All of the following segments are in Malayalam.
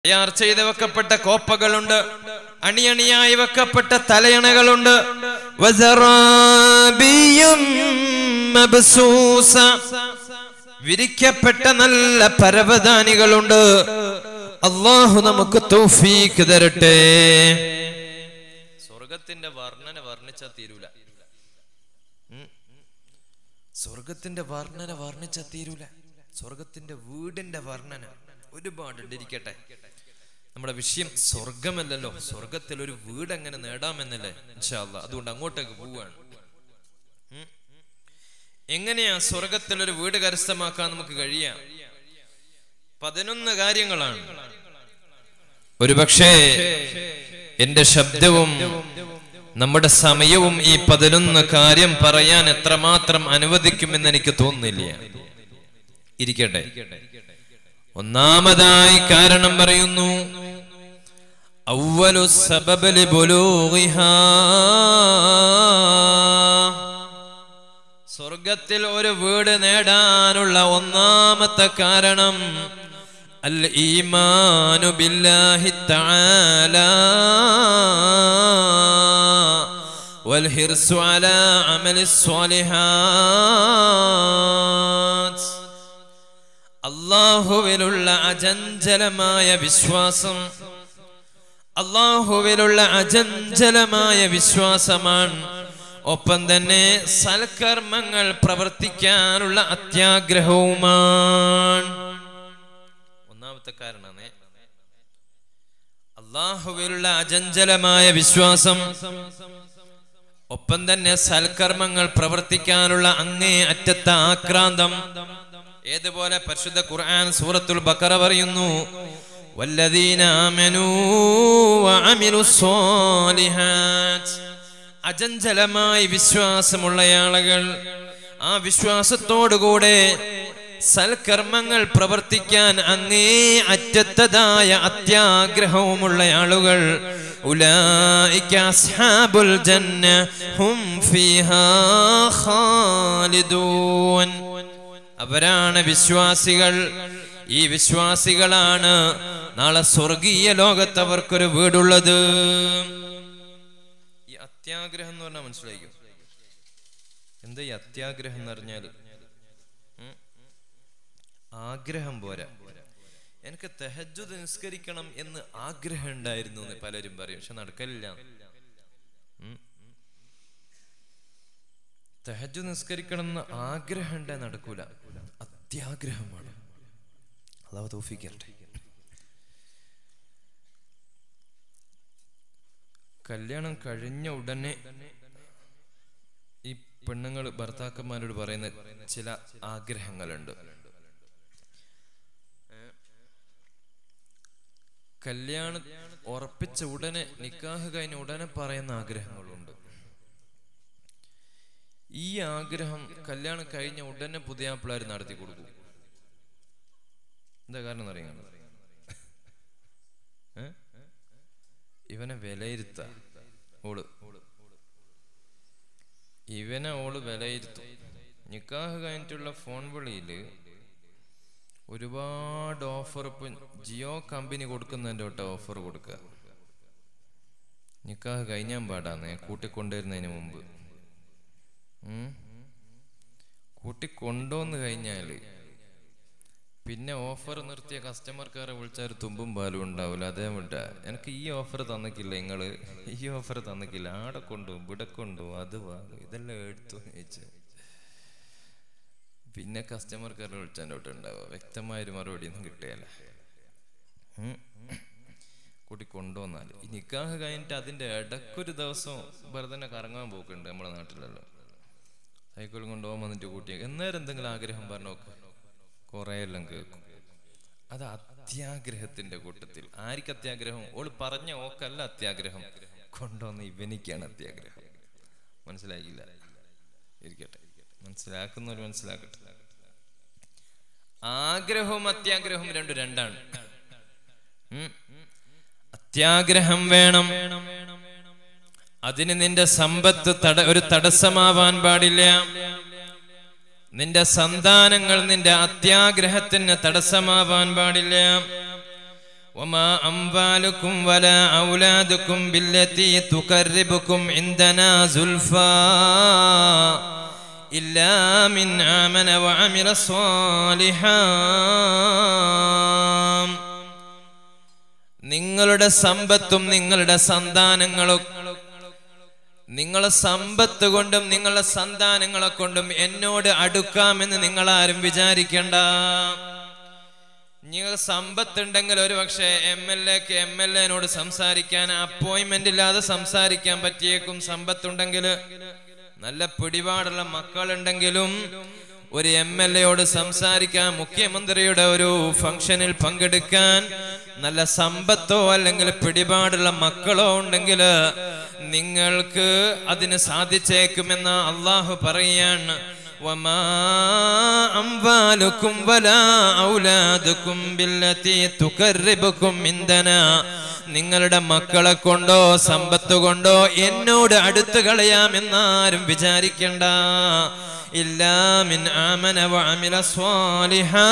തയ്യാർ ചെയ്ത് വെക്കപ്പെട്ട കോപ്പകളുണ്ട് അണിയണിയായി വെക്കപ്പെട്ട തലയണകളുണ്ട് വസറാബിയും മബ്സൂസ. വിരിക്കപ്പെട്ട നല്ല പരവതാനികളുണ്ട് അള്ളാഹു നമുക്ക് തൗഫീക്ക് തരട്ടെ സ്വർഗത്തിന്റെ വർണ്ണന വർണ്ണിച്ചാ തീരൂല ഉം. സ്വർഗത്തിന്റെ വർണ്ണന വർണ്ണിച്ചാ തീരൂല സ്വർഗത്തിന്റെ വീടിന്റെ വർണ്ണന ഒരുപാടുണ്ട് ഇരിക്കട്ടെ നമ്മുടെ വിഷയം സ്വർഗമല്ലല്ലോ സ്വർഗത്തിൽ ഒരു വീട് എങ്ങനെ നേടാമെന്നല്ലേ ഇൻഷാല്ല അതുകൊണ്ട് അങ്ങോട്ടേക്ക് പോവാണ് ഉം. എങ്ങനെയാ സ്വർഗത്തിൽ ഒരു വീട് കരസ്ഥമാക്കാൻ നമുക്ക് കഴിയാം പതിനൊന്ന് കാര്യങ്ങളാണ് ഒരു പക്ഷേ എന്റെ ശബ്ദവും നമ്മുടെ സമയവും ഈ പതിനൊന്ന് കാര്യം പറയാൻ എത്രമാത്രം അനുവദിക്കുമെന്ന് എനിക്ക് തോന്നുന്നില്ല ഇരിക്കട്ടെ ഒന്നാമതായി കാരണം പറയുന്നു അവലു സബബലി സ്വർഗത്തിൽ ഒരു വീട് നേടാനുള്ള ഒന്നാമത്തെ കാരണം അൽ ഈമാനു ബില്ലാഹി തആല والحرص على عمل الصالحات അള്ളാഹുവിലുള്ള അചഞ്ചലമായ വിശ്വാസം അള്ളാഹുവിലുള്ള അചഞ്ചലമായ വിശ്വാസമാണ് ഒപ്പം തന്നെ സൽക്കർമ്മങ്ങൾ പ്രവർത്തിക്കാനുള്ള അത്യാഗ്രഹവുമാണ് ഒന്നാമത്തെ കാരണമാണ് അള്ളാഹുവിലുള്ള അചഞ്ചലമായ വിശ്വാസം ഒപ്പം തന്നെ സൽക്കർമ്മങ്ങൾ പ്രവർത്തിക്കാനുള്ള അങ്ങേ അറ്റത്തെ ആക്രാന്തം ഏതുപോലെ പരിശുദ്ധ ഖുർആൻ സൂറത്തുൽ ബക്കറ പറയുന്നു വല്ലദീന ആമനൂ വഅമിലു സ്വാലിഹാത്ത് അചഞ്ചലമായി വിശ്വാസമുള്ള ആളുകൾ ആ വിശ്വാസത്തോടുകൂടെ സൽക്കർമ്മങ്ങൾ പ്രവർത്തിക്കാൻ അങ്ങേ അറ്റത്തതായ അത്യാഗ്രഹവുമുള്ള ആളുകൾ ഉലൈക അസ്ഹാബുൽ ജന്ന ഹും ഫീഹാ ഖാലിദൂൻ അവരാണ് വിശ്വാസികൾ ഈ വിശ്വാസികളാണ് നാളെ സ്വർഗീയ ലോകത്ത് അവർക്കൊരു വീടുള്ളത് ഈ അത്യാഗ്രഹം എന്ന് പറഞ്ഞാൽ മനസ്സിലായിക്കും എന്താ ഈ അത്യാഗ്രഹം എന്ന് പറഞ്ഞാൽ ആഗ്രഹം പോരാ എനിക്ക് തെഹജുദ് നിസ്കരിക്കണം എന്ന് ആഗ്രഹം ഉണ്ടായിരുന്നു എന്ന് പലരും പറയും പക്ഷെ നടക്കലില്ല ഉം. തെഹജു നിസ്കരിക്കണം എന്ന് ആഗ്രഹം ഉണ്ടാ നടക്കൂല അത്യാഗ്രഹമാണ് അള്ളാഹു തൗഫീഖ് കല്യാണം കഴിഞ്ഞ ഉടനെ ഈ പെണ്ണുങ്ങൾ ഭർത്താക്കന്മാരോട് പറയുന്ന ചില ആഗ്രഹങ്ങളുണ്ട് കല്യാണം ഉറപ്പിച്ച ഉടനെ നിക്കാഹ് കഴിഞ്ഞ ഉടനെ പറയുന്ന ആഗ്രഹങ്ങളുണ്ട് ഈ ആഗ്രഹം കല്യാണം കഴിഞ്ഞ ഉടനെ പുതിയ പിള്ളേർ നടത്തി കൊടുക്കും എന്താ കാരണം അറിയാം ഇവനെ വിലയിരുത്ത ഓള് ഇവനെ ഓള് വിലയിരുത്തും നിക്കാഹ് കഴിഞ്ഞിട്ടുള്ള ഫോൺ വിളിയില് ഒരുപാട് ഓഫർ ഇപ്പം ജിയോ കമ്പനി കൊടുക്കുന്നതിൻ്റെ തൊട്ട് ഓഫർ കൊടുക്കുക നിക്കാഹ് കഴിഞ്ഞാൻ പാടാന്ന് കൂട്ടിക്കൊണ്ടുവരുന്നതിന് മുമ്പ് ഉം. കൂട്ടിക്കൊണ്ടുവന്ന് കഴിഞ്ഞാല് പിന്നെ ഓഫർ നിർത്തിയ കസ്റ്റമർക്കാരെ വിളിച്ചാൽ തുമ്പും പാലും ഉണ്ടാവില്ല അതേ വിട്ട എനിക്ക് ഈ ഓഫർ തന്നിക്കില്ല നിങ്ങള് ഈ ഓഫർ തന്നിക്കില്ല ആടെ കൊണ്ടു ഇവിടെ കൊണ്ടു അത് വാങ്ങും ഇതെല്ലാം എടുത്തു ചോദിച്ചു പിന്നെ കസ്റ്റമർക്കാരെ വിളിച്ചാൽ ഉണ്ടാവുക വ്യക്തമായൊരു മറുപടി ഒന്നും കിട്ടുകയല്ല ഉം. കൂട്ടി കൊണ്ടുവന്നാൽ ഈ നിക്കാഹ് കഴിഞ്ഞിട്ട് അതിന്റെ ഇടക്കൊരു ദിവസം വെറുതെ കറങ്ങാൻ പോക്കുണ്ട് നമ്മുടെ നാട്ടിലല്ലോ സൈക്കിളും കൊണ്ടുപോകാൻ വന്നിട്ട് കൂട്ടിയ എന്നേരം എന്തെങ്കിലും ആഗ്രഹം പറഞ്ഞു നോക്ക് കുറേ എല്ലാം കേൾക്കും അത് അത്യാഗ്രഹത്തിന്റെ കൂട്ടത്തിൽ ആർക്ക് അത്യാഗ്രഹം ഓള് പറഞ്ഞ ഓക്കല്ല അത്യാഗ്രഹം കൊണ്ടുവന്ന ഇവനിക്കാണ് അത്യാഗ്രഹം മനസ്സിലായില്ല ഇരിക്കട്ടെ മനസ്സിലാക്കുന്നവർ മനസ്സിലാക്കട്ടെ ആഗ്രഹവും അത്യാഗ്രഹവും രണ്ടും രണ്ടാണ് ഉം. അത്യാഗ്രഹം വേണം അതിന് നിന്റെ സമ്പത്ത് തട ഒരു തടസ്സമാവാൻ പാടില്ല നിന്റെ സന്താനങ്ങൾ നിന്റെ അത്യാഗ്രഹത്തിന് തടസ്സമാവാൻ പാടില്ല وما أموالكم ولا أولادكم بالتي تقربكم عندنا زلفى إلا من آمن وعمل صالحا നിങ്ങളുടെ സമ്പത്തും നിങ്ങളുടെ സന്താനങ്ങളും നിങ്ങളെ സമ്പത്ത് കൊണ്ടും നിങ്ങളുടെ സന്താനങ്ങളെ കൊണ്ടും എന്നോട് അടുക്കാമെന്ന് നിങ്ങൾ ആരും വിചാരിക്കണ്ട നിങ്ങൾ സമ്പത്തുണ്ടെങ്കിൽ ഒരു പക്ഷേ എം എൽ എക്ക് എം എൽ എനോട് സംസാരിക്കാൻ അപ്പോയിന്റ്മെന്റ് ഇല്ലാതെ സംസാരിക്കാൻ പറ്റിയേക്കും സമ്പത്തുണ്ടെങ്കിൽ നല്ല പിടിപാടുള്ള മക്കളുണ്ടെങ്കിലും ഒരു എം എൽ എയോട് സംസാരിക്കാൻ മുഖ്യമന്ത്രിയുടെ ഒരു ഫംഗ്ഷനിൽ പങ്കെടുക്കാൻ നല്ല സമ്പത്തോ അല്ലെങ്കിൽ പിടിപാടുള്ള മക്കളോ ഉണ്ടെങ്കിൽ നിങ്ങൾക്ക് അതിന് സാധിച്ചേക്കുമെന്ന് അള്ളാഹു പറയാണ് وما أموالكم ولا أولادكم بالتي تقربكم عندنا നിങ്ങളുടെ മക്കളെ കൊണ്ടോ സമ്പത്ത് കൊണ്ടോ എന്നോട് അടുത്ത് കളയാമെന്നാരും വിചാരിക്കണ്ട ഇല്ലാമിൻ ആമന വഅമില സ്വാലിഹാ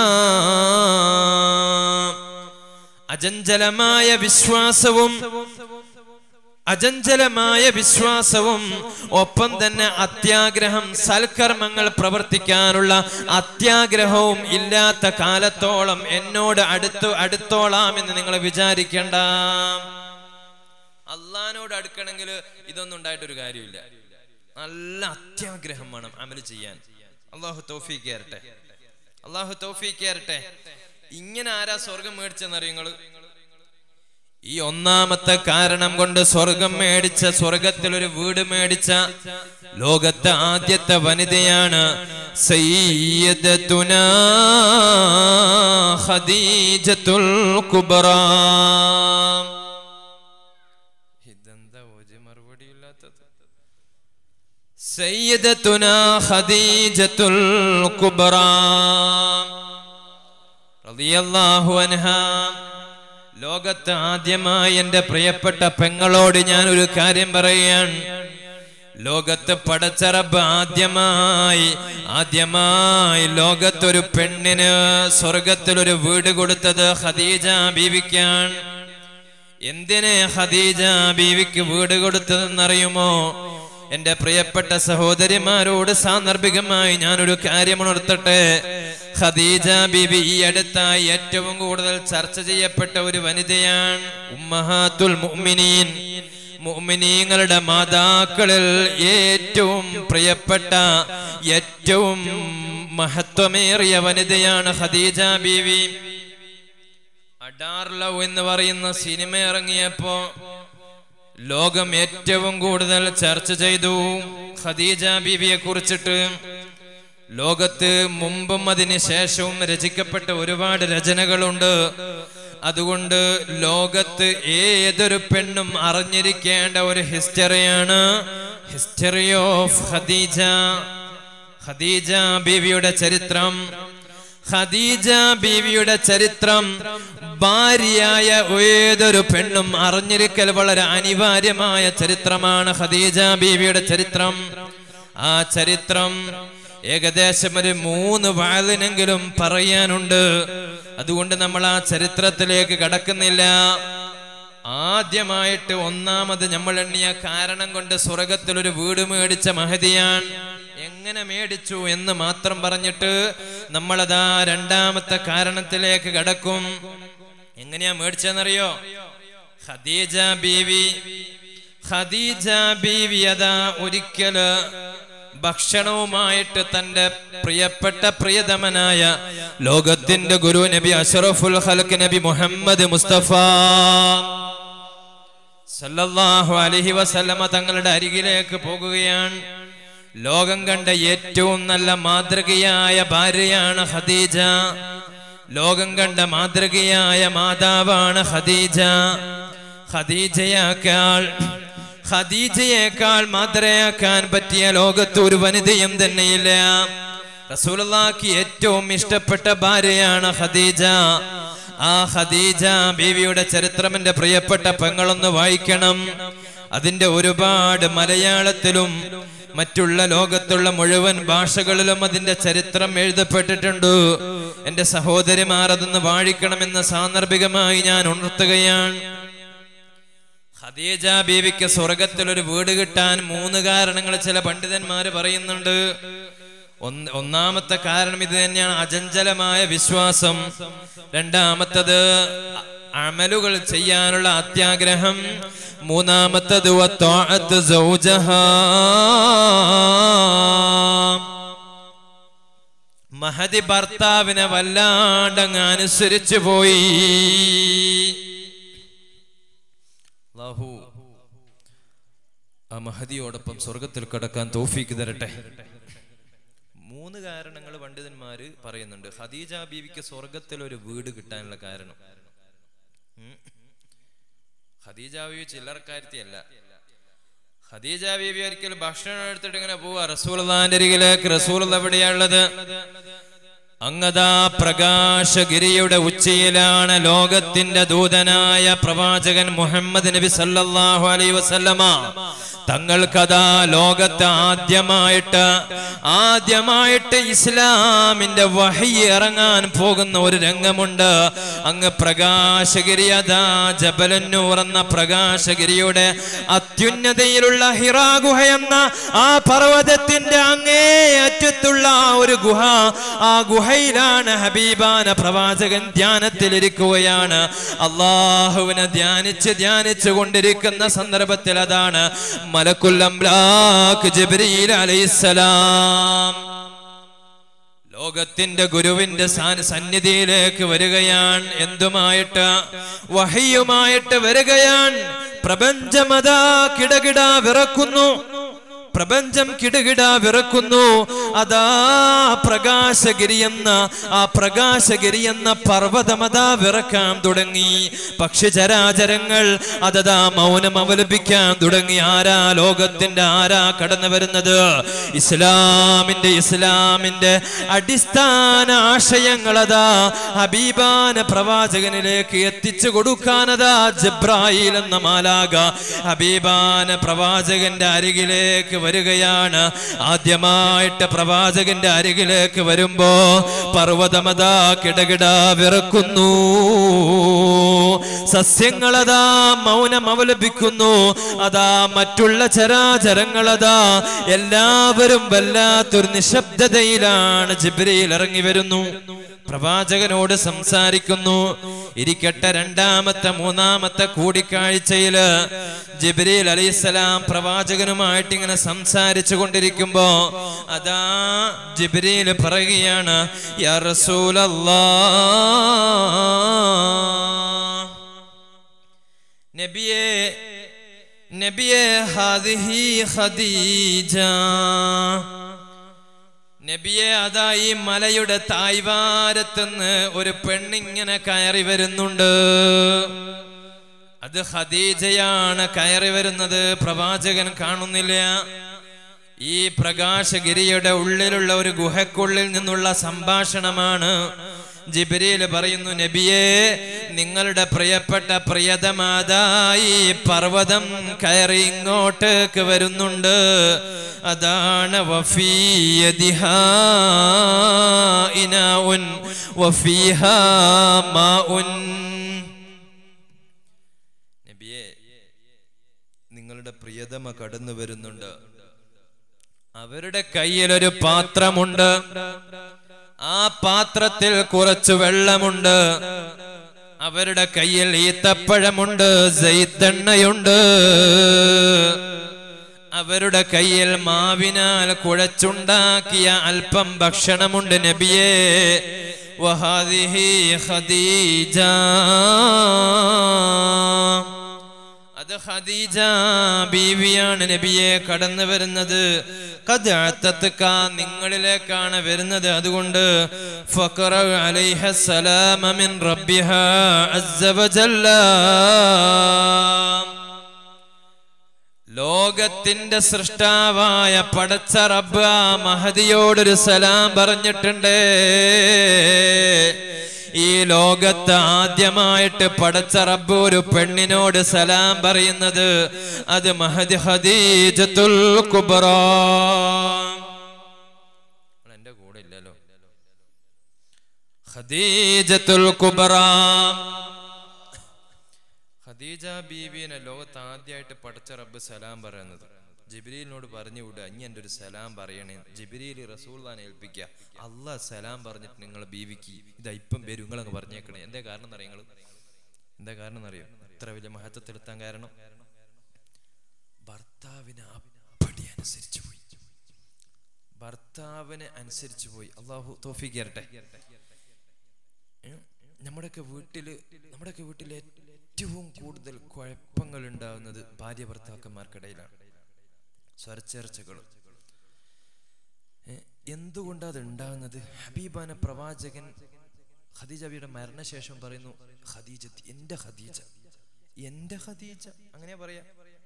അജഞ്ചലമായ വിശ്വാസവും അജഞ്ചലമായ വിശ്വാസവും ഒപ്പം തന്നെ അത്യാഗ്രഹം സൽക്കർമ്മങ്ങൾ പ്രവർത്തിക്കാനുള്ള അത്യാഗ്രഹവും ഇല്ലാത്ത കാലത്തോളം എന്നോട് അടുത്ത് അടുത്തോളാം എന്ന് നിങ്ങൾ വിചാരിക്കണ്ട അള്ളഹാനോട് അടുക്കണമെങ്കിൽ ഇതൊന്നും ഉണ്ടായിട്ടൊരു കാര്യമില്ല നല്ല അത്യാഗ്രഹം വേണം അമല് ചെയ്യാൻ അള്ളാഹു തൗഫീഖ് കയറട്ടെ അള്ളാഹു തൗഫീഖ് കയറട്ടെ ഇങ്ങനെ ആരാ സ്വർഗം മേടിച്ചെന്നറിയ നിങ്ങള് ഈ ഒന്നാമത്തെ കാരണം കൊണ്ട് സ്വർഗം മേടിച്ച സ്വർഗത്തിൽ ഒരു വീട് മേടിച്ച ലോകത്തെ ആദ്യത്തെ വനിതയാണ് സയ്യിദത്തുനാ ഖദീജത്തുൽ കുബ്ര ഇതെന്താ ഒരു മറുപടി ഇല്ലാത്തത് സയ്യിദത്തുനാ ഖദീജത്തുൽ കുബ്ര റളിയല്ലാഹു അൻഹാ ലോകത്ത് ആദ്യമായി എൻ്റെ പ്രിയപ്പെട്ട പെങ്ങളോട് ഞാൻ ഒരു കാര്യം പറയാൻ ലോകത്ത് പടച്ചറബ് ആദ്യമായി ആദ്യമായി ലോകത്തൊരു പെണ്ണിന് സ്വർഗത്തിൽ ഒരു വീട് കൊടുത്തത് ഖദീജ ബീവിക്കാൻ എന്തിനെ ഖദീജ ബീവിക്ക് വീട് കൊടുത്തതെന്നറിയുമോ എന്റെ പ്രിയപ്പെട്ട സഹോദരിമാരോട് സാന്ദർഭികമായി ഞാനൊരു കാര്യം ഉണർത്തട്ടെ ഖദീജ ബീബി ഈ അടുത്തായി ഏറ്റവും കൂടുതൽ ചർച്ച ചെയ്യപ്പെട്ട ഒരു വനിതയാണ് ഉമ്മഹാത്തുൽ മുഅ്മിനീൻ മുഅ്മിനീങ്ങളുടെ മാതാക്കളിൽ ഏറ്റവും പ്രിയപ്പെട്ട ഏറ്റവും മഹത്വമേറിയ വനിതയാണ് ഖദീജ ബീവി അഡാർ ലവ് എന്ന് പറയുന്ന സിനിമ ഇറങ്ങിയപ്പോ ലോകം ഏറ്റവും കൂടുതൽ ചർച്ച ചെയ്തു ഖദീജ ബീവിയെ കുറിച്ചിട്ട് ലോകത്ത് മുമ്പും അതിന് ശേഷവും രചിക്കപ്പെട്ട ഒരുപാട് രചനകളുണ്ട് അതുകൊണ്ട് ലോകത്ത് ഏതൊരു പെണ്ണും അറിഞ്ഞിരിക്കേണ്ട ഒരു ഹിസ്റ്ററിയാണ് ഹിസ്റ്ററി ഓഫ് ഖദീജ ഖദീജ ബീവിയുടെ ചരിത്രം ഖദീജ ബീവിയുടെ ചരിത്രം ഭാര്യയായ ഏതൊരു പെണ്ണും അറിഞ്ഞിരിക്കൽ വളരെ അനിവാര്യമായ ചരിത്രമാണ് ഖദീജ ബീവിയുടെ ചരിത്രം ആ ചരിത്രം ഏകദേശം ഒരു മൂന്ന് വാളിനെങ്കിലും പറയാനുണ്ട് അതുകൊണ്ട് നമ്മൾ ആ ചരിത്രത്തിലേക്ക് കടക്കുന്നില്ല ആദ്യമായിട്ട് ഒന്നാമത് നമ്മൾ എണ്ണിയ കാരണം കൊണ്ട് സ്വർഗത്തിൽ ഒരു വീട് മേടിച്ച മഹതിയാൻ എങ്ങനെ മേടിച്ചു എന്ന് മാത്രം പറഞ്ഞിട്ട് നമ്മളതാ രണ്ടാമത്തെ കാരണത്തിലേക്ക് കടക്കും എങ്ങനെയാ മേടിച്ചെന്നറിയോ ഖദീജ ബീവി ഖദീജ ബീവി അതാ ഒരിക്കല് ഭക്ഷണവുമായിട്ട് തന്റെ പ്രിയപ്പെട്ട പ്രിയതമനായ ലോകത്തിന്റെ ഗുരു നബി അഷറഫുൽ ഖൽക്ക് നബി മുഹമ്മദ് മുസ്തഫ സല്ലല്ലാഹു അലൈഹി വസല്ലമ തങ്ങളുടെ അരികിലേക്ക് പോകുകയാണ് ലോകം കണ്ട ഏറ്റവും നല്ല മാതൃകയായ ഭാര്യയാണ് ഖദീജ ലോകം കണ്ട മാതൃകയായ മാതാവാണ് ഖദീജ ഖദീജയേക്കാൾ ഖദീജയേക്കാൾ മാതൃയാക്കാൻ പറ്റിയ ലോകത്ത് ഒരു വനിതയും തന്നെയില്ല റസൂലുള്ളാഹിക്ക് ഏറ്റവും ഇഷ്ടപ്പെട്ട ഭാര്യയാണ് ഖദീജ ആ ഖദീജ ബീവിയുടെ ചരിത്രം എന്റെ പ്രിയപ്പെട്ട പെങ്ങളൊന്ന് വായിക്കണം അതിന്റെ ഒരുപാട് മലയാളത്തിലും മറ്റുള്ള ലോകത്തുള്ള മുഴുവൻ ഭാഷകളിലും അതിന്റെ ചരിത്രം എഴുതപ്പെട്ടിട്ടുണ്ട് എന്റെ സഹോദരിമാർ അതൊന്ന് വാഴിക്കണമെന്ന് സാന്ദർഭികമായി ഞാൻ ഉണർത്തുകയാണ് ഖദീജ ബീവിക്ക് സ്വർഗത്തിൽ ഒരു വീട് കിട്ടാൻ മൂന്ന് കാരണങ്ങൾ ചില പണ്ഡിതന്മാര് പറയുന്നുണ്ട് ഒന്ന് ഒന്നാമത്തെ കാരണം ഇത് തന്നെയാണ് അചഞ്ചലമായ വിശ്വാസം രണ്ടാമത്തത് അ- അമലുകൾ ചെയ്യാനുള്ള അത്യാഗ്രഹം മൂന്നാമത്തത് വത്വാഅത്ത് സൗജഹാ. മഹതി ഭർത്താവിനെ വല്ലാണ്ടങ്ങ് അനുസരിച്ചു പോയി അല്ലാഹു ആ മഹദിയോടൊപ്പം സ്വർഗത്തിൽ കടക്കാൻ തോഫീക്ക് തരട്ടെ മൂന്ന് കാരണങ്ങൾ പണ്ഡിതന്മാര് പറയുന്നുണ്ട് ഖദീജ ബീവിക്ക് സ്വർഗത്തിൽ ഒരു വീട് കിട്ടാനുള്ള കാരണം ഉം. ഖദീജ ബീവി ചില്ലറക്കാരത്തിയല്ല ഖദീജ ബീവി ഒരിക്കൽ ഭക്ഷണം എടുത്തിട്ട് ഇങ്ങനെ പോവാ റസൂൽന്റെ അരികിലേക്ക് റസൂൽ എവിടെയാണുള്ളത് അങ്ങതാ പ്രകാശഗിരിയുടെ ഉച്ചയിലാണ് ലോകത്തിന്റെ ദൂതനായ പ്രവാചകൻ മുഹമ്മദ് നബി സല്ലല്ലാഹു അലൈഹി വസല്ലമ തങ്ങൾക്കതാ ലോകത്ത് ആദ്യമായിട്ട് ആദ്യമായിട്ട് ഇസ്ലാമിന്റെ വഹി ഇറങ്ങാൻ പോകുന്ന ഒരു രംഗമുണ്ട് അങ്ങ് പ്രകാശഗിരി അതാ ജബലന്നൂർ എന്ന പ്രകാശഗിരിയുടെ അത്യുന്നതയിലുള്ള ഹിറാ ഗുഹ എന്ന ആ പർവ്വതത്തിന്റെ അങ്ങേ അറ്റത്തുള്ള ആ ഒരു ഗുഹ ആ ഗുഹയിലാണ് ഹബീബാന പ്രവാചകൻ ധ്യാനത്തിലിരിക്കുകയാണ് അള്ളാഹുവിനെ ധ്യാനിച്ച് ധ്യാനിച്ചു കൊണ്ടിരിക്കുന്ന സന്ദർഭത്തിൽ അതാണ് മലക്കുൽ അംലാഖ് ജിബ്രീൽ അലൈഹിസ്സലാം ലോകത്തിന്റെ ഗുരുവിന്റെ സാൻ- സന്നിധിയിലേക്ക് വരികയാണ് എന്തുമായിട്ട് വഹിയുമായിട്ട് വരികയാണ് പ്രപഞ്ചമതാ കിടകിട വിറക്കുന്നു പ്രപഞ്ചം കിടുകിട വിറക്കുന്നു അതാ പ്രകാശഗിരി എന്ന ആ പ്രകാശഗിരി എന്ന പർവ്വതമതാ വിറക്കാൻ തുടങ്ങി പക്ഷിചരാചരങ്ങൾ അതതാ മൗനം അവലംബിക്കാൻ തുടങ്ങി ആരാ ലോകത്തിന്റെ ആരാ കടന്നു വരുന്നത് ഇസ്ലാമിന്റെ ഇസ്ലാമിന്റെ അടിസ്ഥാന ആശയങ്ങളതാ ഹബീബാന പ്രവാചകനിലേക്ക് എത്തിച്ചു കൊടുക്കാനതാ ജബ്രായിൽ എന്ന മാലാക ഹബീബാന പ്രവാചകന്റെ അരികിലേക്ക് വരികയാണ് ആദ്യമായിട്ട് പ്രവാചകന്റെ അരികിലേക്ക് വരുമ്പോ പർവ്വതമതാ കിടകിട വിറക്കുന്നു സസ്യങ്ങളതാ മൗനം അവലംബിക്കുന്നു അതാ മറ്റുള്ള ചരാചരങ്ങളതാ എല്ലാവരും വല്ലാത്തൊരു നിശബ്ദതയിലാണ് ജിബ്രയിൽ ഇറങ്ങി വരുന്നു പ്രവാചകനോട് സംസാരിക്കുന്നു ഇരിക്കട്ടെ രണ്ടാമത്തെ മൂന്നാമത്തെ കൂടിക്കാഴ്ചയില് ജിബ്രീൽ അലൈഹിസ്സലാം പ്രവാചകനുമായിട്ട് ഇങ്ങനെ സംസാരിച്ചു കൊണ്ടിരിക്കുമ്പോ അതാ ജിബ്രീൽ പറയുകയാണ് യാ റസൂലല്ലാ നബിയേ നബിയേ ഹാദിഹി ഖദീജ നബിയെ അതാ ഈ മലയുടെ തായ്വാരത്തുനിന്ന് ഒരു പെണ്ണിങ്ങനെ കയറി വരുന്നുണ്ട് അത് ഖദീജയാണ് കയറി വരുന്നത് പ്രവാചകൻ കാണുന്നില്ല ഈ പ്രകാശഗിരിയുടെ ഉള്ളിലുള്ള ഒരു ഗുഹക്കുള്ളിൽ നിന്നുള്ള സംഭാഷണമാണ് ജിബിരിയിൽ പറയുന്നു നബിയെ നിങ്ങളുടെ പ്രിയപ്പെട്ട പ്രിയതമാതായി പർവ്വതം കയറി ഇങ്ങോട്ടേക്ക് വരുന്നുണ്ട് അതാണ് വഫീയദിഹാ ഇനാഉൻ വഫീഹാ മാഉൻ നബിയെ നിങ്ങളുടെ പ്രിയതമ കടന്നു വരുന്നുണ്ട് അവരുടെ കയ്യിൽ ഒരു പാത്രമുണ്ട് ആ പാത്രത്തിൽ കുറച്ച് വെള്ളമുണ്ട് അവരുടെ കയ്യിൽ ഈത്തപ്പഴമുണ്ട് ജയ്തെണ്ണയുണ്ട് അവരുടെ കയ്യിൽ മാവിനാൽ കുഴച്ചുണ്ടാക്കിയ അല്പം ഭക്ഷണമുണ്ട് നബിയേ വഹാദിഹി ഖദീജ അത് ഖദീജ ബീവിയാണ് നബിയെ കടന്നു വരുന്നത് കഥ നിങ്ങളിലേക്കാണ് വരുന്നത് അതുകൊണ്ട് ഫഖറ അലൈഹ സലാമ മിൻ റബ്ബിഹ അസ്സ വജല്ല ലോകത്തിന്റെ സൃഷ്ടാവായ പടച്ച റബ്ബ് ആ മഹദിയോടൊരു സലാം പറഞ്ഞിട്ടുണ്ട് ഈ ലോകത്ത് ആദ്യമായിട്ട് പടച്ച റബ്ബ് ഒരു പെണ്ണിനോട് സലാം പറയുന്നത് അത് മഹദി ഖദീജത്തുൽ കുബ്ര എന്റെ കൂടെ ഇല്ലല്ലോ ഖദീജത്തുൽ കുബ്ര ഖദീജ ബീബിനെ ലോകത്ത് ആദ്യമായിട്ട് പടച്ച റബ്ബ് സലാം പറയുന്നത് ജിബ്രീലിനോട് പറഞ്ഞു വിടുക ഇനി എൻ്റെ ഒരു സലാം പറയണേ ജിബ്രീൽ റസൂൽദാനെ ഏൽപ്പിക്കുക അള്ളാഹ് സലാം പറഞ്ഞിട്ട് നിങ്ങൾ ബീവിക്ക് ഇതാ ഇപ്പം വരും നിങ്ങളങ്ങ് പറഞ്ഞേക്കണേ എന്താ കാരണം എന്നറിയ നിങ്ങൾ എന്താ കാരണം എന്നറിയോ ഇത്ര വലിയ മഹത്വത്തിലെത്താൻ കാരണം ഭർത്താവിനെ അപ്പടി അനുസരിച്ചു പോയി ഭർത്താവിനെ അനുസരിച്ചു പോയി അള്ളാഹു തോഫിക്ക് തരട്ടെ നമ്മുടെയൊക്കെ വീട്ടില് നമ്മുടെയൊക്കെ വീട്ടിൽ ഏറ്റവും കൂടുതൽ കുഴപ്പങ്ങൾ ഉണ്ടാകുന്നത് ഭാര്യ ഭർത്താക്കന്മാർക്കിടയിലാണ് സ്വരച്ചേർച്ചകൾ എന്തുകൊണ്ടാ അത് ഉണ്ടാകുന്നത് ഹബീബാന പ്രവാചകൻ ഖദീജബിയുടെ മരണശേഷം പറയുന്നു ഖദീജ എന്റെ ഖദീജ എന്റെ ഖദീജ അങ്ങനെ പറയാ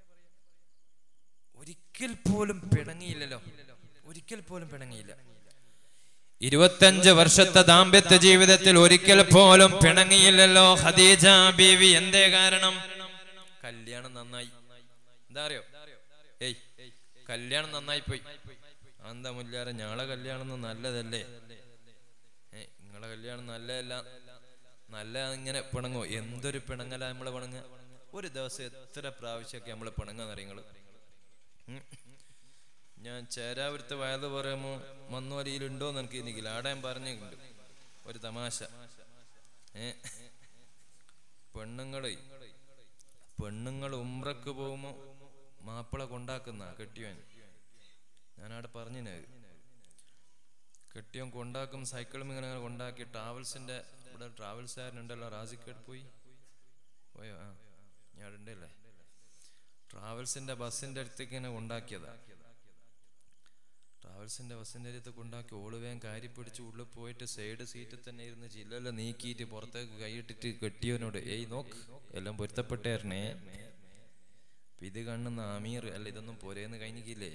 ഒരിക്കൽ പോലും പിണങ്ങിയില്ലല്ലോ ഒരിക്കൽ പോലും പിണങ്ങിയില്ല ഇരുപത്തഞ്ച് വർഷത്തെ ദാമ്പത്യ ജീവിതത്തിൽ ഒരിക്കൽ പോലും പിണങ്ങിയില്ലല്ലോ ഖദീജ ബീവി എന്തേ കാരണം കല്യാണം നന്നായി എന്താ അറിയോ ഏയ് കല്യാണം നന്നായി പോയി എന്താ മുല്ലാര ഞങ്ങളെ കല്യാണം ഒന്നും നല്ലതല്ലേ ഏ നിങ്ങളെ കല്യാണം നല്ലതല്ല നല്ല ഇങ്ങനെ പിണങ്ങോ എന്തൊരു പിണങ്ങല നമ്മള് പിണങ്ങ ഒരു ദിവസം എത്ര പ്രാവശ്യമൊക്കെ നമ്മള് പിണങ്ങാന്നറിയങ്ങള് ഞാൻ ചേരാപുരത്ത് വയത് പറയുമ്പോ മന്നോലിയിലുണ്ടോന്ന് എനിക്ക് എനിക്കില്ല ആടെ ഞാൻ പറഞ്ഞിട്ടുണ്ട് ഒരു തമാശ ഏ പെണ്ണുങ്ങളെ പെണ്ണുങ്ങൾ ഉമ്രക്ക് പോകുമ്പോ മാപ്പിള കൊണ്ടാക്കുന്ന കെട്ടിയോൻ ഞാനവിടെ പറഞ്ഞിന് കെട്ടിയോൻ കൊണ്ടാക്കും സൈക്കിളും ഇങ്ങനെ അങ്ങനെ കൊണ്ടാക്കി ട്രാവൽസിന്റെ ഇവിടെ ട്രാവൽസുകാരനുണ്ടല്ലോ റാസിക്കേട് പോയി പോയോ ആ ഞാൻ അവിടെ ഉണ്ടല്ലേ ട്രാവൽസിന്റെ ബസ്സിന്റെ അടുത്തേക്ക് ഇങ്ങനെ കൊണ്ടാക്കിയതാ ട്രാവൽസിന്റെ ബസ്സിന്റെ അടുത്ത് കൊണ്ടാക്കി ഓള് വേഗം കാരി പിടിച്ച് ഉള്ളിൽ പോയിട്ട് സൈഡ് സീറ്റിൽ തന്നെ ഇരുന്ന് ചില്ലെല്ലാം നീക്കിയിട്ട് പുറത്തേക്ക് കൈയിട്ടിട്ട് കെട്ടിയവനോട് ഏയ് നോക്ക് എല്ലാം പൊരുത്തപ്പെട്ടേരണേ ഇത് കാണുന്ന അമീർ അല്ല ഇതൊന്നും പൊരേന്ന് കഴിഞ്ഞില്ലേ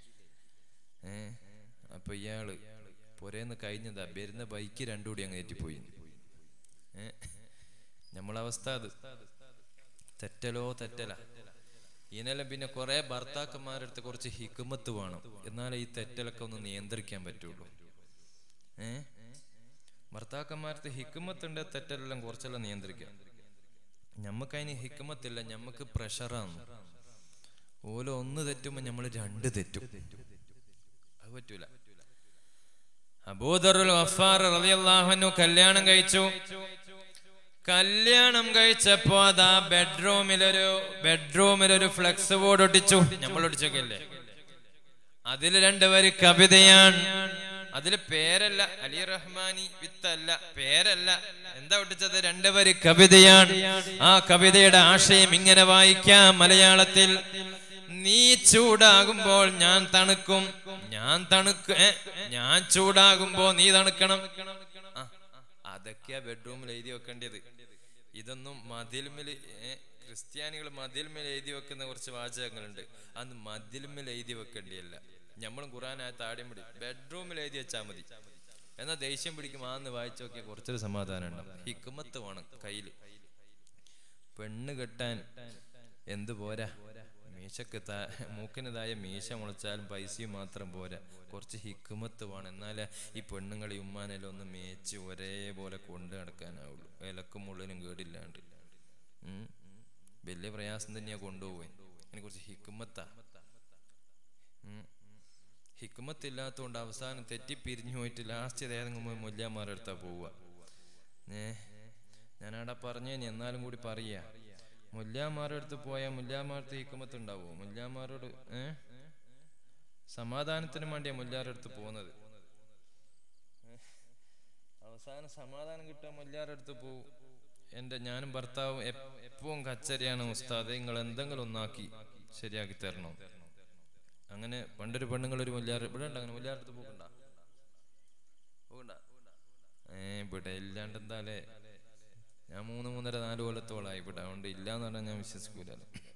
ഏ അപ്പൊ ഇയാള് പൊരേന്ന് കഴിഞ്ഞതാ വരുന്ന ബൈക്ക് രണ്ടു കൂടി അങ്ങ് ഏറ്റിപ്പോയി ഏ നമ്മളവസ്ഥ അത് തെറ്റലോ തെറ്റല ഇതിനെല്ലാം പിന്നെ കുറെ ഭർത്താക്കന്മാരടുത്ത് കുറച്ച് ഹിക്കുമത്ത് വേണം എന്നാലേ ഈ തെറ്റലൊക്കെ ഒന്ന് നിയന്ത്രിക്കാൻ പറ്റുള്ളൂ ഏ ഭർത്താക്കന്മാരത്ത് ഹിക്കുമത്തുണ്ട് തെറ്റലെല്ലാം കുറച്ചെല്ലാം നിയന്ത്രിക്കാം ഞമ്മക്ക് അതിന് ഹിക്കുമത്തില്ല ഞമ്മക്ക് പ്രഷറാണ് ഓലോ ഒന്ന് തെറ്റുമ്പോ നമ്മൾ രണ്ട് തെറ്റും അത് പറ്റൂല അബൂദറുൽ ഗഫാർ റളിയല്ലാഹു അൻഹു കല്യാണം കഴിച്ചു കല്യാണം കഴിച്ചപ്പോ അതാ ബെഡ്റൂമിലൊരു ബെഡ്റൂമിലൊരു ഫ്ലെക്സ് ബോർഡ് ഒട്ടിച്ചു നമ്മൾ ഒട്ടിച്ചൊക്കെയല്ലേ അതിൽ രണ്ടുപേര് കവിതയാണ് അതില് പേരല്ല അലി റഹ്മാനി വിത്തല്ല പേരല്ല എന്താ ഒട്ടിച്ചത് രണ്ടുപേര് കവിതയാണ് ആ കവിതയുടെ ആശയം ഇങ്ങനെ വായിക്കാം മലയാളത്തിൽ നീ ചൂടാകുമ്പോൾ ഞാൻ തണുക്കും ഞാൻ തണുക്ക ഏ, ഞാൻ ചൂടാകുമ്പോ നീ തണുക്കണം ആ, അതൊക്കെയാ ബെഡ്റൂമിൽ എഴുതി വെക്കേണ്ടത് ഇതൊന്നും മതിൽമിൽ ക്രിസ്ത്യാനികൾ മതിൽമിൽ എഴുതി വെക്കുന്ന കുറച്ച് വാചകങ്ങളുണ്ട് അന്ന് മതിൽമിൽ എഴുതി വെക്കേണ്ടിയല്ല നമ്മളും ഖുറാനായ താടിയും പിടി ബെഡ്റൂമിൽ എഴുതി വെച്ചാൽ മതി എന്നാ ദേഷ്യം പിടിക്കും ആന്ന് വായിച്ചു നോക്കിയാൽ കുറച്ചൊരു സമാധാനം ഉണ്ടാവും ഹിക്കുമത്ത് വേണം കയ്യിൽ പെണ്ണ് കെട്ടാൻ എന്ത് പോരാ മീശക്ക് താ മൂക്കിനതായ മീശ മുളച്ചാലും പൈസയും മാത്രം പോരാ കുറച്ച് ഹിക്കുമത്ത് വേണം എന്നാലേ ഈ പെണ്ണുങ്ങളെ ഉമ്മാനെല്ലാം ഒന്ന് മേച്ച് ഒരേപോലെ കൊണ്ട് നടക്കാനാവുള്ളൂ വിലക്കും മുള്ളിനും കേടില്ലാണ്ട് ഉം. വലിയ പ്രയാസം തന്നെയാ കൊണ്ടുപോയി അതിനെ കുറച്ച് ഹിക്കുമത്താ ഉം. ഹിക്കുമത്തില്ലാത്തതുകൊണ്ട് അവസാനം തെറ്റിപ്പിരിഞ്ഞു പോയിട്ട് ലാസ്റ്റ് ഏതെങ്കിലും പോയി മുല്യാമാരുടെ അടുത്താ പോവുക ഏ ഞാനവിടെ പറഞ്ഞു എന്നാലും കൂടി പറയാ മുല്ലാമാരുടെ അടുത്ത് പോയാൽ മുല്ലാമാരുടെ ഹിക്കുമത്ത് ഉണ്ടാവുമോ മുല്ലാമാരോട് ഏ സമാധാനത്തിന് വേണ്ടിയാ മുല്ലാരുടെ അടുത്ത് പോകുന്നത് അവസാനം സമാധാനം കിട്ടാൻ മുല്ലാരുടെ അടുത്ത് പോവും എന്റെ ഞാനും ഭർത്താവും എപ്പ- എപ്പവും കച്ചരിയാണ് ഉസ്താദെ നിങ്ങൾ എന്തെങ്കിലും ഒന്നാക്കി ശരിയാക്കി തരണം അങ്ങനെ പണ്ടൊരു പെണ്ണുങ്ങൾ ഒരു മുല്ലാർ ഇവിടെ ഉണ്ട് അങ്ങനെ മുല്ലാരുടെ അടുത്ത് പോകണ്ട പോകണ്ട ഏ ഇവിടെ ഇല്ലാണ്ട് എന്താലേ ഞാൻ മൂന്ന് മൂന്നര നാല് കൊല്ലത്തോളായി ഇവിടെ അതുകൊണ്ട് ഇല്ലാന്ന് പറഞ്ഞാൽ ഞാൻ വിശ്വസിക്കൂല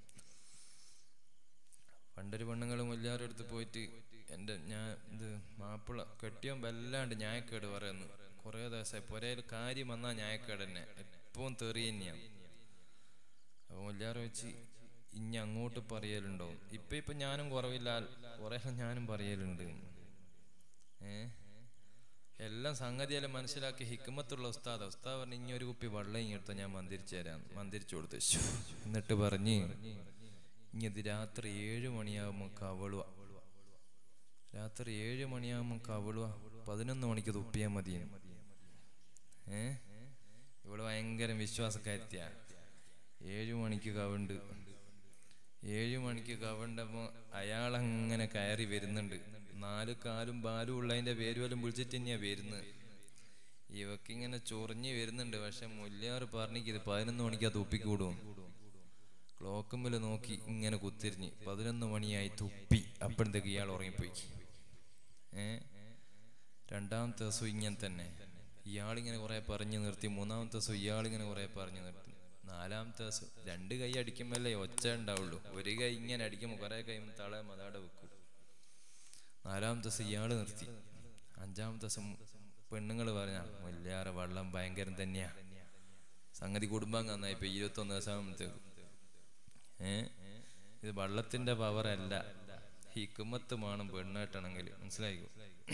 പണ്ടൊരു പെണ്ണുങ്ങൾ മുല്ലാരുടെ അടുത്ത് പോയിട്ട് എൻ്റെ ഞാൻ ഇത് മാപ്പിള കെട്ടിയോൻ വല്ലാണ്ട് ഞായക്കേട് പറയുന്നു കുറേ ദിവസമായി പുരയിൽ കാര്യം വന്നാൽ ഞായക്കേട് തന്നെ എപ്പോഴും തെറി തന്നെയാണ് അപ്പോൾ എല്ലാവരും വെച്ച് ഇനി അങ്ങോട്ട് പറയലുണ്ടോ ഇപ്പൊ ഇപ്പൊ ഞാനും കുറവില്ല കുറെ ഞാനും പറയലുണ്ട് ഏ എല്ലാം സംഗതിയെല്ലാം മനസ്സിലാക്കി ഹിക്കുമത്തുള്ള ഉസ്താദ് ഉസ്താദ് പറഞ്ഞു ഇനി ഒരു കുപ്പി വെള്ളം ഇങ്ങെടുത്ത ഞാൻ മന്ദിരിച്ചു തരാം മന്ദിരിച്ചു കൊടുത്തു ശ്ശോ. എന്നിട്ട് പറഞ്ഞ് ഇനി ഇത് രാത്രി ഏഴ് മണിയാകുമ്പോൾ കവളുക രാത്രി ഏഴ് മണിയാകുമ്പോൾ കവളുക പതിനൊന്ന് മണിക്ക് തുപ്പിയാൽ മതി ഏ ഇവിടെ ഭയങ്കര വിശ്വാസക്കാരിത്യാ ഏഴു മണിക്ക് കവുണ്ട് ഏഴു മണിക്ക് കവുണ്ടപ്പോ അയാളങ്ങനെ കയറി വരുന്നുണ്ട് നാല് കാലും ബാലും ഉള്ളതിന്റെ പേരുപോലും വിളിച്ചിട്ട് തന്നെയാ വരുന്നത് ഇവക്കിങ്ങനെ ചൊറിഞ്ഞ് വരുന്നുണ്ട് പക്ഷെ മുല്യാറ് പറഞ്ഞിക്ക് ഇത് പതിനൊന്ന് മണിക്ക് അത് തുപ്പിക്കൂടും ക്ലോക്കുമ്പിൽ നോക്കി ഇങ്ങനെ കുത്തിരിഞ്ഞ് പതിനൊന്ന് മണിയായി തുപ്പി അപ്പോഴത്തേക്ക് ഇയാൾ ഉറങ്ങിപ്പോയി ഏ രണ്ടാമത്തെ ദിവസം ഇങ്ങനെ തന്നെ ഇയാളിങ്ങനെ കുറെ പറഞ്ഞു നിർത്തി മൂന്നാമത്തെ ദിവസം ഇയാളിങ്ങനെ കുറെ പറഞ്ഞു നിർത്തി നാലാമത്തെ ദിവസം രണ്ട് കൈ അടിക്കുമ്പോഴല്ലേ ഒച്ച ഉണ്ടാവുള്ളൂ ഒരു കൈ ഇങ്ങനെ അടിക്കുമ്പോൾ കുറെ കൈ തള മതാടെ വെക്കും നാലാമത്തെ ദിവസം ഇയാള് നിർത്തി അഞ്ചാമത്തെ ദിവസം പെണ്ണുങ്ങൾ പറഞ്ഞ മുല്ലാറെ വെള്ളം ഭയങ്കരം തന്നെയാ സംഗതി കുടുംബം നന്നായി ഇപ്പൊ ഇരുപത്തൊന്ന് ദിവസമാകുമ്പോഴത്തേക്ക് ഏ ഇത് വെള്ളത്തിന്റെ പവർ അല്ല ഹിക്കുമത്ത് വേണം പെണ്ണേട്ടണമെങ്കിൽ മനസ്സിലായിക്കോ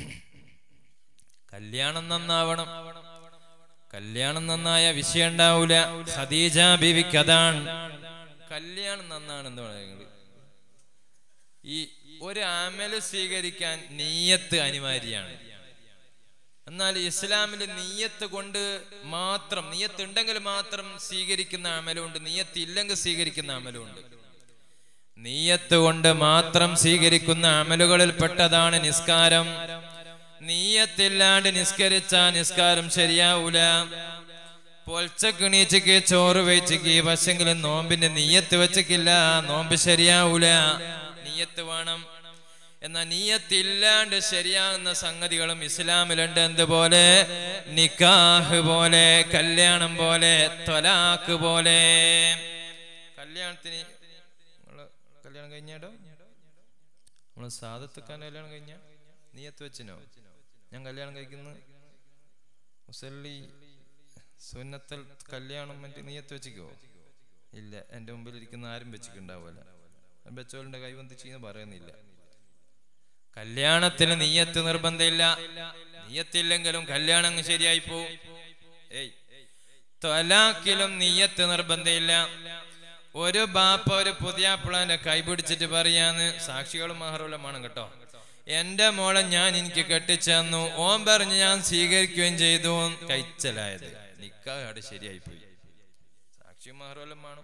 കല്യാണം നന്നാവണം കല്യാണം നന്നായ വിഷയം ഉണ്ടാവൂല ഖദീജ ബിവിക്ക് അതാണ് കല്യാണം നന്നാണെന്ന് പറയുന്നത് ഈ ഒരു അമല് സ്വീകരിക്കാൻ നീയത്ത് അനിവാര്യമാണ് എന്നാൽ ഇസ്ലാമിൽ നീയത്ത് കൊണ്ട് മാത്രം നീയത്ത് ഉണ്ടെങ്കിൽ മാത്രം സ്വീകരിക്കുന്ന അമലുണ്ട് നീയത്ത് ഇല്ലെങ്കിൽ സ്വീകരിക്കുന്ന അമലുണ്ട് നീയത്ത് കൊണ്ട് മാത്രം സ്വീകരിക്കുന്ന അമലുകളിൽ പെട്ടതാണ് നിസ്കാരം നീയത്തില്ലാണ്ട് നിസ്കരിച്ച നിസ്കാരം ശരിയാവൂല പൊൽച്ചക്കിണീച്ചക്ക് ചോറ് വെച്ചിക്ക് പക്ഷെങ്കിലും നോമ്പിന്റെ നീയത്ത് വെച്ചിക്കില്ല നോമ്പ് ശരിയാവൂല നീയത്ത് വേണം എന്നാ നീയത്തില്ലാണ്ട് ശരിയാകുന്ന സംഗതികളും ഇസ്ലാമിലുണ്ട് എന്തുപോലെ നിക്കാഹ് പോലെ കല്യാണം പോലെ ത്വലാക്ക് പോലെ കല്യാണത്തിന് നിങ്ങള് കല്യാണം കഴിഞ്ഞാടോ നമ്മള് സാധത്തുക്കാൻ കല്യാണം കഴിഞ്ഞ നീയത്ത് വെച്ചിനോ ഞാൻ കല്യാണം കഴിക്കുന്നു മുസല്ലി സുന്നത്തൽ കല്യാണം മറ്റേ നീയത്ത് വെച്ചിക്കോ ഇല്ല എൻ്റെ മുമ്പിൽ ഇരിക്കുന്ന ആരും വെച്ചിട്ടുണ്ടാവില്ല വെച്ചോലിന്റെ കൈവന്ത് ചെയ്യുന്ന പറയുന്നില്ല കല്യാണത്തിന് നീയത്ത് നിർബന്ധമില്ല നീയത്തില്ലെങ്കിലും കല്യാണം അങ്ങ് ശരിയായി പോവും ഏയ് ത്വലാക്കിലും നീയത്ത് നിർബന്ധമില്ല ഒരു ബാപ്പ ഒരു പുതിയ പിള്ളാന്റെ കൈ പിടിച്ചിട്ട് പറയാന്ന് സാക്ഷികളും മഹറുലമാണ് കേട്ടോ എന്റെ മോളെ ഞാൻ എനിക്ക് കെട്ടിച്ചെന്നു ഓൻ പറഞ്ഞ് ഞാൻ സ്വീകരിക്കുകയും ചെയ്തു കഴിച്ചലായത് നിക്കാട് ശരിയായി പോയി സാക്ഷി മഹറുലമാണ്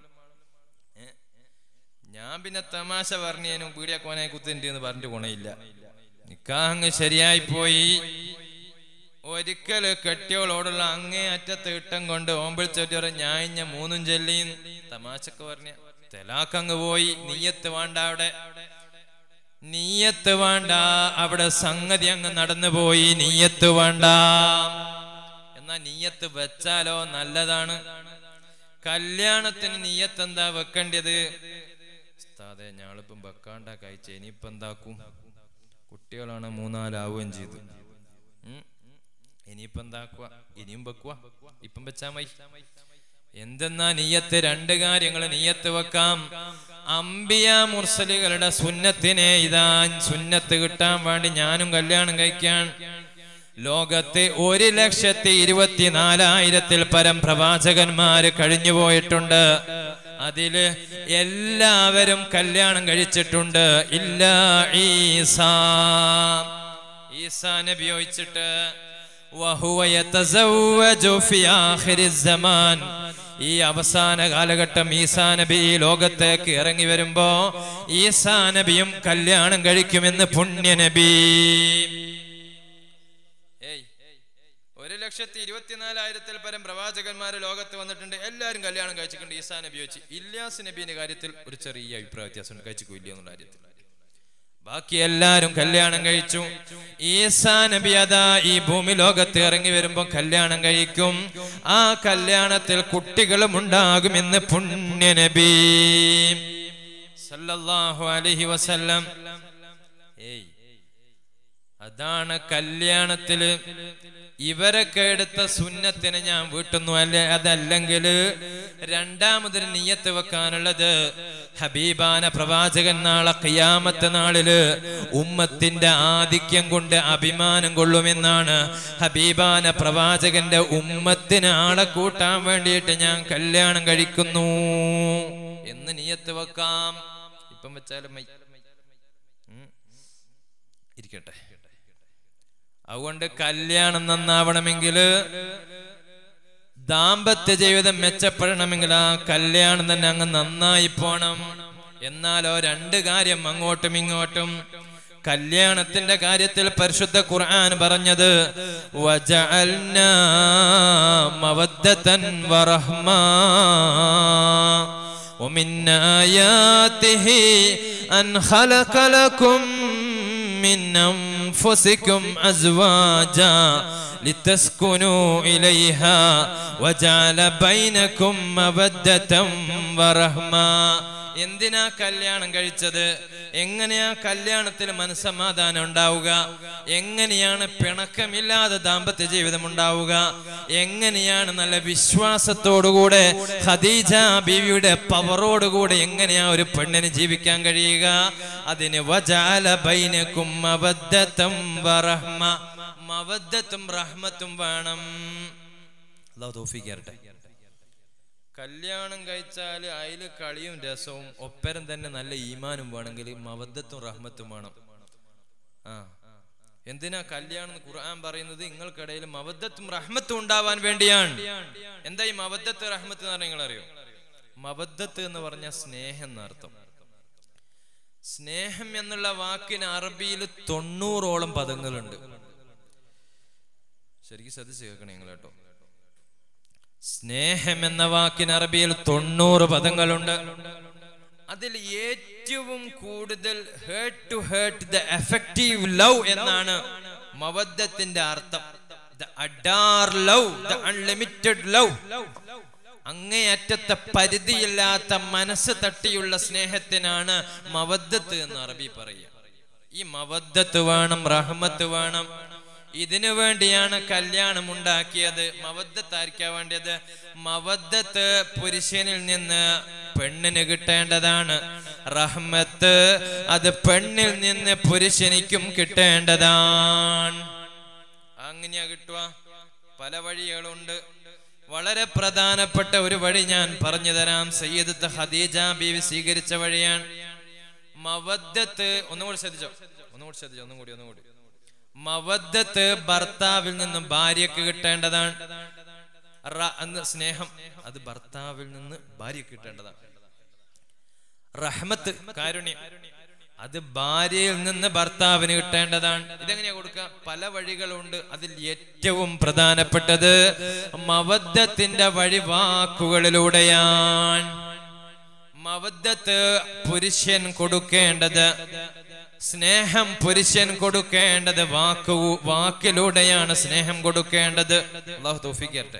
ഞാൻ പിന്നെ തമാശ പറഞ്ഞതിനും പീടിയക്കോനെ കുത്തിൻ്റെ എന്ന് പറഞ്ഞിട്ട് ഗുണയില്ല നിക്കാഹ് ശരിയായി പോയി ഒരിക്കല് കെട്ടിയോളോടുള്ള അങ്ങേ അറ്റത്ത് ഇട്ടം കൊണ്ട് ഓമ്പിളിച്ചൊറ്റ ഞായിഞ്ഞ മൂന്നും ചെല്ലിയും തമാശക്ക് പറഞ്ഞ തെലാക്കങ്ങ് പോയി നീയത്ത് വേണ്ട അവിടെ നീയത്ത് വേണ്ട അവിടെ സംഗതി അങ്ങ് നടന്നു പോയി നീയത്ത് വേണ്ട എന്നാ നീയത്ത് വെച്ചാലോ നല്ലതാണ് കല്യാണത്തിന് നീയത്ത് എന്താ വെക്കേണ്ടത് ഉസ്താദെ ഞാളിപ്പം വെക്കാണ്ട കഴിച്ച ഇനിയിപ്പം എന്താക്കും കുട്ടികളാണ് മൂന്നാലാവുകയും ചെയ്തു ഉം. ഇനിയിപ്പം എന്താക്കുക ഇനിയും വെക്കുക ഇപ്പം വെച്ചാ മതി എന്തെന്നാ നീയത്ത് രണ്ട് കാര്യങ്ങൾ നീയത്ത് വെക്കാം അമ്പിയ മുർസലികളുടെ സുന്നത്തിനെ ഇതാ സുന്നത്ത് കിട്ടാൻ വേണ്ടി ഞാനും കല്യാണം കഴിക്കാൻ ലോകത്തെ ഒരു ലക്ഷത്തി ഇരുപത്തിനാലായിരത്തിൽ പരം പ്രവാചകന്മാര് കഴിഞ്ഞു പോയിട്ടുണ്ട് അതില് എല്ലാവരും കല്യാണം കഴിച്ചിട്ടുണ്ട് ഇല്ല ഈസാ ഈസാ നബി ഒഴിച്ചിട്ട് വഹുവ യതസവ്വജു ഫി ആഖിരി സമാൻ ഈ അവസാന കാലഘട്ടം ഈസാ നബി ഈ ലോകത്തേക്ക് ഇറങ്ങി വരുമ്പോ ഈസാ നബിയും കല്യാണം കഴിക്കുമെന്ന് പുണ്യ നബി ഏയ് ഒരു ലക്ഷത്തി ഇരുപത്തിനാലായിരത്തിൽ പരം പ്രവാചകന്മാര് ലോകത്ത് വന്നിട്ടുണ്ട് എല്ലാവരും കല്യാണം കഴിച്ചിട്ടുണ്ട് ഈസാ നബി വെച്ച് ഇല്യാസ് നബീന്റെ കാര്യത്തിൽ ഒരു ചെറിയ അഭിപ്രായ വ്യത്യാസമുണ്ട് കഴിച്ചിക്കോ ഇല്ല എന്നുള്ള കാര്യത്തിൽ ബാക്കി എല്ലാരും കല്യാണം കഴിച്ചു ഈസാ നബി അതാ ഈ ഭൂമി ലോകത്ത് ഇറങ്ങി വരുമ്പോ കല്യാണം കഴിക്കും ആ കല്യാണത്തിൽ കുട്ടികളും ഉണ്ടാകുമെന്ന് പുണ്യ നബി സല്ലല്ലാഹു അലൈഹി വസല്ലം ഏയ് അതാണ് കല്യാണത്തില് ഇവരൊക്കെ എടുത്ത സുന്നത്തിന് ഞാൻ വീട്ടുന്നു അല്ലെ അതല്ലെങ്കിൽ രണ്ടാമതൊരു നീയത്ത് വെക്കാനുള്ളത് ഹബീബാന പ്രവാചകൻ നാളെ ഖിയാമത്ത് നാളില് ഉമ്മത്തിന്റെ ആധിക്യം കൊണ്ട് അഭിമാനം കൊള്ളുമെന്നാണ് ഹബീബാന പ്രവാചകന്റെ ഉമ്മത്തിന് ആളെ കൂട്ടാൻ വേണ്ടിയിട്ട് ഞാൻ കല്യാണം കഴിക്കുന്നു എന്ന് നീയത്ത് വെക്കാം ഇപ്പം വെച്ചാലും മൈ ഉം. ഇരിക്കട്ടെ അതുകൊണ്ട് കല്യാണം നന്നാവണമെങ്കിൽ ദാമ്പത്യ ജീവിതം മെച്ചപ്പെടണമെങ്കിൽ ആ കല്യാണം തന്നെ അങ്ങ് നന്നായി പോണം എന്നാലോ രണ്ട് കാര്യം അങ്ങോട്ടും ഇങ്ങോട്ടും കല്യാണത്തിന്റെ കാര്യത്തിൽ പരിശുദ്ധ ഖുർആൻ പറഞ്ഞത് വജഅൽനാ മവദ്ദതൻ വറഹ്മാ ومن آياته أن خلق لكم من أنفسكم أزواجا لتسكنوا إليها وجعل بينكم مودة ورحمة എന്തിനാ കല്യാണം കഴിച്ചത് എങ്ങനെയാ കല്യാണത്തിൽ മനസ്സമാധാനം ഉണ്ടാവുക എങ്ങനെയാണ് പിണക്കമില്ലാതെ ദാമ്പത്യ ജീവിതം ഉണ്ടാവുക എങ്ങനെയാണ് നല്ല വിശ്വാസത്തോടുകൂടെ ഖദീജ ബീവിയുടെ പവറോടുകൂടെ എങ്ങനെയാ ഒരു പെണ്ണിന് ജീവിക്കാൻ കഴിയുക അതിന് വജാല ബൈനക്കും മവദ്ദത്തും വറഹ്മ മവദ്ദത്തും റഹ്മത്തും വേണം അല്ലാഹു തൗഫീഖ് തരട്ടെ കല്യാണം കഴിച്ചാൽ അതിൽ കളിയും രസവും ഒപ്പരം തന്നെ നല്ല ഈമാനും വേണമെങ്കിൽ മവദ്ദത്തും റഹ്മത്തും വേണം ആ എന്തിനാ കല്യാണം എന്ന് ഖുർആൻ പറയുന്നത് നിങ്ങൾക്കിടയിൽ മവദ്ദത്തും റഹ്മത്തും ഉണ്ടാവാൻ വേണ്ടിയാണ് എന്താ ഈ മവദ്ദത്ത് റഹ്മത്ത് എന്ന് പറഞ്ഞാൽ നിങ്ങൾ അറിയോ മവദ്ദത്ത് എന്ന് പറഞ്ഞ സ്നേഹം എന്നർത്ഥം സ്നേഹം എന്നുള്ള വാക്കിന് അറബിയിൽ തൊണ്ണൂറോളം പദങ്ങളുണ്ട് ശരിക്കും ശ്രദ്ധിച്ച് കേൾക്കണേ നിങ്ങൾ കേട്ടോ സ്നേഹം എന്ന വാക്കിന് അറബിയിൽ തൊണ്ണൂറ് പദങ്ങളുണ്ട് അതിൽ ഏറ്റവും കൂടുതൽ heart to heart the effective love എന്നാണ് മവദ്ദത്തിന്റെ അർത്ഥം ദ അഡാർ ലവ് ദ അൺലിമിറ്റഡ് ലവ് അങ്ങേയറ്റത്തെ പരിധിയില്ലാത്ത മനസ്സ് തട്ടിയുള്ള സ്നേഹത്തിനാണ് മവദ്ദത്ത് എന്ന് അറബി പറയുക ഈ മവദ്ദത്ത് വേണം റഹ്മത്ത് വേണം ഇതിനു വേണ്ടിയാണ് കല്യാണം ഉണ്ടാക്കിയത് മവദ്ദത്തായിരിക്കാൻ വേണ്ടിയത് മവദ്ദത്ത് പുരുഷനിൽ നിന്ന് പെണ്ണിന് കിട്ടേണ്ടതാണ് റഹ്മത്ത് അത് പെണ്ണിൽ നിന്ന് പുരുഷനിക്കും കിട്ടേണ്ടതാണ് അങ്ങനെയാ കിട്ടുക പല വഴികളുണ്ട് വളരെ പ്രധാനപ്പെട്ട ഒരു വഴി ഞാൻ പറഞ്ഞു തരാം സയ്യിദത്ത് ഖദീജ ബീവി സ്വീകരിച്ച വഴിയാണ് മവദ്ദത്ത് ഒന്നുകൂടി ശ്രദ്ധിച്ചോ ഒന്നുകൂടി ശ്രദ്ധിച്ചോ ഒന്നും കൂടി ഒന്നും കൂടി മവദ്ദത്ത് ഭർത്താവിൽ നിന്ന് ഭാര്യക്ക് കിട്ടേണ്ടതാണ് റ- എന്ന് സ്നേഹം അത് ഭർത്താവിൽ നിന്ന് ഭാര്യക്ക് കിട്ടേണ്ടതാണ് റഹ്മത്ത് കാരുണ്യം അത് ഭാര്യയിൽ നിന്ന് ഭർത്താവിന് കിട്ടേണ്ടതാണ് ഇതെങ്ങനെയാ കൊടുക്കുക പല വഴികളുണ്ട് അതിൽ ഏറ്റവും പ്രധാനപ്പെട്ടത് മവദ്ദത്തിന്റെ വഴി വാക്കുകളിലൂടെയാണ് മവദ്ദത്ത് പുരുഷൻ കൊടുക്കേണ്ടത് സ്നേഹം പുരുഷൻ കൊടുക്കേണ്ടത് വാക്കു വാക്കിലൂടെയാണ് സ്നേഹം കൊടുക്കേണ്ടത് അള്ളാഹു തൗഫീഖ്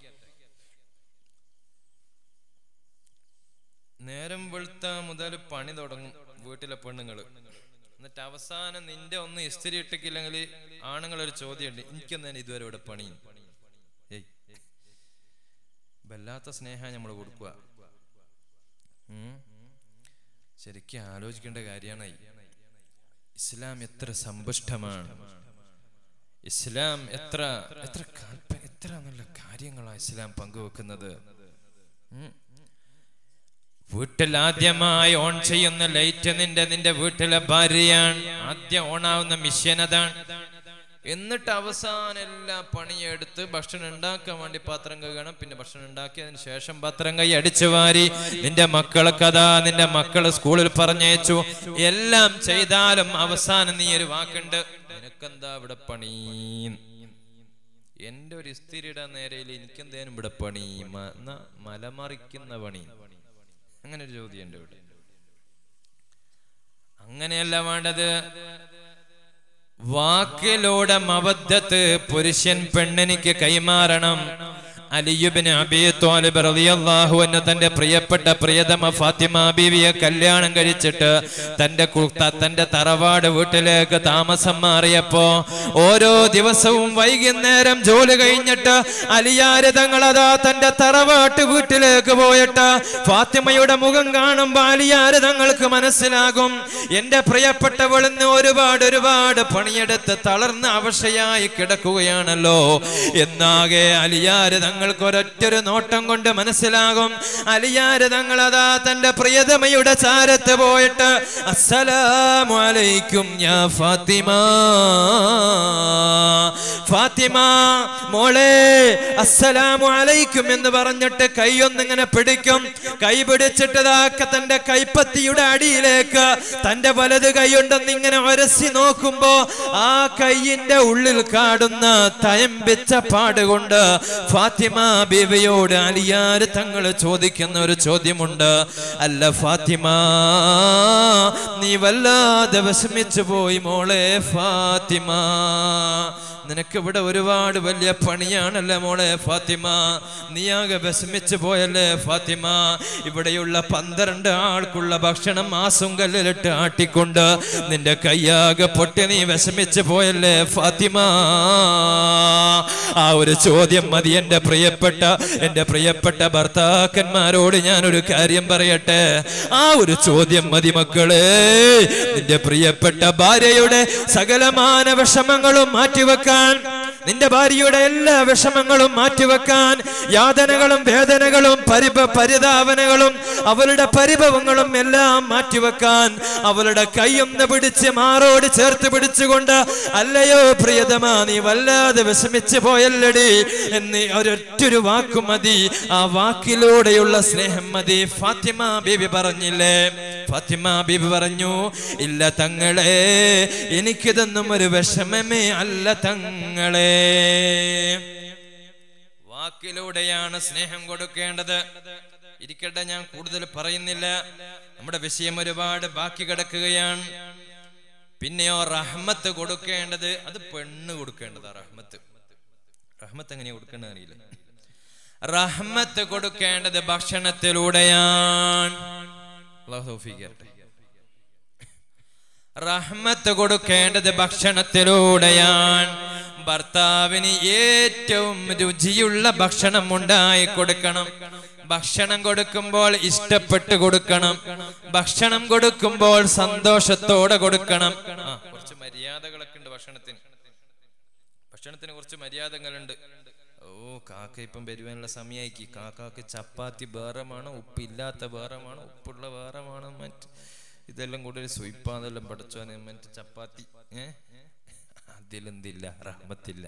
നേരം വെളുത്ത മുതൽ പണി തുടങ്ങും വീട്ടിലെ പെണ്ണുങ്ങള് എന്നിട്ട് അവസാനം നിന്റെ ഒന്ന് ഇസ്തിരി ഇട്ടിക്കില്ലെങ്കിൽ ആണുങ്ങളൊരു ചോദ്യമുണ്ട് എനിക്കൊന്നും ഇതുവരെ ഇവിടെ പണി ഏയ് വല്ലാത്ത സ്നേഹം നമ്മൾ കൊടുക്കുക ഉം. ശരിക്കും ആലോചിക്കേണ്ട കാര്യമാണ് ഇസ്ലാം എത്ര സമ്പുഷ്ടമാണ് ഇസ്ലാം എത്ര എത്ര കാൽപ്പ- എത്ര നല്ല കാര്യങ്ങളാണ് ഇസ്ലാം പങ്കുവെക്കുന്നത് ഉം. വീട്ടിൽ ആദ്യമായി ഓൺ ചെയ്യുന്ന ലൈറ്റ് നിന്റെ നിന്റെ വീട്ടിലെ ഭാര്യയാണ് ആദ്യം ഓണാവുന്ന മിഷ്യൻ അതാണ് എന്നിട്ട് അവസാനം എല്ലാ പണിയെടുത്ത് ഭക്ഷണം ഉണ്ടാക്കാൻ വേണ്ടി പാത്രം കഴുകണം പിന്നെ ഭക്ഷണം ഉണ്ടാക്കിയതിന് ശേഷം പാത്രം കൈ അടിച്ചു വാരി നിന്റെ മക്കളെ കഥ നിന്റെ മക്കള് സ്കൂളിൽ പറഞ്ഞയച്ചു എല്ലാം ചെയ്താലും അവസാനം നീ ഒരു വാക്കുണ്ട് നിനക്കെന്താ ഇവിടെ പണി എന്റെ ഒരു ഇസ്തിരിയുടെ നേരയിൽ എനിക്കെന്തേനും ഇവിടെ പണി മ- എന്നാ മലമറിക്കുന്ന പണി അങ്ങനെ ഒരു ചോദ്യം ഉണ്ട് ഇവിടെ അങ്ങനെയല്ല വേണ്ടത് വാക്കിലൂടെ മബദ്ധത്ത് പുരുഷൻ പെണ്ണിനിക്ക് കൈമാറണം അലിയുബിന് അബി ത്വാലിബ് റളിയല്ലാഹു അൻഹു തന്റെ പ്രിയപ്പെട്ട പ്രിയതമ ഫാത്തിമ ബീവിയെ കല്യാണം കഴിച്ചിട്ട് തന്റെ കു- ത- തന്റെ തറവാട് വീട്ടിലേക്ക് താമസം മാറിയപ്പോ ഓരോ ദിവസവും വൈകുന്നേരം ജോലി കഴിഞ്ഞിട്ട് അലിയാര് തങ്ങളതാ തന്റെ തറവാട്ട് വീട്ടിലേക്ക് പോയിട്ട് ഫാത്തിമയുടെ മുഖം കാണുമ്പോ അലിയാര് തങ്ങൾക്ക് മനസ്സിലാകും എന്റെ പ്രിയപ്പെട്ടവൾ ഇന്ന് ഒരുപാട് ഒരുപാട് പണിയെടുത്ത് തളർന്ന് അവശയായി കിടക്കുകയാണല്ലോ എന്നാകെ അലിയാര് തങ്ങൾക്ക് ഒരൊറ്റൊരു നോട്ടം കൊണ്ട് മനസ്സിലാകും അലിയാര് തങ്ങൾ അതാ തന്റെ പ്രിയതമയുടെ ചാരത്ത് പോയിട്ട് അസ്സലാമു അലൈക്കും യാ ഫാത്തിമ ഫാത്തിമ മോളെ അസ്സലാമു അലൈക്കും എന്ന് പറഞ്ഞിട്ട് കൈയൊന്നിങ്ങനെ പിടിക്കും കൈ പിടിച്ചിട്ട് ഇതാക്ക തന്റെ കൈപ്പത്തിയുടെ അടിയിലേക്ക് തന്റെ വലത് കൈയുണ്ടെന്ന് ഇങ്ങനെ ഒരസി നോക്കുമ്പോ ആ കൈയിന്റെ ഉള്ളിൽ കാടുന്ന തയമ്പിച്ച പാടുകൊണ്ട് ഫാത്തിമ ബീവിയോട് അലിയാര് തങ്ങൾ ചോദിക്കുന്ന ഒരു ചോദ്യമുണ്ട് അല്ല ഫാത്തിമ നീ വല്ലാതെ വിഷമിച്ചു പോയി മോളെ ഫാത്തിമ നിനക്ക് ഇവിടെ ഒരുപാട് വലിയ പണിയാണല്ലേ മോളെ ഫാത്തിമ നീയാകെ വിഷമിച്ചു പോയല്ലേ ഫാത്തിമ ഇവിടെയുള്ള പന്ത്രണ്ട് ആൾക്കുള്ള ഭക്ഷണം ആസുങ്കല്ലിലിട്ട് ആട്ടിക്കൊണ്ട് നിന്റെ കയ്യാകെ പൊട്ടി നീ വിഷമിച്ചു പോയല്ലേ ഫാത്തിമ ആ ഒരു ചോദ്യം മതി എൻ്റെ പ്രിയപ്പെട്ട എൻ്റെ പ്രിയപ്പെട്ട ഭർത്താക്കന്മാരോട് ഞാനൊരു കാര്യം പറയട്ടെ ആ ഒരു ചോദ്യം മതി മക്കളെ നിന്റെ പ്രിയപ്പെട്ട ഭാര്യയുടെ സകലമാന വിഷമങ്ങളും മാറ്റിവെക്കാൻ നിന്റെ ഭാര്യയുടെ എല്ലാ വിഷമങ്ങളും മാറ്റിവെക്കാൻ യാതനകളും വേദനകളും പരിഭ പരിതാപനകളും അവളുടെ പരിഭവങ്ങളും എല്ലാം മാറ്റിവെക്കാൻ അവളുടെ കൈയൊന്ന് പിടിച്ച് മാറോട് ചേർത്ത് പിടിച്ചുകൊണ്ട് അല്ലയോ പ്രിയതമാ നീ വല്ലാതെ വിഷമിച്ചു പോയല്ലടി എന്ന് ഒരൊറ്റൊരു വാക്കു മതി ആ വാക്കിലൂടെയുള്ള സ്നേഹം മതി ഫാത്തിമ ബീബി പറഞ്ഞില്ലേ ഫാത്തിമ ബീബി പറഞ്ഞു ഇല്ല തങ്ങളെ എനിക്കിതൊന്നും ഒരു വിഷമമേ അല്ല തങ്ങളെ വാക്കിലൂടെയാണ് സ്നേഹം കൊടുക്കേണ്ടത് ഇരിക്കട്ടെ ഞാൻ കൂടുതൽ പറയുന്നില്ല നമ്മുടെ വിഷയം ഒരുപാട് ബാക്കി കിടക്കുകയാണ് പിന്നെയോ റഹ്മത്ത് കൊടുക്കേണ്ടത് അത് പെണ്ണ് കൊടുക്കേണ്ടതാ റഹ്മത്ത് റഹ്മത്ത് എങ്ങനെയാ കൊടുക്കേണ്ടത് അറിയില്ല റഹ്മത്ത് കൊടുക്കേണ്ടത് ഭക്ഷണത്തിലൂടെയാണ് അള്ളാഹു തൗഫീഖ് തരട്ടെ. റഹ്മത്ത് കൊടുക്കേണ്ടത് ഭക്ഷണത്തിലൂടെയാണ് ഭർത്താവിന് ഏറ്റവും രുചിയുള്ള ഭക്ഷണം ഉണ്ടായി കൊടുക്കണം ഭക്ഷണം കൊടുക്കുമ്പോൾ ഇഷ്ടപ്പെട്ട് കൊടുക്കണം ഭക്ഷണം കൊടുക്കുമ്പോൾ സന്തോഷത്തോടെ കൊടുക്കണം ആ കുറച്ച് മര്യാദകളൊക്കെ ഉണ്ട് ഭക്ഷണത്തിന് ഭക്ഷണത്തിന് കുറച്ച് മര്യാദകളുണ്ട് ഓ കാക്ക ഇപ്പം വരുവാനുള്ള സമയമായിക്ക് കാക്കാക്ക് ചപ്പാത്തി വേറമാണ് ഉപ്പില്ലാത്ത വേറമാണ് ഉപ്പുള്ള വേറമാണ് മറ്റ് ഇതെല്ലാം കൂടെ ഒരു സ്വയിപ്പാന്നെല്ലാം പഠിച്ചോനെ മറ്റ് ചപ്പാത്തി ഏ അതിലെന്തില്ല റഹ്മത്തില്ല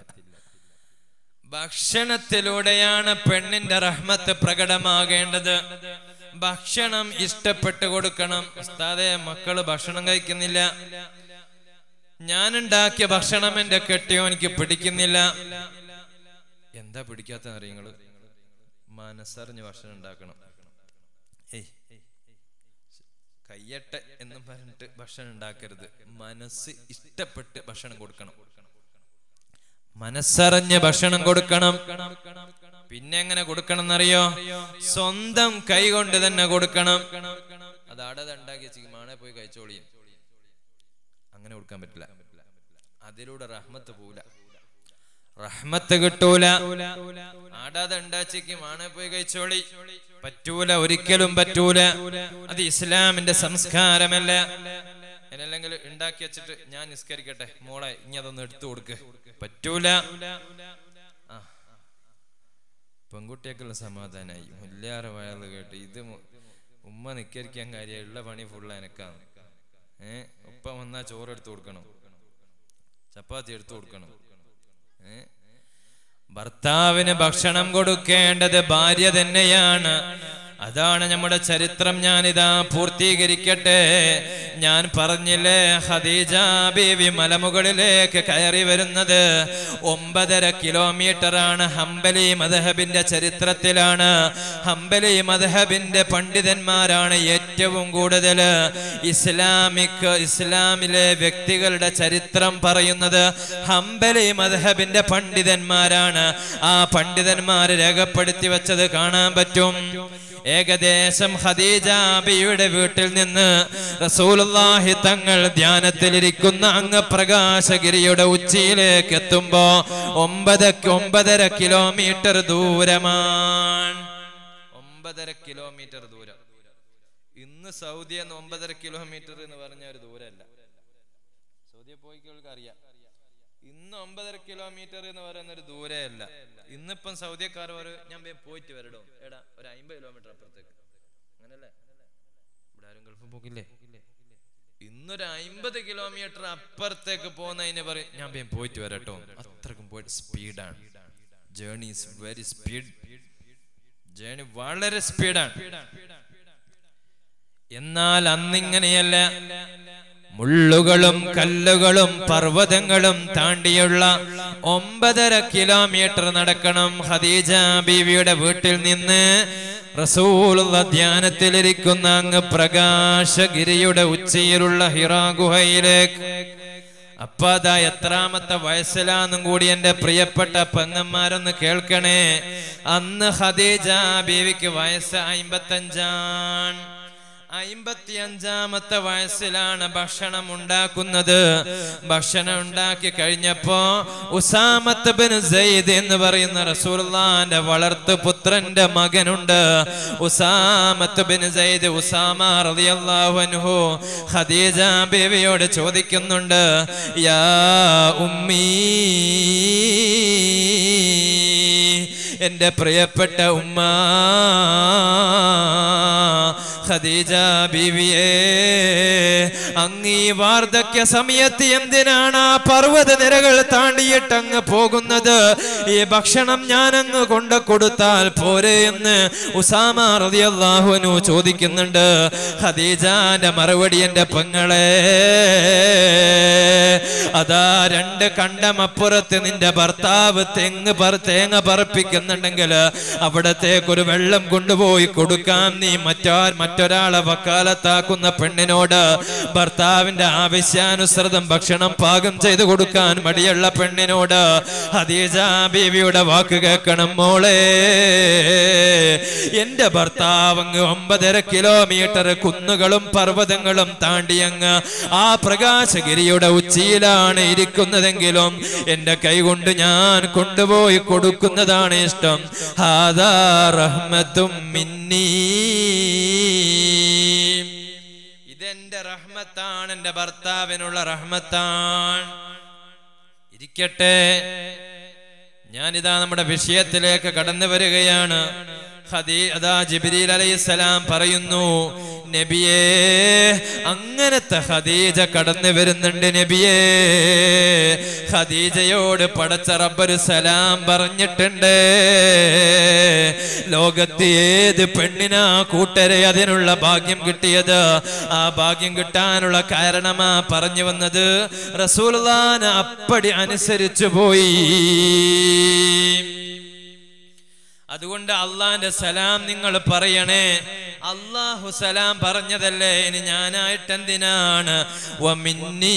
ഭക്ഷണത്തിലൂടെയാണ് പെണ്ണിന്റെ റഹ്മത്ത് പ്രകടമാകേണ്ടത് ഭക്ഷണം ഇഷ്ടപ്പെട്ട് കൊടുക്കണം ഉസ്താദെ മക്കള് ഭക്ഷണം കഴിക്കുന്നില്ല ഞാൻ ഉണ്ടാക്കിയ ഭക്ഷണം എന്റെ കെട്ടിയോ എനിക്ക് പിടിക്കുന്നില്ല എന്താ പിടിക്കാത്ത അറിയങ്ങള് മനസ്സറിഞ്ഞ് ഭക്ഷണം ഉണ്ടാക്കണം ഏയ് കയ്യട്ടെ എന്നും പറഞ്ഞിട്ട് ഭക്ഷണം ഉണ്ടാക്കരുത് മനസ്സ് ഇഷ്ടപ്പെട്ട് ഭക്ഷണം കൊടുക്കണം മനസ്സറിഞ്ഞ് ഭക്ഷണം കൊടുക്കണം പിന്നെ എങ്ങനെ കൊടുക്കണം എന്നറിയോ സ്വന്തം കൈ കൊണ്ട് തന്നെ കൊടുക്കണം അത് അടത് ഉണ്ടാക്കി വെച്ച് മാണെ പോയി കഴിച്ചോളിയും അങ്ങനെ കൊടുക്കാൻ പറ്റില്ല അതിലൂടെ റഹ്മത്ത് പോല റഹ്മത്ത് കിട്ടൂല ആടാതെ ഉണ്ടാച്ചേക്ക് മാണെ പോയി കഴിച്ചോളി പറ്റൂല ഒരിക്കലും പറ്റൂല അത് ഇസ്ലാമിന്റെ സംസ്കാരമല്ല അല്ലെങ്കിൽ ഉണ്ടാക്കി വെച്ചിട്ട് ഞാൻ നിസ്കരിക്കട്ടെ മോളെ ഇനി അതൊന്ന് എടുത്തു കൊടുക്ക് പറ്റൂല ആ പെൺകുട്ടിയൊക്കെയുള്ള സമാധാനായി മുല്ലാറെ വയറ് കേട്ട് ഇത് മു- ഉമ്മ നിക്കരിക്കാൻ കാര്യം ഉള്ള പണി ഫുള്ള് എനക്കാണ് ഏ ഉപ്പ വന്നാ ചോറ് എടുത്തു കൊടുക്കണം ചപ്പാത്തി എടുത്തു കൊടുക്കണം ഏ ഭർത്താവിന് ഭക്ഷണം കൊടുക്കേണ്ടത് ഭാര്യ തന്നെയാണ് അതാണ് നമ്മുടെ ചരിത്രം ഞാനിതാ പൂർത്തീകരിക്കട്ടെ ഞാൻ പറഞ്ഞില്ലേ ഖദീജ ബീവി മലമുകളിലേക്ക് കയറി വരുന്നത് ഒമ്പതര കിലോമീറ്റർ ആണ് ഹംബലി മദഹബിന്റെ ചരിത്രത്തിലാണ് ഹംബലി മദഹബിന്റെ പണ്ഡിതന്മാരാണ് ഏറ്റവും കൂടുതൽ ഇസ്ലാമിക് ഇസ്ലാമിലെ വ്യക്തികളുടെ ചരിത്രം പറയുന്നത് ഹംബലി മദഹബിന്റെ പണ്ഡിതന്മാരാണ് ആ പണ്ഡിതന്മാർ രേഖപ്പെടുത്തി വെച്ചത് കാണാൻ പറ്റും ഏകദേശം ഖദീജാബിയുടെ വീട്ടിൽ നിന്ന് റസൂലുള്ളാഹി തങ്ങൾ ധ്യാനത്തിലിരിക്കുന്ന അങ്ങ് പ്രകാശഗിരിയുടെ ഉച്ചിയിലേക്ക് എത്തുമ്പോ ഒമ്പത് ഒമ്പതര കിലോമീറ്റർ ദൂരമാണ് ഒമ്പതര കിലോമീറ്റർ ദൂരം ഇന്ന് സൗദി എന്ന് ഒമ്പതര കിലോമീറ്റർ എന്ന് പറഞ്ഞ ഒരു ദൂരമല്ല സൗദിയെ പോയിക്കൾക്ക് അറിയാം ഇന്ന് ഒമ്പതര കിലോമീറ്റർ എന്ന് പറയുന്ന ഒരു ദൂരമല്ല ഇന്നിപ്പം സൗദിയക്കാർ ഒരു ഞാൻ വേഗം പോയിട്ട് വരടോ എടാ ഒരു അമ്പത് കിലോമീറ്റർ അപ്പുറത്തേക്ക് അങ്ങനല്ലേ ഇവിടെ ആരും ഗൾഫ് പോകില്ലേ ഇന്നൊരു അമ്പത് കിലോമീറ്റർ അപ്പുറത്തേക്ക് പോകുന്നതിന് പറയും ഞാൻ വേഗം പോയിട്ട് വരട്ടോ അത്രക്കും പോയിട്ട് സ്പീഡാണ് journey is very speed journey വളരെ സ്പീഡാണ് എന്നാൽ അന്നിങ്ങനെയല്ല മുള്ളുകളും കല്ലുകളും പർവ്വതങ്ങളും താണ്ടിയുള്ള ഒമ്പതര കിലോമീറ്റർ നടക്കണം ഖദീജ ബീവിയുടെ വീട്ടിൽ നിന്ന് റസൂലുള്ള ധ്യാനത്തിലിരിക്കുന്ന അങ്ങ് പ്രകാശഗിരിയുടെ ഉച്ചയിലുള്ള ഹിറാ ഗുഹയിലേക്ക് അപ്പൊ അതാ എത്രാമത്തെ വയസ്സിലാന്നും കൂടി എന്റെ പ്രിയപ്പെട്ട പെങ്ങന്മാരൊന്ന് കേൾക്കണേ അന്ന് ഖദീജ ബീവിക്ക് വയസ്സ് അമ്പത്തഞ്ചാണ് അമ്പത്തിയഞ്ചാമത്തെ വയസ്സിലാണ് ഭക്ഷണം ഉണ്ടാക്കുന്നത് ഭക്ഷണം ഉണ്ടാക്കി കഴിഞ്ഞപ്പോ ഉസാമത്ത് ബിൻ സെയ്ദ് എന്ന് പറയുന്ന റസൂലുള്ളാന്റെ വളർത്തു പുത്രന്റെ മകനുണ്ട് ഉസാമത്ത് ബിൻ സെയ്ദ് ഉസാമ റളിയല്ലാഹു അൻഹു ഖദീജ ബീവിയോട് ചോദിക്കുന്നുണ്ട് യാ ഉമ്മീ എന്റെ പ്രിയപ്പെട്ട ഉമ്മ ഖദീജ ബീവിയെ അങ്ങ് ഈ വാർദ്ധക്യ സമയത്ത് എന്തിനാണ് ആ പർവ്വത നിരകൾ താണ്ടിയിട്ട് അങ്ങ് പോകുന്നത് ഈ ഭക്ഷണം ഞാൻ അങ്ങ് കൊണ്ട കൊടുത്താൽ പോരെ എന്ന് ഉസാമ റളിയല്ലാഹുനു ചോദിക്കുന്നുണ്ട് ഖദീജാന്റെ മറുപടി എന്റെ പെങ്ങളെ അതാ രണ്ട് കണ്ടമപ്പുറത്ത് നിന്റെ ഭർത്താവ് തെങ്ങ് പറ തേങ്ങ പറപ്പിക്കുന്നുണ്ടെങ്കിൽ അവിടത്തേക്ക് ഒരു വെള്ളം കൊണ്ടുപോയി കൊടുക്കാൻ നീ മറ്റാർ മറ്റൊരാളെ വക്കാലത്താക്കുന്ന പെണ്ണിനോട് ഭർത്താവിന്റെ ആവശ്യാനുസൃതം ഭക്ഷണം പാകം ചെയ്തു കൊടുക്കാൻ മടിയുള്ള പെണ്ണിനോട് ഹദീജ ബീവിയുടെ വാക്ക് കേൾക്കണം മോളെ എന്റെ ഭർത്താവ് അങ്ങ് ഒമ്പതര കിലോമീറ്റർ കുന്നുകളും പർവ്വതങ്ങളും താണ്ടിയങ്ങ് ആ പ്രകാശഗിരിയുടെ ഉച്ചിയിലാണ് ഇരിക്കുന്നതെങ്കിലും എന്റെ കൈകൊണ്ട് ഞാൻ കൊണ്ടുപോയി കൊടുക്കുന്നതാണ് ഇഷ്ടം ഹാദാ റഹ്മത്തും മിന്നീ ഇതെന്റെ റഹ്മത്താണ് എന്റെ ഭർത്താവിനുള്ള റഹ്മത്താണ് ഇരിക്കട്ടെ ഞാനിതാ നമ്മുടെ വിഷയത്തിലേക്ക് കടന്നു വരികയാണ് ഖദീ അതാ ജിബ്രീൽ അലൈഹിസ്സലാം പറയുന്നു നബിയേ അങ്ങനത്തെ ഖദീജ കടന്നു വരുന്നുണ്ട് നബിയേ ഖദീജയോട് പടച്ച റബ്ബൊരു സലാം പറഞ്ഞിട്ടുണ്ട് ലോകത്ത് ഏത് പെണ്ണിനാ കൂട്ടരെ അതിനുള്ള ഭാഗ്യം കിട്ടിയത് ആ ഭാഗ്യം കിട്ടാനുള്ള കാരണമാ പറഞ്ഞു വന്നത് റസൂൽദാൻ അപ്പടി അനുസരിച്ചു പോയി അതുകൊണ്ട് അള്ളാന്റെ സലാം നിങ്ങൾ പറയണേ അള്ളാഹു സലാം പറഞ്ഞതല്ലേ ഇനി ഞാനായിട്ട് എന്തിനാണ് വമിന്നീ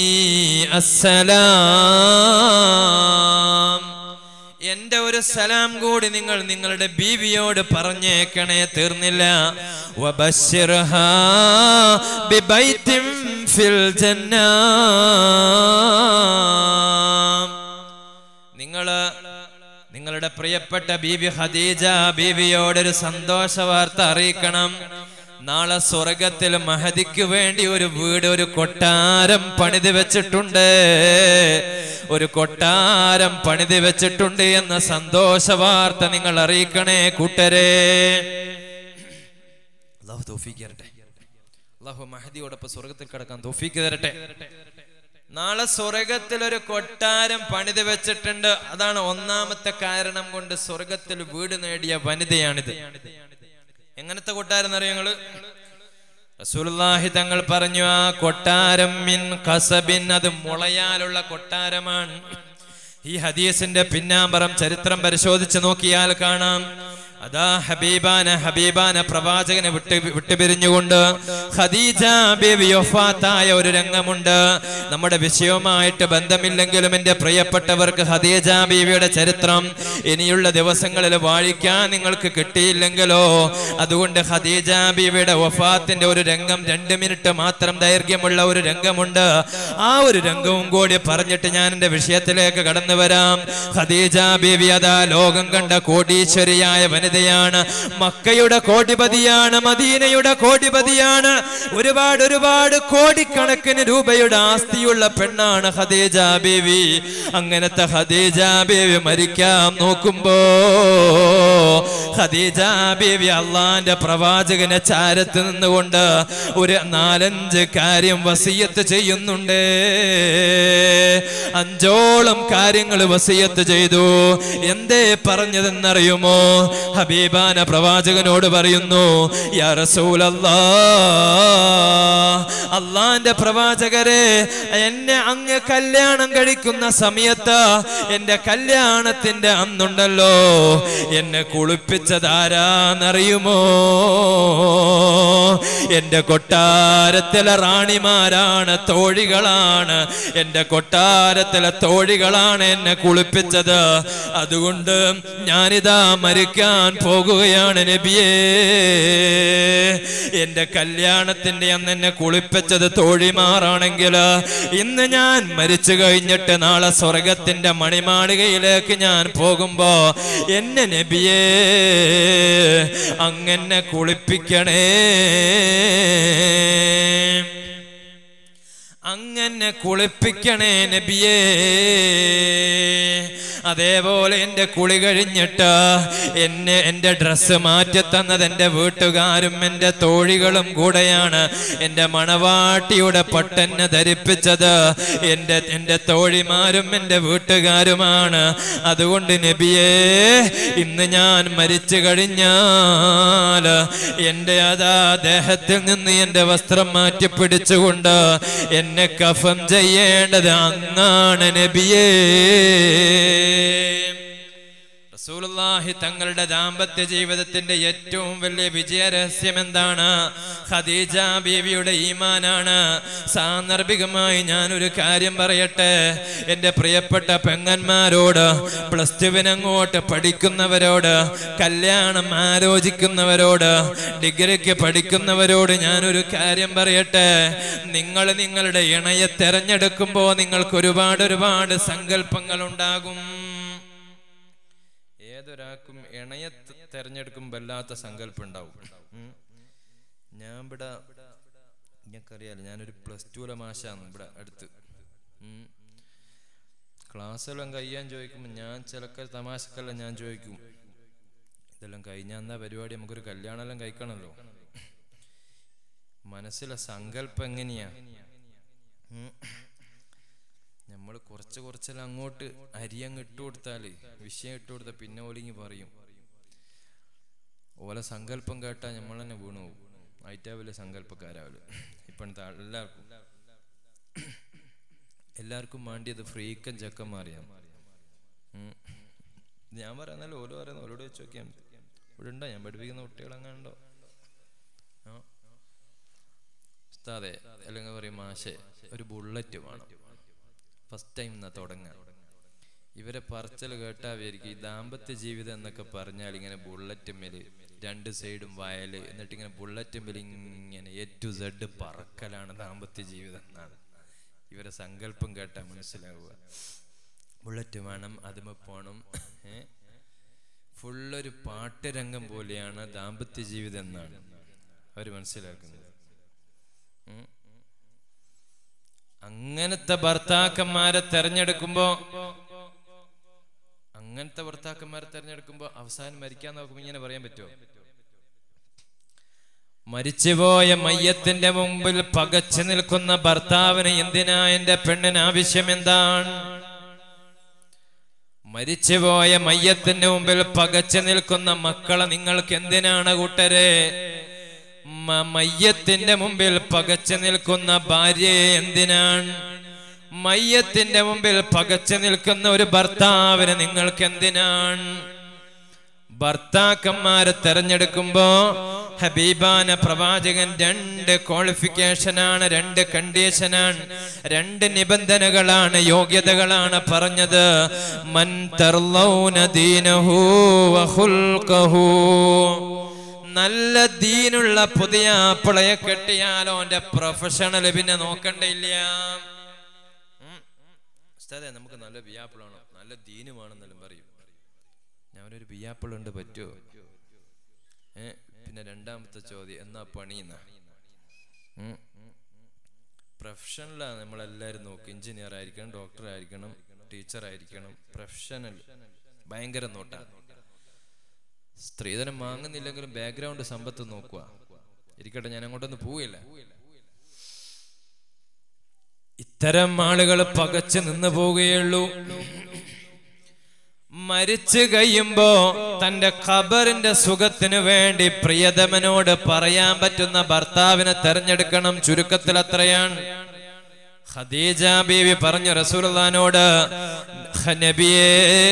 അസ്സലാം എന്റെ ഒരു സലാം കൂടി നിങ്ങൾ നിങ്ങളുടെ ബീവിയോട് പറഞ്ഞേക്കണേ തീർന്നില്ല വബശ്ശിർഹാ ബിബൈത്തിൻ ഫിൽ ജന്നാ നിങ്ങള് നിങ്ങളുടെ പ്രിയപ്പെട്ട ബീവി ഖദീജ ബീവിയോടൊരു സന്തോഷ വാർത്ത അറിയിക്കണം നാളെ സ്വർഗത്തിൽ മഹദിക്ക് വേണ്ടി ഒരു വീട് ഒരു കൊട്ടാരം പണിത് വെച്ചിട്ടുണ്ട് ഒരു കൊട്ടാരം പണിത് വെച്ചിട്ടുണ്ട് എന്ന സന്തോഷ വാർത്ത നിങ്ങൾ അറിയിക്കണേ കൂട്ടരെ അള്ളാഹു തോഫീക്ക് തരട്ടെ അള്ളാഹു മഹദിയോടൊപ്പം സ്വർഗത്തിൽ കിടക്കാൻ തോഫീക്ക് തരട്ടെ നാളെ സ്വർഗത്തിൽ ഒരു കൊട്ടാരം പണിത് വെച്ചിട്ടുണ്ട് അതാണ് ഒന്നാമത്തെ കാരണം കൊണ്ട് സ്വർഗത്തിൽ വീട് നേടിയ വനിതയാണിത് എങ്ങനത്തെ കൊട്ടാരം എന്നറിയോ നിങ്ങള് റസൂലുള്ളാഹി തങ്ങൾ പറഞ്ഞു ആ കൊട്ടാരം മിൻ കസബിൻ അത് മുളയാലുള്ള കൊട്ടാരമാണ് ഈ ഹദീസിന്റെ പിന്നാമ്പറം ചരിത്രം പരിശോധിച്ച് നോക്കിയാൽ കാണാം അതാ ഹബീബാന ഹബീബാന പ്രവാചകനെ വിട്ട് വിട്ടുപിരിഞ്ഞുകൊണ്ട് ഖദീജ ബേബി വഫാത്തായ ഒരു രംഗമുണ്ട് നമ്മുടെ വിഷയവുമായിട്ട് ബന്ധമില്ലെങ്കിലും എൻ്റെ പ്രിയപ്പെട്ടവർക്ക് ഖദീജ ബീവിയുടെ ചരിത്രം ഇനിയുള്ള ദിവസങ്ങളിൽ വാഴിക്കാൻ നിങ്ങൾക്ക് കിട്ടിയില്ലെങ്കിലോ അതുകൊണ്ട് ഖദീജ ബീവിയുടെ വഫാത്തിന്റെ ഒരു രംഗം രണ്ട് മിനിറ്റ് മാത്രം ദൈർഘ്യമുള്ള ഒരു രംഗമുണ്ട് ആ ഒരു രംഗവും കൂടി പറഞ്ഞിട്ട് ഞാൻ എൻ്റെ വിഷയത്തിലേക്ക് കടന്നു വരാം ഖദീജ ബീവി അതാ ലോകം കണ്ട കോടീശ്വരിയായ വനിതയാണ് മക്കയുടെ കോടിപതിയാണ് മദീനയുടെ കോടിപതിയാണ് ഒരുപാട് ഒരുപാട് കോടിക്കണക്കിന് രൂപയുടെ ആസ്തിയുള്ള പെണ്ണാണ് ഖദീജ ബീവി അങ്ങനത്തെ ഖദീജ ബീവി മരിക്കാൻ നോക്കുമ്പോ ഖദീജ ബീവി അള്ളാന്റെ പ്രവാചകനെ ചാരത്ത് നിന്നുകൊണ്ട് ഒരു നാലഞ്ച് കാര്യം വസിയത്ത് ചെയ്യുന്നുണ്ട് അഞ്ചോളം കാര്യങ്ങൾ വസിയത്ത് ചെയ്തു എന്തേ പറഞ്ഞതെന്നറിയുമോ ഹബീബാന പ്രവാചകനോട് പറയുന്നു യാ റസൂലല്ലാ അള്ളാന്റെ പ്രവാചകരെ എന്നെ അങ്ങ് കല്യാണം കഴിക്കുന്ന സമയത്ത് എന്റെ കല്യാണത്തിന്റെ അന്നുണ്ടല്ലോ എന്നെ കുളിപ്പിച്ചതാരാന്നറിയുമോ എന്റെ കൊട്ടാരത്തിലെ റാണിമാരാണ് തോഴികളാണ് എന്റെ കൊട്ടാരത്തിലെ തോഴികളാണ് എന്നെ കുളിപ്പിച്ചത് അതുകൊണ്ട് ഞാനിതാ മരിക്കാൻ പോകുകയാണ് നബിയേ എന്റെ കല്യാണത്തിന്റെ അന്ന് എന്നെ കുളിപ്പിച്ചത് തോഴിമാറാണെങ്കിൽ ഇന്ന് ഞാൻ മരിച്ചു കഴിഞ്ഞിട്ട് നാളെ സ്വർഗത്തിന്റെ മണിമാളികയിലേക്ക് ഞാൻ പോകുമ്പോ എന്നെ നബിയേ അങ്ങനെ കുളിപ്പിക്കണേ അങ്ങനെ കുളിപ്പിക്കണേ നബിയേ അതേപോലെ എൻ്റെ കുളി കഴിഞ്ഞിട്ട് എന്നെ എൻ്റെ ഡ്രസ്സ് മാറ്റി തന്നത് എൻ്റെ വീട്ടുകാരും എൻ്റെ തോഴികളും കൂടെയാണ് എൻ്റെ മണവാട്ടിയുടെ പട്ടെന്നെ ധരിപ്പിച്ചത് എൻ്റെ എൻ്റെ തോഴിമാരും എൻ്റെ വീട്ടുകാരുമാണ് അതുകൊണ്ട് നബിയേ ഇന്ന് ഞാൻ മരിച്ചു കഴിഞ്ഞാൽ എൻ്റെ അതാ ദേഹത്തിൽ നിന്ന് എൻ്റെ വസ്ത്രം മാറ്റി പിടിച്ചുകൊണ്ട് എന്നെ കഫം ചെയ്യേണ്ടത് അങ്ങാണ് നബിയേ റസൂലുള്ളാഹി തങ്ങളുടെ ദാമ്പത്യ ജീവിതത്തിന്റെ ഏറ്റവും വലിയ വിജയരഹസ്യം എന്താണ് ഖദീജ ബീവിയുടെ ഈമാനാണ് സാന്ദർഭികമായി ഞാനൊരു കാര്യം പറയട്ടെ എൻ്റെ പ്രിയപ്പെട്ട പെങ്ങന്മാരോട് പ്ലസ് ടുവിനങ്ങോട്ട് പഠിക്കുന്നവരോട് കല്യാണം ആലോചിക്കുന്നവരോട് ഡിഗ്രിക്ക് പഠിക്കുന്നവരോട് ഞാനൊരു കാര്യം പറയട്ടെ നിങ്ങൾ നിങ്ങളുടെ ഇണയെ തെരഞ്ഞെടുക്കുമ്പോൾ നിങ്ങൾക്ക് ഒരുപാട് ഒരുപാട് സങ്കല്പങ്ങൾ ഉണ്ടാകും ഏതൊരാൾക്കും ഇണയെ ത- തെരഞ്ഞെടുക്കുമ്പോൾ വല്ലാത്ത സങ്കല്പം ഉണ്ടാവും ഉം. ഞാൻ ഇവിടെ നിങ്ങൾക്കറിയാലോ ഞാനൊരു പ്ലസ് ടുവിലെ മാഷാണ് ഇവിടെ അടുത്ത് ഉം. ക്ലാസ്സെല്ലാം കഴിയാൻ ചോദിക്കുമ്പോൾ ഞാൻ ചിലക്ക തമാശക്കെല്ലാം ഞാൻ ചോദിക്കും ഇതെല്ലാം കഴിഞ്ഞാൽ എന്താ പരിപാടി നമുക്കൊരു കല്യാണമെല്ലാം കഴിക്കണമല്ലോ മനസ്സിലെ സങ്കല്പം എങ്ങനെയാ നമ്മൾ കുറച്ച് കുറച്ചെല്ലാം അങ്ങോട്ട് അരിയങ്ങ് ഇട്ട് കൊടുത്താല് വിഷയം ഇട്ട് കൊടുത്താൽ പിന്നെ ഓലിങ്ങി പറയും ഓലെ സങ്കല്പം കേട്ടാ നമ്മൾ തന്നെ വീണു പോകും ആയിട്ടാ വലിയ സങ്കല്പക്കാരാവല് ഇപ്പോഴത്തെ എല്ലാവർക്കും എല്ലാവർക്കും വേണ്ടിയത് ഫ്രീക്കൻ ചെക്കന്മാറിയാം ഉം. ഞാൻ പറയുന്നല്ലോ ഓരോ പറയുന്ന ഓരോട് വെച്ച് നോക്കിയാൽ മതി ഇവിടെ ഉണ്ടോ ഞാൻ പഠിപ്പിക്കുന്ന കുട്ടികളെങ്ങാണ്ടോ ആ ഉസ്താദെ അല്ലെങ്കിൽ പറയും മാഷെ ഒരു ബുള്ളറ്റ് വേണം ഫസ്റ്റ് ടൈം എന്നാ തുടങ്ങാൻ ഇവരെ പറച്ചൽ കേട്ടാ വിചാരിക്കും ഈ ദാമ്പത്യ ജീവിതം എന്നൊക്കെ പറഞ്ഞാൽ ഇങ്ങനെ ബുള്ളറ്റുമ്മേല് രണ്ട് സൈഡും വയല് എന്നിട്ട് ഇങ്ങനെ ബുള്ളറ്റുമ്മേൽ ഇങ്ങനെ എ ടു സെഡ് പറക്കലാണ് ദാമ്പത്യ ജീവിതം എന്നാണ് ഇവരെ സങ്കല്പം കേട്ടാ മനസ്സിലാവുക ബുള്ളറ്റ് വേണം അതുമ പോണം ഏ ഫുള്ളൊരു പാട്ട് രംഗം പോലെയാണ് ദാമ്പത്യ ജീവിതം എന്നാണ് അവർ മനസ്സിലാക്കുന്നത് ഉം. അങ്ങനത്തെ ഭർത്താക്കന്മാരെ തെരഞ്ഞെടുക്കുമ്പോ അങ്ങനത്തെ ഭർത്താക്കന്മാരെ തെരഞ്ഞെടുക്കുമ്പോ അവസാനം മരിക്കാൻ നോക്കുമ്പോ ഇങ്ങനെ പറയാൻ പറ്റുമോ മരിച്ചുപോയ മയ്യത്തിന്റെ മുമ്പിൽ പകച്ചു നിൽക്കുന്ന ഭർത്താവിന് എന്തിനാ എന്റെ പെണ്ണിന് ആവശ്യം എന്താണ് മരിച്ചുപോയ മയ്യത്തിന്റെ മുമ്പിൽ പകച്ചു നിൽക്കുന്ന മക്കളെ നിങ്ങൾക്ക് എന്തിനാണ് കൂട്ടരെ മ- മയ്യത്തിന്റെ മുമ്പിൽ പകച്ചു നിൽക്കുന്ന ഭാര്യയെ എന്തിനാണ് മയ്യത്തിന്റെ മുമ്പിൽ പകച്ചു നിൽക്കുന്ന ഒരു ഭർത്താവിന് നിങ്ങൾക്ക് എന്തിനാണ് ഭർത്താക്കന്മാരെ തെരഞ്ഞെടുക്കുമ്പോ ഹബീബാന പ്രവാചകൻ രണ്ട് ക്വാളിഫിക്കേഷനാണ് രണ്ട് കണ്ടീഷനാണ് രണ്ട് നിബന്ധനകളാണ് യോഗ്യതകളാണ് പറഞ്ഞത് മൻ തർലൗന ദീനഹു വഖുൽഖഹു. നല്ല ദീനുള്ള പുതിയ ആപ്പിളയെ കെട്ടിയാലോ അവന്റെ പ്രൊഫഷണൽ പിന്നെ നോക്കണ്ടില്ല ഉം. ഉസ്താദേ നമുക്ക് നല്ല ബിയാപ്പിളാണോ നല്ല ദീനുമാണെന്നെല്ലാം പറയും ഞാൻ ഒരു ബിയാപ്പിളുണ്ട് പറ്റുമോ ഏ പിന്നെ രണ്ടാമത്തെ ചോദ്യം എന്നാ പണിയുന്ന പ്രൊഫഷണലാണ് നമ്മളെല്ലാവരും നോക്കും എഞ്ചിനീയർ ആയിരിക്കണം ഡോക്ടർ ആയിരിക്കണം ടീച്ചർ ആയിരിക്കണം പ്രൊഫഷണൽ ഭയങ്കര നോട്ടാണ് സ്ത്രീധനം വാങ്ങുന്നില്ലെങ്കിലും ബാക്ക്ഗ്രൗണ്ട് സമ്പത്ത് നോക്കുക ഇരിക്കട്ടെ ഞാൻ അങ്ങോട്ടൊന്നും പോവില്ല ഇത്തരം ആളുകൾ പകച്ചു നിന്ന് പോവുകയുള്ളൂ മരിച്ചു കഴിയുമ്പോ തന്റെ ഖബറിന്റെ സുഖത്തിനു വേണ്ടി പ്രിയതമനോട് പറയാൻ പറ്റുന്ന ഭർത്താവിനെ തെരഞ്ഞെടുക്കണം ചുരുക്കത്തിൽ അത്രയാണ് ഖദീജ ബീവി പറഞ്ഞു റസൂലുള്ളാനോട് നബിയേ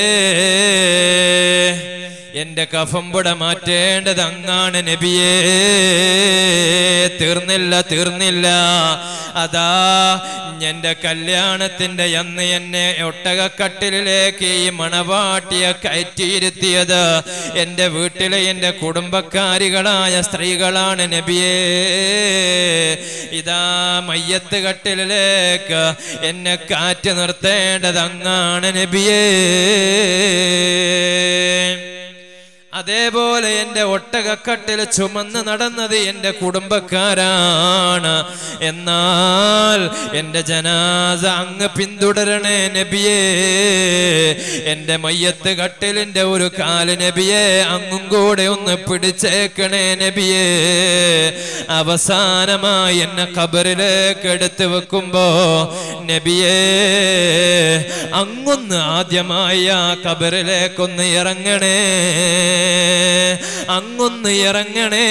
എന്റെ കഫമ്പുട മാറ്റേണ്ടത് അങ്ങാണ് നബിയേ തീർന്നില്ല തീർന്നില്ല അതാ എന്റെ കല്യാണത്തിന്റെ അന്ന് എന്നെ ഒട്ടകക്കട്ടിലേക്ക് ഈ മണവാട്ടിയെ കയറ്റിയിരുത്തിയത് എന്റെ വീട്ടിലെ എന്റെ കുടുംബക്കാരികളായ സ്ത്രീകളാണ് നബിയേ ഇതാ മയ്യത്ത് കട്ടിലേക്ക് എന്നെ കാറ്റ് നിർത്തേണ്ടത് അങ്ങാണ് നബിയേ അതേപോലെ എന്റെ ഒട്ടകക്കട്ടിൽ ചുമന്ന് നടന്നത് എന്റെ കുടുംബക്കാരാണ് എന്നാൽ എന്റെ ജനാസ അങ്ങ് പിന്തുടരണേ നബിയേ എന്റെ മയ്യത്ത് കട്ടിലിന്റെ ഒരു കാല് നബിയെ അങ്ങും കൂടെ ഒന്ന് പിടിച്ചേക്കണേ നബിയേ അവസാനമായി എന്നെ ഖബറിലേക്ക് എടുത്തു വെക്കുമ്പോ നബിയേ അങ്ങൊന്ന് ആദ്യമായി ആ ഖബറിലേക്കൊന്ന് ഇറങ്ങണേ അങ്ങൊന്ന് ഇറങ്ങണേ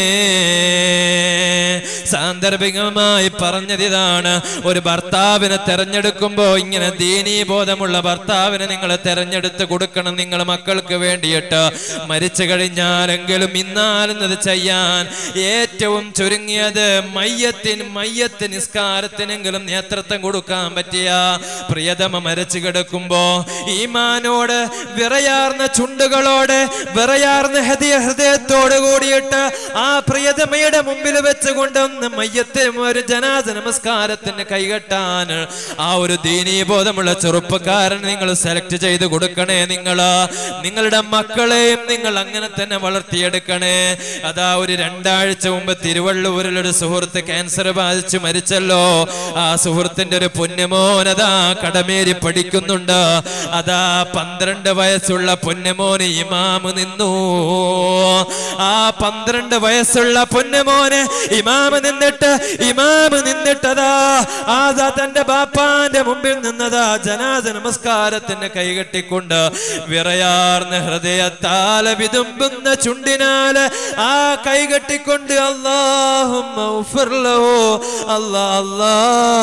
സാന്ദർഭികമായി പറഞ്ഞതിതാണ് ഒരു ഭർത്താവിനെ തെരഞ്ഞെടുക്കുമ്പോ ഇങ്ങനെ ദീനീബോധമുള്ള ഭർത്താവിനെ നിങ്ങൾ തെരഞ്ഞെടുത്ത് കൊടുക്കണം നിങ്ങൾ മക്കൾക്ക് വേണ്ടിയിട്ട് മരിച്ചു കഴിഞ്ഞാലെങ്കിലും ഇന്നാലുന്നത് ചെയ്യാൻ ഏറ്റവും ചുരുങ്ങിയത് മയ്യത്തിന് മയ്യത്ത് നിസ്കാരത്തിനെങ്കിലും നേതൃത്വം കൊടുക്കാൻ പറ്റിയ പ്രിയതമ മരിച്ചു കിടക്കുമ്പോ ഈമാനോട് വിറയാർന്ന ചുണ്ടുകളോട് വിറയാർന്ന ഹൃദയ ഹൃദയത്തോട് കൂടിയിട്ട് ആ പ്രിയതമയുടെ മുമ്പിൽ വെച്ചുകൊണ്ട് ഒന്ന് മയ്യത്തെ ഒരു ജനാസ നമസ്കാരത്തിന് കൈകെട്ടാൻ ആ ഒരു ദീനീബോധമുള്ള ചെറുപ്പക്കാരൻ നിങ്ങൾ സെലക്ട് ചെയ്ത് കൊടുക്കണേ നിങ്ങൾ നിങ്ങളുടെ മക്കളെയും നിങ്ങൾ അങ്ങനെ തന്നെ വളർത്തിയെടുക്കണേ അതാ ഒരു രണ്ടാഴ്ച മുമ്പ് തിരുവള്ളൂരിൽ ഒരു സുഹൃത്ത് ക്യാൻസർ ബാധിച്ച് മരിച്ചല്ലോ ആ സുഹൃത്തിന്റെ ഒരു പുണ്യമോനതാ കടമേരി പഠിക്കുന്നുണ്ട് അതാ പന്ത്രണ്ട് വയസ്സുള്ള പുണ്യമോന് ഇമാമ് നിന്നു ആ പന്ത്രണ്ട് വയസ്സുള്ള പൊന്നുമോന് ഇമാമ് നിന്നിട്ട് ഇമാമ് നിന്നിട്ടതാ ആദാ തന്റെ ബാപ്പാന്റെ മുമ്പിൽ നിന്നതാ ജനാസ നമസ്കാരത്തിന് കൈകെട്ടിക്കൊണ്ട് വിറയാർന്ന ഹൃദയത്താല വിതുമ്പുന്ന ചുണ്ടിനാല് ആ കൈകെട്ടിക്കൊണ്ട് അള്ളാഹും അല്ലാ അല്ലാ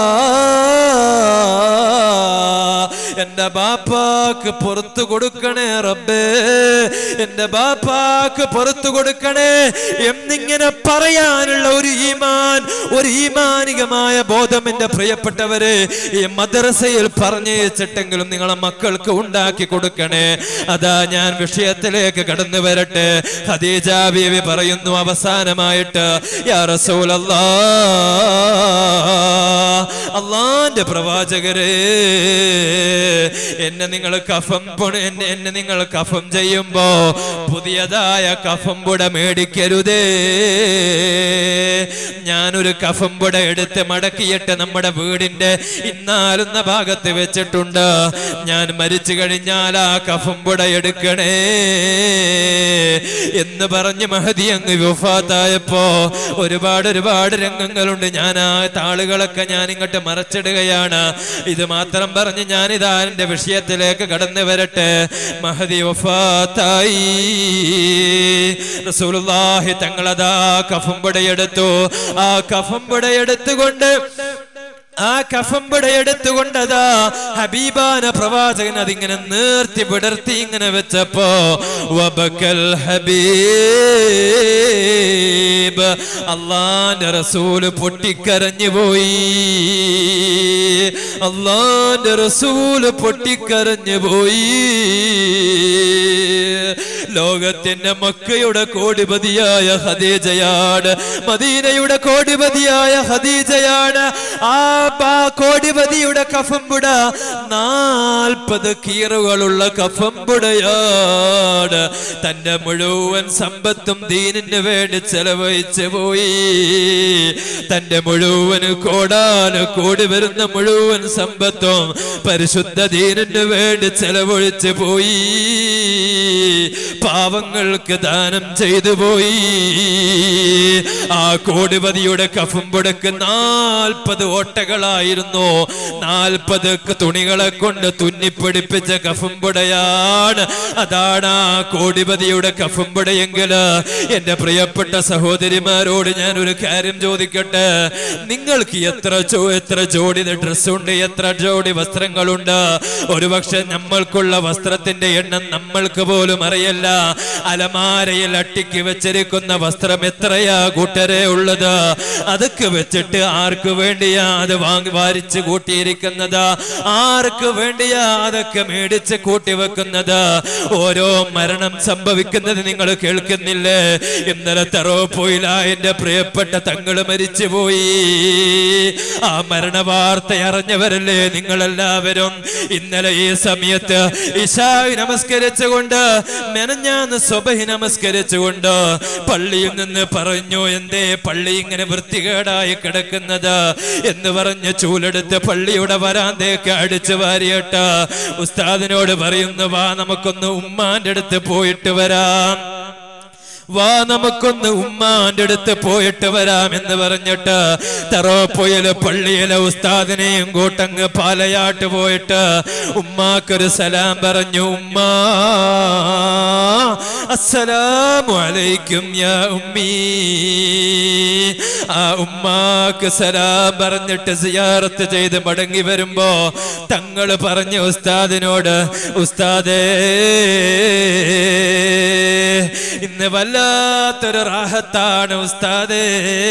എന്റെ ബാപ്പാക്ക് പുറത്തു കൊടുക്കണേ റബ്ബേ എന്റെ ബാപ്പാക്ക് പുറത്തു കൊടുക്കണേ എന്നിങ്ങനെ പറയാനുള്ള ഒരു ഈമാൻ ഒരു ഈമാനികമായ ബോധം എന്റെ പ്രിയപ്പെട്ടവരെ ഈ മദ്രസയിൽ പറഞ്ഞു വെച്ചിട്ടെങ്കിലും നിങ്ങളെ മക്കൾക്ക് ഉണ്ടാക്കി കൊടുക്കണേ അതാ ഞാൻ വിഷയത്തിലേക്ക് കടന്നു വരട്ടെ ഖദീജ ബീവി പറയുന്നു അവസാനമായിട്ട് യാ റസൂലല്ലാ അള്ളാന്റെ പ്രവാചകരെ എന്നെ നിങ്ങൾ കഫം പൊണ എന്നെ എന്നെ നിങ്ങൾ കഫം ചെയ്യുമ്പോ പുതിയതായ കഫം പുട മേടിക്കരുതേ ഞാനൊരു കഫം പുട എടുത്ത് മടക്കിയിട്ട് നമ്മുടെ വീടിന്റെ ഇന്നാലുന്ന ഭാഗത്ത് വെച്ചിട്ടുണ്ട് ഞാൻ മരിച്ചു കഴിഞ്ഞാൽ ആ കഫം പുട എടുക്കണേ എന്ന് പറഞ്ഞ് മഹതി അങ്ങ് വിഫാത്തായപ്പോ ഒരുപാട് ഒരുപാട് രംഗങ്ങളുണ്ട് ഞാൻ ആ താളുകളൊക്കെ ഞാൻ ഇങ്ങോട്ട് മറച്ചിടുകയാണ് ഇത് മാത്രം പറഞ്ഞ് ഞാനിതാ മൈതാനിന്റെ വിഷയത്തിലേക്ക് കടന്നു വരട്ടെ മഹദി വഫാത്തായി റസൂലുള്ളാഹി തങ്ങളതാ കഫംപടയെടുത്തു ആ കഫംപടയെടുത്തുകൊണ്ട് ആ കഫംപട എടുത്തുകൊണ്ടതാ ഹബീബാന പ്രവാചകൻ അതിങ്ങനെ നേർത്തി വിടർത്തി ഇങ്ങനെ വെച്ചപ്പോ വബക്കൽ ഹബീബ് അള്ളാന്റെ റസൂല് പൊട്ടിക്കരഞ്ഞു പോയി അള്ളാന്റെ റസൂല് പൊട്ടിക്കരഞ്ഞു പോയി ലോകത്തിന്റെ മക്കയുടെ കോടിപതിയായ ഹദീജയാണ് മദീനയുടെ കോടിപതിയായ ഹദീജയാണ് ആ പാ കോടിപതിയുടെ കഫംപുട നാൽപ്പത് കീറുകളുള്ള കഫംപുടയാണ് തന്റെ മുഴുവൻ സമ്പത്തും ദീനിന് വേണ്ടി ചെലവഴിച്ചു പോയി തന്റെ മുഴുവൻ കോടാന് കോടി വരുന്ന മുഴുവൻ സമ്പത്തും പരിശുദ്ധ ദീനിന് വേണ്ടി ചെലവഴിച്ചു പോയി പാവങ്ങൾക്ക് ദാനം ചെയ്തു പോയി ആ കോടിപതിയുടെ കഫുമ്പുടക്ക് നാൽപ്പത് ഓട്ടകളായിരുന്നു നാൽപ്പത് തുണികളെ കൊണ്ട് തുന്നിപ്പിടിപ്പിച്ച കഫുമ്പുടയാണ് അതാണ് ആ കോടിപതിയുടെ കഫുമ്പുടയെങ്കിൽ എന്റെ പ്രിയപ്പെട്ട സഹോദരിമാരോട് ഞാൻ ഒരു കാര്യം ചോദിക്കട്ടെ നിങ്ങൾക്ക് എത്ര ചോ എത്ര ജോഡി ഡ്രസ്സുണ്ട് എത്ര ജോഡി വസ്ത്രങ്ങളുണ്ട് ഒരുപക്ഷെ നമ്മൾക്കുള്ള വസ്ത്രത്തിന്റെ എണ്ണം നമ്മൾക്ക് പോലും അറിയില്ല അലമാരയിൽ അട്ടിക്ക് വെച്ചിരിക്കുന്ന വസ്ത്രം എത്രയാ കൂട്ടരെ ഉള്ളത് അതൊക്കെ വെച്ചിട്ട് ആർക്ക് വേണ്ടിയാ അത് വാങ്ങി വാരിച്ച് കൂട്ടിയിരിക്കുന്നത് ആർക്ക് വേണ്ടിയാ അതൊക്കെ മേടിച്ച് കൂട്ടി വെക്കുന്നത് ഓരോ മരണം സംഭവിക്കുന്നത് നിങ്ങൾ കേൾക്കുന്നില്ലേ ഇന്നലെ തെറോപ്പോയില എന്റെ പ്രിയപ്പെട്ട തങ്ങള് മരിച്ചുപോയി ആ മരണ വാർത്ത അറിഞ്ഞവരല്ലേ നിങ്ങളെല്ലാവരും ഇന്നലെ ഈ സമയത്ത് ഇഷായി നമസ്കരിച്ചുകൊണ്ട് മെനഞ്ഞാന്ന് സ്വബഹി നമസ്കരിച്ചുകൊണ്ട് പള്ളിയിൽ നിന്ന് പറഞ്ഞു എന്തേ പള്ളി ഇങ്ങനെ വൃത്തികേടായി കിടക്കുന്നത് എന്ന് പറഞ്ഞ് ചൂലെടുത്ത് പള്ളിയുടെ വരാന്തേക്ക് അടിച്ചു വാരിയിട്ട് ഉസ്താദിനോട് പറയുന്നു വാ നമുക്കൊന്ന് ഉമ്മാന്റെ അടുത്ത് പോയിട്ട് വരാം വാ നമുക്കൊന്ന് ഉമ്മാന്റെ അടുത്ത് പോയിട്ട് വരാം എന്ന് പറഞ്ഞിട്ട് തെറോപ്പൊയില് പള്ളിയിലെ ഉസ്താദിനെയും കൂട്ടങ്ങ് പാലയാട്ട് പോയിട്ട് ഉമ്മാക്കൊരു സലാം പറഞ്ഞു ഉമ്മാ അസ്സലാമു അലൈക്കും യാ ഉമ്മീ ആ ഉമ്മാക്ക് സലാം പറഞ്ഞിട്ട് സിയാറത്ത് ചെയ്ത് മടങ്ങി വരുമ്പോ തങ്ങള് പറഞ്ഞു ഉസ്താദിനോട് ഉസ്താദേ ഇന്ന് വല്ലാത്തൊരു റാഹത്താണ് ഉസ്താദേ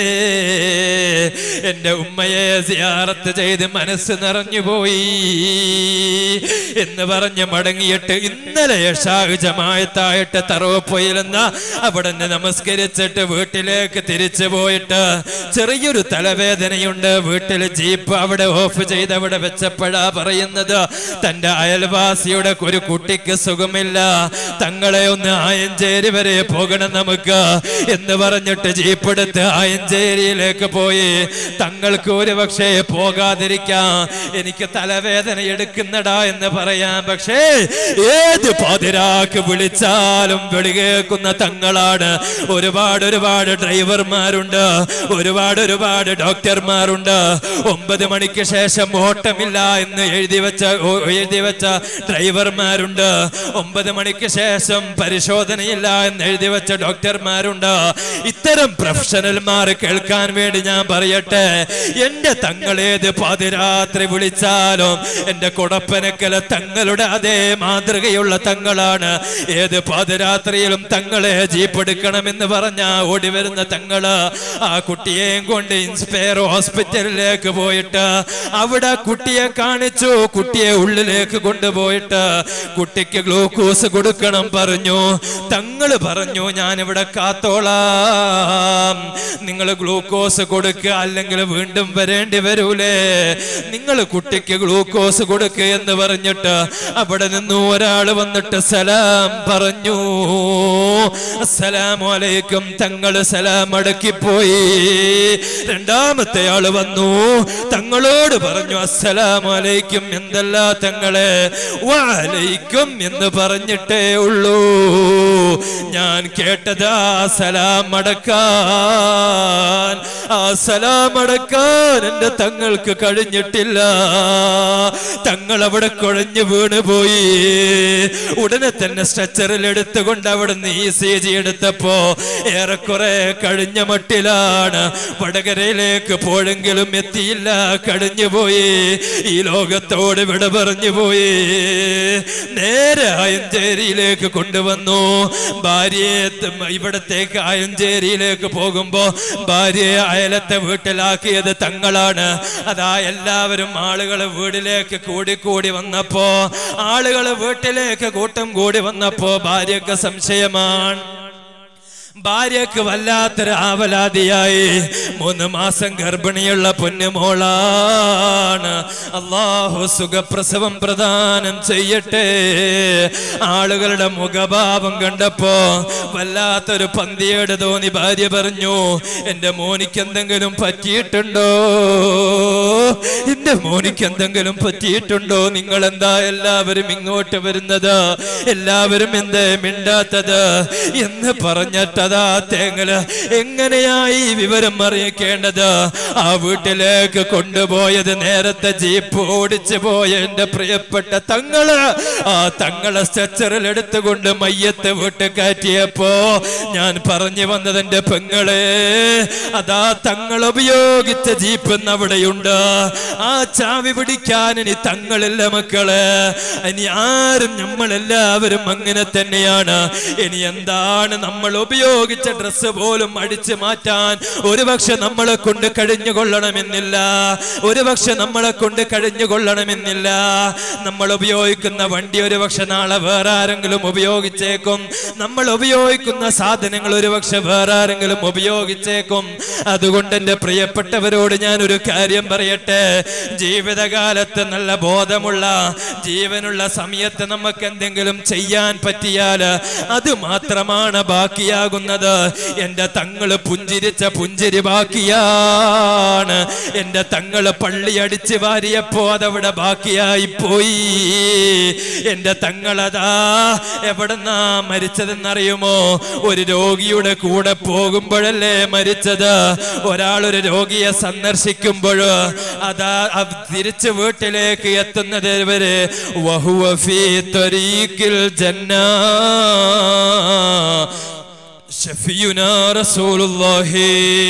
എന്റെ ഉമ്മയെ സിയാറത്ത് ചെയ്ത് മനസ്സ് നിറഞ്ഞു പോയി എന്ന് പറഞ്ഞ് മടങ്ങിയിട്ട് ഇന്നലെ യഷാഹ് ജമായത്തായിട്ട് തറവപ്പൊയിലെന്ന അവിടെ നിന്ന് നമസ്കരിച്ചിട്ട് വീട്ടിലേക്ക് തിരിച്ചു പോയിട്ട് ചെറിയൊരു തലവേദനയുണ്ട് വീട്ടിൽ ജീപ്പ് അവിടെ ഓഫ് ചെയ്ത് അവിടെ വെച്ചപ്പോഴാ പറയുന്നത് തന്റെ അയൽവാസിയുടെ ഒരു കുട്ടിക്ക് സുഖമില്ല തങ്ങളെ ഒന്ന് ആയഞ്ചേരി വരെ പോകണം നമുക്ക് എന്ന് പറഞ്ഞിട്ട് ജീപ്പ് എടുത്ത് ആയഞ്ചേരിയിലേക്ക് പോയി തങ്ങൾക്ക് ഒരു പക്ഷേ പോകാതിരിക്കാം എനിക്ക് തലവേദന എടുക്കുന്നടാ എന്ന് പറയാം പക്ഷേ ഏത് പാതിരാക്ക് വിളിച്ചാലും വിളി കേൾക്കുന്ന തങ്ങളാണ് ഒരുപാട് ഒരുപാട് ഡ്രൈവർമാരുണ്ട് ഒരുപാട് ഒരുപാട് ഡോക്ടർമാരുണ്ട് ഒമ്പത് മണിക്ക് ശേഷം ഓട്ടമില്ല എന്ന് എഴുതി വെച്ച ഓ- എഴുതി വെച്ച ഡ്രൈവർമാരുണ്ട് ഒമ്പത് മണിക്ക് ശേഷം പരിശോധനയില്ല എന്ന് എഴുതി വെച്ച ഡോക്ടർമാരുണ്ട് ഇത്തരം പ്രൊഫഷണൽമാർ കേൾക്കാൻ വേണ്ടി ഞാൻ പറയട്ടെ എന്റെ തങ്ങളേത് പാതിരാത്രി വിളിച്ചാലും എന്റെ കൊടപ്പനക്കല തങ്ങളുടെ അതേ മാതൃകയുള്ള തങ്ങളാണ് ഏത് പാതിരാത്രിയിലും തങ്ങളെ ജീപ്പ് എടുക്കണമെന്ന് പറഞ്ഞ ഓടി വരുന്ന തങ്ങള് ആ കുട്ടിയെയും കൊണ്ട് ഇൻസ്പയർ ഹോസ്പിറ്റലിലേക്ക് പോയിട്ട് അവിടെ കുട്ടിയെ കാണിച്ചു കുട്ടിയെ ഉള്ളിലേക്ക് കൊണ്ടുപോയിട്ട് കുട്ടിക്ക് ഗ്ലൂക്കോസ് കൊടുക്കണം പറഞ്ഞു തങ്ങള് പറഞ്ഞു ഞാൻ ഇവിടെ കാത്തോളാം നിങ്ങൾ ഗ്ലൂക്കോസ് കൊടുക്കുക അല്ലെങ്കിൽ വീണ്ടും വരേണ്ടി വരൂലേ നിങ്ങൾ കുട്ടിക്ക് ഗ്ലൂക്കോസ് കൊടുക്കുക എന്ന് പറഞ്ഞിട്ട് അവിടെ നിന്ന് ഒരാൾ വന്നിട്ട് സലാം പറഞ്ഞു അസ്സലാമു അലൈക്കും തങ്ങൾ സലാം അടക്കിപ്പോയി രണ്ടാമത്തെ ആള് വന്നു തങ്ങളോട് പറഞ്ഞു അസ്സലാമു അലൈക്കും എന്തല്ല തങ്ങളെ വാലൈക്കും എന്ന് പറഞ്ഞിട്ടേ ഉള്ളൂ ഞാൻ കേട്ടത് ആ സലാം അടക്കി അടക്കാൻ ആ സലാം അടക്കാൻ എന്റെ തങ്ങൾക്ക് കഴിഞ്ഞിട്ടില്ല തങ്ങൾ അവിടെ കുഴഞ്ഞു വീണ് പോയി ഉടനെ തന്നെ സ്ട്രെച്ചറിൽ എടുത്തുകൊണ്ട് അവിടെ നിന്ന് ഇ സി ജി എടുത്തപ്പോ ഏറെക്കുറെ കഴിഞ്ഞ മട്ടിലാണ് വടകരയിലേക്ക് പോയെങ്കിലും എത്തിയില്ല കഴിഞ്ഞു പോയി ഈ ലോകത്തോട് വിട പറഞ്ഞു പോയി നേരെ ആയഞ്ചേരിയിലേക്ക് കൊണ്ടുവന്നു ഭാര്യയെ ത- ഇവിടത്തേക്ക് ആയഞ്ചേരിയിലേക്ക് പോകുമ്പോ ഭാര്യയെ അയലത്തെ വീട്ടിലാക്കിയത് തങ്ങളാണ് അതാ എല്ലാവരും ആളുകൾ വീട്ടിലേക്ക് കൂടി കൂടി വന്നപ്പോ ആളുകൾ വീട്ടിലേക്ക് കൂട്ടം കൂടി വന്നപ്പോ ഭാര്യക്ക് സംശയമാണ് ഭാര്യക്ക് വല്ലാത്തൊരു ആവലാതിയായി മൂന്ന് മാസം ഗർഭിണിയുള്ള പൊന്നുമോളാണ് അള്ളാഹു സുഖപ്രസവം പ്രദാനം ചെയ്യട്ടെ ആളുകളുടെ മുഖഭാവം കണ്ടപ്പോ വല്ലാത്തൊരു പന്തിയേട് തോന്നി ഭാര്യ പറഞ്ഞു എന്റെ മോനിക്ക് എന്തെങ്കിലും പറ്റിയിട്ടുണ്ടോ എന്റെ മോനിക്ക് എന്തെങ്കിലും പറ്റിയിട്ടുണ്ടോ നിങ്ങൾ എന്താ എല്ലാവരും ഇങ്ങോട്ട് വരുന്നത് എല്ലാവരും എന്തേ മിണ്ടാത്തത് എന്ന് പറഞ്ഞിട്ടതാ തേങ്ങല് എങ്ങനെയായി ഈ വിവരം അറിയിക്കേണ്ടത് ആ വീട്ടിലേക്ക് കൊണ്ടുപോയത് നേരത്തെ ജീപ്പ് ഓടിച്ചു പോയ എന്റെ പ്രിയപ്പെട്ട തങ്ങള് ആ തങ്ങളെ സ്ട്രെച്ചറിൽ എടുത്തുകൊണ്ട് മയ്യത്ത് വീട്ട് കയറ്റിയപ്പോ ഞാൻ പറഞ്ഞു വന്നത് എന്റെ പെങ്ങളെ അതാ തങ്ങൾ ഉപയോഗിച്ച ജീപ്പ് ഇന്ന് അവിടെയുണ്ട് ആ ചാവി പിടിക്കാൻ ഇനി തങ്ങളില്ല മക്കള് ഇനി ആരും നമ്മളെല്ലാവരും അങ്ങനെ തന്നെയാണ് ഇനി എന്താണ് നമ്മൾ ഉപയോഗിച്ച ഡ്രസ്സ് പോലും അടിച്ചു മാറ്റാൻ ഒരുപക്ഷെ നമ്മളെ കൊണ്ട് കഴിഞ്ഞു കൊള്ളണമെന്നില്ല ഒരുപക്ഷെ നമ്മളെ കൊണ്ട് കഴിഞ്ഞു കൊള്ളണമെന്നില്ല നമ്മൾ ഉപയോഗിക്കുന്ന വണ്ടി ഒരുപക്ഷെ നാളെ വേറെ ആരെങ്കിലും ഉപയോഗിച്ചേക്കും നമ്മൾ ഉപയോഗിക്കുന്ന സാധനങ്ങൾ ഒരുപക്ഷെ വേറെ ആരെങ്കിലും ഉപയോഗിച്ചേക്കും അതുകൊണ്ട് എന്റെ പ്രിയപ്പെട്ടവരോട് ഞാൻ ഒരു കാര്യം പറയട്ടെ ജീവിതകാലത്ത് നല്ല ബോധമുള്ള ജീവനുള്ള സമയത്ത് നമുക്ക് എന്തെങ്കിലും ചെയ്യാൻ പറ്റിയാൽ അത് മാത്രമാണ് ബാക്കിയാകുന്നത് എന്റെ തങ്ങള് പുഞ്ചിരിച്ച പുഞ്ചിരി ബാക്കിയാണ് എന്റെ തങ്ങള് പള്ളി അടിച്ച് വാരിയപ്പോ അതവിടെ ബാക്കിയായി പോയി എന്റെ തങ്ങളതാ എവിടെന്നാ മരിച്ചതെന്നറിയുമോ ഒരു രോഗിയുടെ കൂടെ പോകുമ്പോഴല്ലേ മരിച്ചത് ഒരാൾ ഒരു രോഗിയെ സന്ദർശിക്കുമ്പോൾ അതാ അവ- തിരിച്ച് വീട്ടിലേക്ക് എത്തുന്നത് വരെ വഹുവ ഫീ ത്വരീഖിൽ ജന്നാ ഷഫിയുനാ റസൂലുള്ളാഹി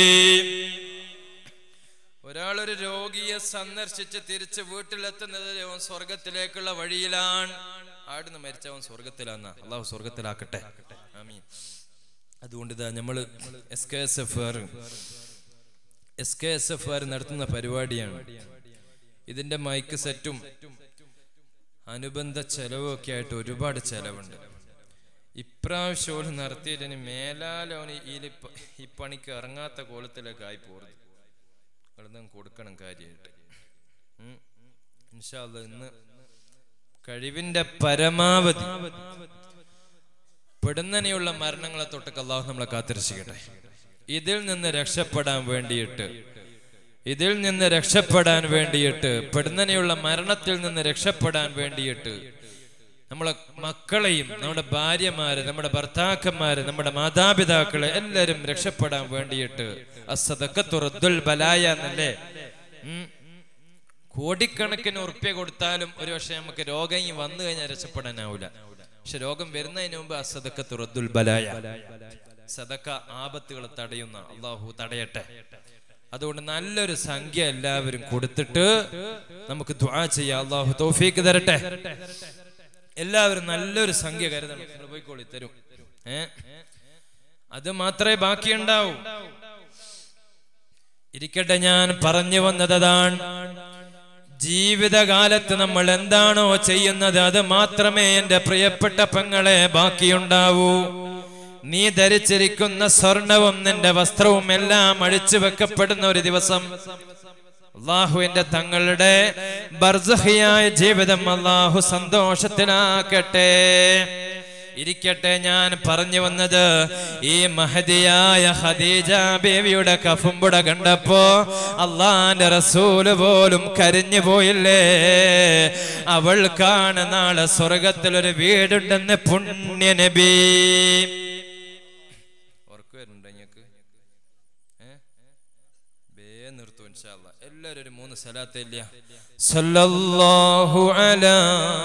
ഒരാളൊരു രോഗിയെ സന്ദർശിച്ച് തിരിച്ച് വീട്ടിലെത്തുന്നത് അവൻ സ്വർഗത്തിലേക്കുള്ള വഴിയിലാണ് ആടുന്ന് മരിച്ചവൻ സ്വർഗത്തിലാന്ന അള്ളാഹു സ്വർഗത്തിലാക്കട്ടെ ആമീൻ അതുകൊണ്ട് ഇതാ നമ്മള് S K S F R S K S F R നടത്തുന്ന പരിപാടിയാണ് ഇതിന്റെ മൈക്ക് സെറ്റും അനുബന്ധ ചെലവൊക്കെ ആയിട്ട് ഒരുപാട് ചെലവുണ്ട് ഇപ്രാവശ്യം ഓല് നടത്തിയതിന് മേലാലോന് ഈ ഈ പണിക്ക് ഇറങ്ങാത്ത കോലത്തിലേക്ക് ആയി പോറുത് നിങ്ങളൊന്നും കൊടുക്കണം കാര്യമായിട്ട് ഉം. ഇൻഷാ അല്ലാ ഇന്ന് കഴിവിന്റെ പരമാവധി പെടുന്നനെയുള്ള മരണങ്ങളെ തൊട്ടൊക്കെ അള്ളാഹു നമ്മളെ കാത്തിരക്ഷിക്കട്ടെ ഇതിൽ നിന്ന് രക്ഷപ്പെടാൻ വേണ്ടിയിട്ട് ഇതിൽ നിന്ന് രക്ഷപ്പെടാൻ വേണ്ടിയിട്ട് പെടുന്നനെയുള്ള മരണത്തിൽ നിന്ന് രക്ഷപ്പെടാൻ വേണ്ടിയിട്ട് നമ്മളെ മക്കളെയും നമ്മുടെ ഭാര്യമാര് നമ്മുടെ ഭർത്താക്കന്മാര് നമ്മുടെ മാതാപിതാക്കളെ എല്ലാരും രക്ഷപ്പെടാൻ വേണ്ടിയിട്ട് അസദക്കത്തുറദ്ദുൽ ബലായ എന്നല്ലേ ഉം. കോടിക്കണക്കിന് ഉറുപ്പ്യ കൊടുത്താലും ഒരു പക്ഷെ നമുക്ക് രോഗം ഈ വന്നു കഴിഞ്ഞാൽ രക്ഷപ്പെടാനാവില്ല പക്ഷെ രോഗം വരുന്നതിന് മുമ്പ് അസദക്കത്തുറദ്ദുൽ ബലായ സദക്ക ആപത്തുകൾ തടയുന്ന അള്ളാഹു തടയട്ടെ അതുകൊണ്ട് നല്ലൊരു സംഖ്യ എല്ലാവരും കൊടുത്തിട്ട് നമുക്ക് ദ്വാ ചെയ്യാം അള്ളാഹു തൗഫീക്ക് തരട്ടെ എല്ലാവരും നല്ലൊരു സംഖ്യ കരുതണം നിങ്ങൾ പോയിക്കോളി തരും ഏ അത് മാത്രമേ ബാക്കിയുണ്ടാവൂ ഇരിക്കട്ടെ ഞാൻ പറഞ്ഞു വന്നതാണ് ജീവിതകാലത്ത് നമ്മൾ എന്താണോ ചെയ്യുന്നത് അത് മാത്രമേ എന്റെ പ്രിയപ്പെട്ട പെങ്ങളെ ബാക്കിയുണ്ടാവൂ നീ ധരിച്ചിരിക്കുന്ന സ്വർണവും നിന്റെ വസ്ത്രവും എല്ലാം അഴിച്ചു വെക്കപ്പെടുന്ന ഒരു ദിവസം അള്ളാഹുവിന്റെ തങ്ങളുടെ ബർസഹിയായ ജീവിതം അള്ളാഹു സന്തോഷത്തിനാക്കട്ടെ ഇരിക്കട്ടെ ഞാൻ പറഞ്ഞു വന്നത് ഈ മഹതിയായ ഖദീജ ബേബിയുടെ കഫുമ്പുട കണ്ടപ്പോ അള്ളാന്റെ റസൂല് പോലും കരിഞ്ഞു പോയില്ലേ അവൾക്കാണ് നാളെ സ്വർഗത്തിൽ ഒരു വീടുണ്ടെന്ന് പുണ്യ നബി ഉറക്കു വരുന്നുണ്ടോ നിങ്ങൾക്ക് എല്ലാരും ഒരു മൂന്ന് സ്ഥലത്തില്ല സല്ലല്ലാഹു അലാ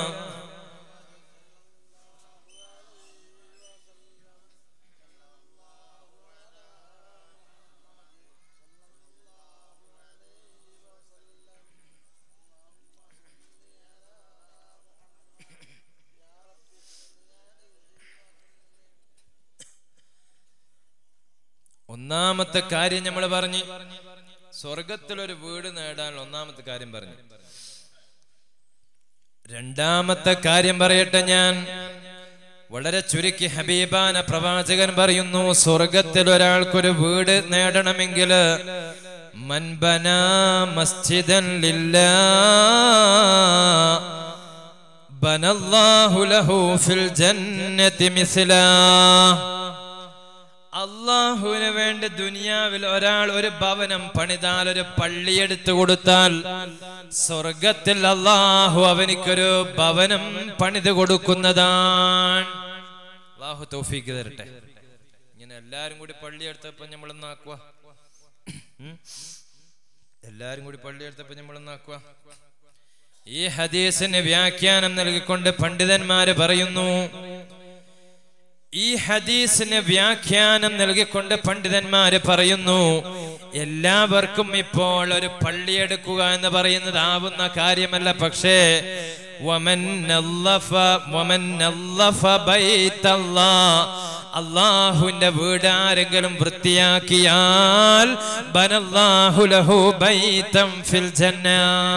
ഒന്നാമത്തെ കാര്യം നമ്മൾ പറഞ്ഞു സ്വർഗത്തിലൊരു വീട് നേടാൻ ഒന്നാമത്തെ കാര്യം പറഞ്ഞു രണ്ടാമത്തെ കാര്യം പറയട്ടെ ഞാൻ വളരെ ചുരുക്കി ഹബീബാന പ്രവാചകൻ പറയുന്നു സ്വർഗത്തിൽ ഒരാൾക്കൊരു വീട് നേടണമെങ്കിൽ മൻബന മസ്ജിദൻ ലില്ലാ ബനല്ലാഹു ലഹു ഫിൽ ജന്നതി മിസ്ലാ അള്ളാഹുവിന് വേണ്ടി ദുനിയാവിൽ ഒരാൾ ഒരു ഭവനം പണിതാൽ ഒരു പള്ളി എടുത്തു കൊടുത്താൽ സ്വർഗത്തിൽ അള്ളാഹു അവനിക്കൊരു ഭവനം പണിത് കൊടുക്കുന്നതാണ് അള്ളാഹു തൗഫീക്ക് തരട്ടെ ഇങ്ങനെ എല്ലാരും കൂടി പള്ളി എടുത്തപ്പോ നമ്മളൊന്നാക്കുക എല്ലാരും കൂടി പള്ളി എടുത്തപ്പോ നമ്മളൊന്നാക്കുക ഈ ഹദീസിന് വ്യാഖ്യാനം നൽകിക്കൊണ്ട് പണ്ഡിതന്മാര് പറയുന്നു ഈ ഹദീസിന് വ്യാഖ്യാനം നൽകിക്കൊണ്ട് പണ്ഡിതന്മാര് പറയുന്നു എല്ലാവർക്കും ഇപ്പോൾ ഒരു പള്ളിയെടുക്കുക എന്ന് പറയുന്നത് ആവുന്ന കാര്യമല്ല പക്ഷേ വമൻ നല്ലഫ വമൻ നല്ലഫ ബൈത്തല്ലാ അള്ളാഹുവിന്റെ വീട് ആരെങ്കിലും വൃത്തിയാക്കിയാൽ ബനല്ലാഹു ലഹു ബൈതം ഫിൽ ജന്ന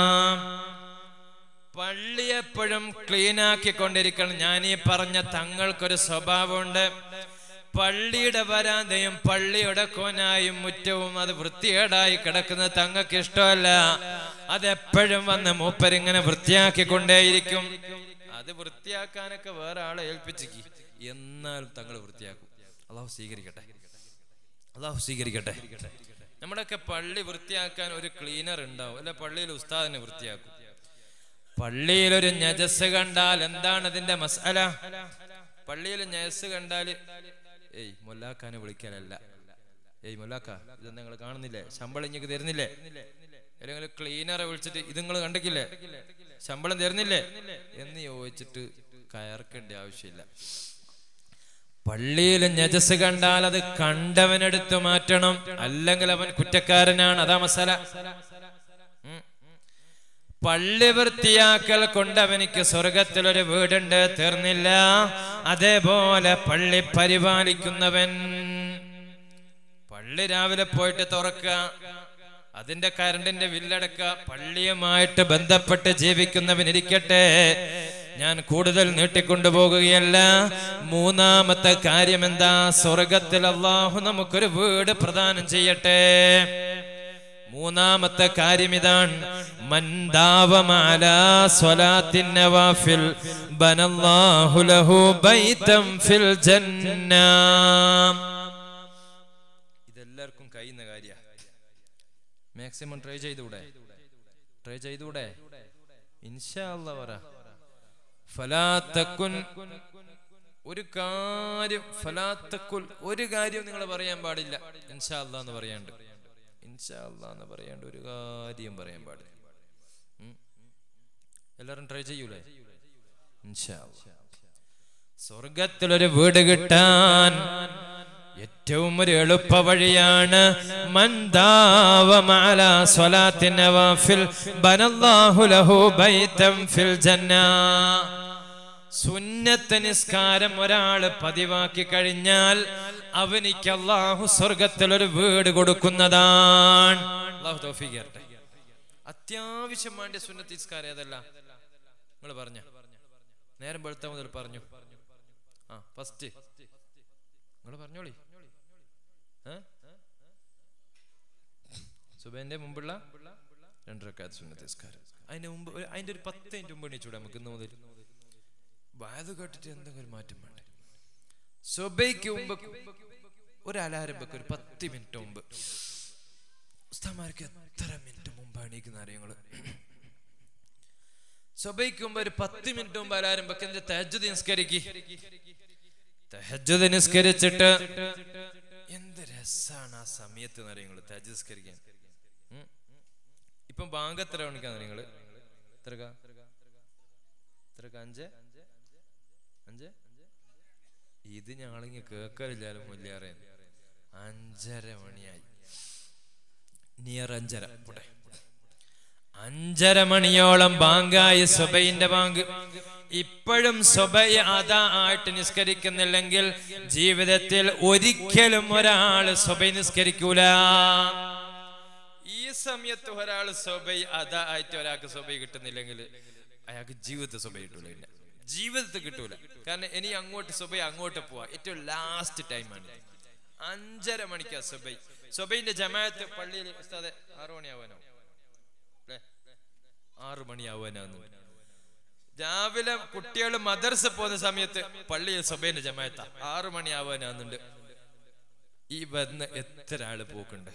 പള്ളി എപ്പോഴും ക്ലീൻ ആക്കിക്കൊണ്ടിരിക്കണം ഞാൻ ഈ പറഞ്ഞ തങ്ങൾക്കൊരു സ്വഭാവമുണ്ട് പള്ളിയുടെ വരാന്തയും പള്ളിയുടെ കോനായും മുറ്റവും അത് വൃത്തികേടായി കിടക്കുന്നത് തങ്ങൾക്ക് ഇഷ്ടമല്ല അതെപ്പോഴും വന്ന് മൂപ്പരിങ്ങനെ വൃത്തിയാക്കിക്കൊണ്ടേയിരിക്കും അത് വൃത്തിയാക്കാനൊക്കെ വേറെ ആളെ ഏൽപ്പിച്ചിക്ക് എന്നാലും തങ്ങൾ വൃത്തിയാക്കും അള്ളാഹു സ്വീകരിക്കട്ടെ അള്ളാഹു സ്വീകരിക്കട്ടെ നമ്മുടെയൊക്കെ പള്ളി വൃത്തിയാക്കാൻ ഒരു ക്ലീനർ ഉണ്ടാവും അല്ലെ പള്ളിയിൽ ഉസ്താദിനെ വൃത്തിയാക്കും പള്ളിയിൽ ഒരു നജസ് കണ്ടാൽ എന്താണ് അതിന്റെ മസാല പള്ളിയിൽ ഞയസ് കണ്ടാല് ഏയ് മൊല്ലാക്കാനെ വിളിക്കാനല്ല ഏയ് മൊല്ലാക്ക ഇത് നിങ്ങൾ കാണുന്നില്ലേ ശമ്പളം ഇങ്ങക്ക് തരുന്നില്ലേ അല്ലെങ്കിൽ ക്ലീനറെ വിളിച്ചിട്ട് ഇത് നിങ്ങൾ കണ്ടിക്കില്ലേ ശമ്പളം തരുന്നില്ലേ എന്ന് ചോദിച്ചിട്ട് കയർക്കേണ്ട ആവശ്യമില്ല പള്ളിയിൽ നജസ് കണ്ടാൽ അത് കണ്ടവനെടുത്ത് മാറ്റണം അല്ലെങ്കിൽ അവൻ കുറ്റക്കാരനാണ് അതാ മസാല ഉം. പള്ളി വൃത്തിയാക്കൽ കൊണ്ട് അവനിക്ക് സ്വർഗത്തിൽ ഒരു വീടുണ്ട് തീർന്നില്ല അതേപോലെ പള്ളി പരിപാലിക്കുന്നവൻ പള്ളി രാവിലെ പോയിട്ട് തുറക്കുക അതിന്റെ കറണ്ടിന്റെ ബില്ലടക്കുക പള്ളിയുമായിട്ട് ബന്ധപ്പെട്ട് ജീവിക്കുന്നവൻ ഇരിക്കട്ടെ ഞാൻ കൂടുതൽ നീട്ടിക്കൊണ്ടുപോകുകയല്ല മൂന്നാമത്തെ കാര്യം എന്താ സ്വർഗത്തിൽ അള്ളാഹു നമുക്കൊരു വീട് പ്രദാനം ചെയ്യട്ടെ മൂന്നാമത്തെ കാര്യം ഇതാണ് മന്ദാവമാല സ്വലാത്തിൻ നവാഫിൽ ബനല്ലാഹു ലഹു ബൈതം ഫിൽ ജന്ന ഇതെല്ലാവർക്കും കഴിയുന്ന കാര്യ മാക്സിമം ട്രൈ ചെയ്തൂടെ ട്രൈ ചെയ്തൂടെ ഇൻഷാ അല്ലാ പറ ഫലാത്തക്കുൻ ഒരു കാര്യം ഫലാത്തക്കുൽ ഒരു കാര്യം നിങ്ങൾ പറയാൻ പാടില്ല ഇൻഷാ അല്ലാ എന്ന് പറയാണ്ട് ഇൻഷാ അല്ലാ എന്ന് പറയാണ്ട് ഒരു കാര്യം പറയാൻ പാടില്ല ഉം. എല്ലാരും ട്രൈ ചെയ്യൂലേ ഇൻഷാ അല്ലാ സ്വർഗത്തിലൊരു വീട് കിട്ടാൻ ഏറ്റവും ഒരു എളുപ്പ വഴിയാണ് മന്ദാവമാല സ്വലാത്തിൻ നവാഫിൽ ബനല്ലാഹു ലഹു ബൈതം ഫിൽ ജന്ന സുന്നത്ത് നിസ്കാരം ഒരാൾ പതിവാക്കി കഴിഞ്ഞാൽ അവനിക്ക് അള്ളാഹു സ്വർഗത്തിൽ ഒരു വീട് കൊടുക്കുന്നതാണ് അള്ളാഹു തൗഫീഖ് തരട്ടെ അത്യാവശ്യം വേണ്ട സുന്നത്ത് നിസ്കാരം ഏതല്ല നിങ്ങൾ പറഞ്ഞ നേരം വെളുത്ത മുതൽ പറഞ്ഞു ആ ഫസ്റ്റ് നിങ്ങൾ പറഞ്ഞോളി ഏ? സുബൈന്റെ മുമ്പുള്ള രണ്ടരക്കാത്ത സുന്നത്ത് നിസ്കാരം അതിന്റെ മുമ്പ് ഒരു- അതിന്റെ ഒരു പത്ത് മിനിറ്റ് മുമ്പ് എണീച്ചൂടെ നമുക്ക് ഇന്ന് മുതൽ വാത് കേട്ടിട്ട് എന്തെങ്കിലും മാറ്റം വേണ്ടേ സുബൈക്ക് മുമ്പ് ഒരു അലാരം വെക്ക് ഒരു പത്ത് മിനിറ്റ് മുമ്പ് ഉസ്താമാർക്ക് എത്ര മിനിറ്റ് മുമ്പാണ് എണീക്കുന്ന അറിയങ്ങള് സഭയ്ക്ക് മുമ്പ് ഒരു പത്ത് മിനിറ്റ് മുമ്പ് അലാരം വെക്കുന്ന തഹജ്ജുദ് നിസ്കരിക്ക് തഹജ്ജുദ് നിസ്കരിച്ചിട്ട് എന്ത് രസാണ് ആ സമയത്ത് അറിയങ്ങള് തഹജ്ജുദ് നിസ്കരിക്കാൻ ഉം. ബാങ്ക് എത്ര മണിക്കാണ് നിങ്ങള് എത്രക്ക എത്രക്ക അഞ്ച് അഞ്ച് ഇത് ഞങ്ങളിങ്ങ് കേക്കലില്ലാലും മുല്യാറേ അഞ്ചര മണിയായി നിയർ അഞ്ചര പോട്ടെ അഞ്ചര മണിയോളം ബാങ്കായി സുബൈന്റെ ബാങ്ക് ഇപ്പോഴും സുബൈ അതാ ആയിട്ട് നിസ്കരിക്കുന്നില്ലെങ്കിൽ ജീവിതത്തിൽ ഒരിക്കലും ഒരാള് സുബൈ നിസ്കരിക്കൂല ഈ സമയത്ത് ഒരാൾ സ്വബൈ അതാ ആയിട്ട് ഒരാൾക്ക് സ്വബൈ കിട്ടുന്നില്ലെങ്കിൽ അയാൾക്ക് ജീവിതത്തിൽ സ്വബൈ കിട്ടൂല പിന്നെ ജീവിതത്തിൽ കിട്ടൂല കാരണം ഇനി അങ്ങോട്ട് സ്വബൈ അങ്ങോട്ട് പോവാ ഏറ്റവും ലാസ്റ്റ് ടൈമാണ് അഞ്ചര മണിക്കാ സ്വബൈ സ്വബൈന്റെ ജമാഅത്ത് പള്ളിയിൽ ഉസ്താദെ ആറു മണിയാവാനോ അല്ലേ ആറു മണിയാവാനാന്ന് രാവിലെ കുട്ടികൾ മദർസ പോകുന്ന സമയത്ത് പള്ളിയിൽ സ്വബൈന്റെ ജമാഅത്ത ആറു മണിയാവാനാന്നുണ്ട് ഈ വന്ന് എത്ര ആള് പോക്കുണ്ട്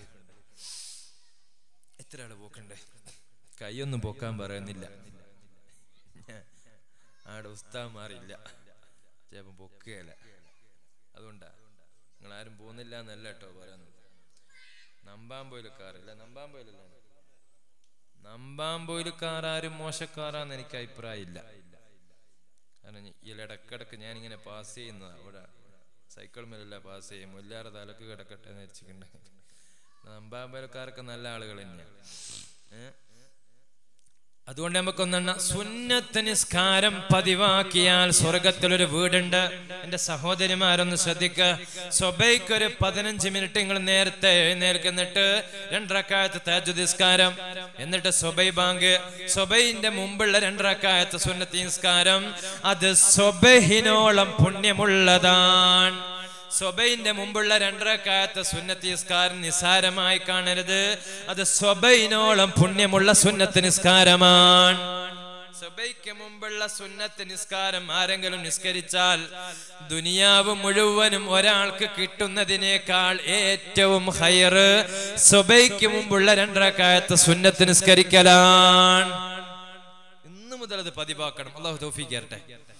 എത്ര ആള് പോക്കുണ്ട് കൈയൊന്നും പൊക്കാൻ പറയുന്നില്ല ഞാൻ- ആടെ ഉസ്താമാറില്ല ചിലപ്പം പൊക്കുകയല്ല അതുകൊണ്ടാ നിങ്ങൾ ആരും പോകുന്നില്ല എന്നല്ല കേട്ടോ പറയുന്നത് നമ്പാമ്പോയിലക്കാറില്ല നമ്പാമ്പോയിലല്ല നമ്പാമ്പോയിലക്കാർ ആരും മോശക്കാരാന്ന് എനിക്ക് അഭിപ്രായമില്ല കാരണം ഇതിൽ ഇടക്കിടക്ക് ഞാനിങ്ങനെ പാസ് ചെയ്യുന്നതാ ഇവിടെ സൈക്കിൾ മേലല്ല പാസ് ചെയ്യും മുല്ലാറ് തലക്ക് കിടക്കട്ടെ എന്ന് വെച്ചിട്ടുണ്ട് നമ്പാമ്പലക്കാർക്ക് നല്ല ആളുകൾ തന്നെയാണ് ഏഹ് അതുകൊണ്ട് നമുക്കൊന്നെണ്ണ സുന്നത്ത് നിസ്കാരം പതിവാക്കിയാൽ സ്വർഗത്തിൽ ഒരു വീടുണ്ട് എന്റെ സഹോദരിമാരൊന്ന് ശ്രദ്ധിക്കുക സ്വബൈക്ക് ഒരു പതിനഞ്ച് മിനിറ്റ് നിങ്ങൾ നേരത്തെ എഴുന്നേൽക്കുന്നിട്ട് രണ്ടരക്കാലത്ത് താജു നിസ്കാരം എന്നിട്ട് സ്വബൈ ബാങ്ക് സ്വബൈന്റെ മുമ്പുള്ള രണ്ടരക്കാലത്ത് സുന്നത്ത് നിസ്കാരം അത് സ്വബഹിനോളം പുണ്യമുള്ളതാണ് സ്വബൈന്റെ മുമ്പുള്ള രണ്ടരക്കാലത്ത് സുന്നത്ത് നിസ്കാരം നിസാരമായി കാണരുത് അത് സ്വബൈനോളം പുണ്യമുള്ള സുന്നത്ത് നിസ്കാരമാണ് സുബൈക്ക് മുമ്പുള്ള സുന്നത്ത് നിസ്കാരം ആരെങ്കിലും നിസ്കരിച്ചാൽ ദുനിയാവ് മുഴുവനും ഒരാൾക്ക് കിട്ടുന്നതിനേക്കാൾ ഏറ്റവും ഹയറ് സ്വബൈക്ക് മുമ്പുള്ള രണ്ടരക്കാലത്ത് സുന്നത്ത് നിസ്കരിക്കലാണ് ഇന്ന് മുതൽ അത് പതിവാക്കണം അള്ളാഹു തോഫിക്കരട്ടെ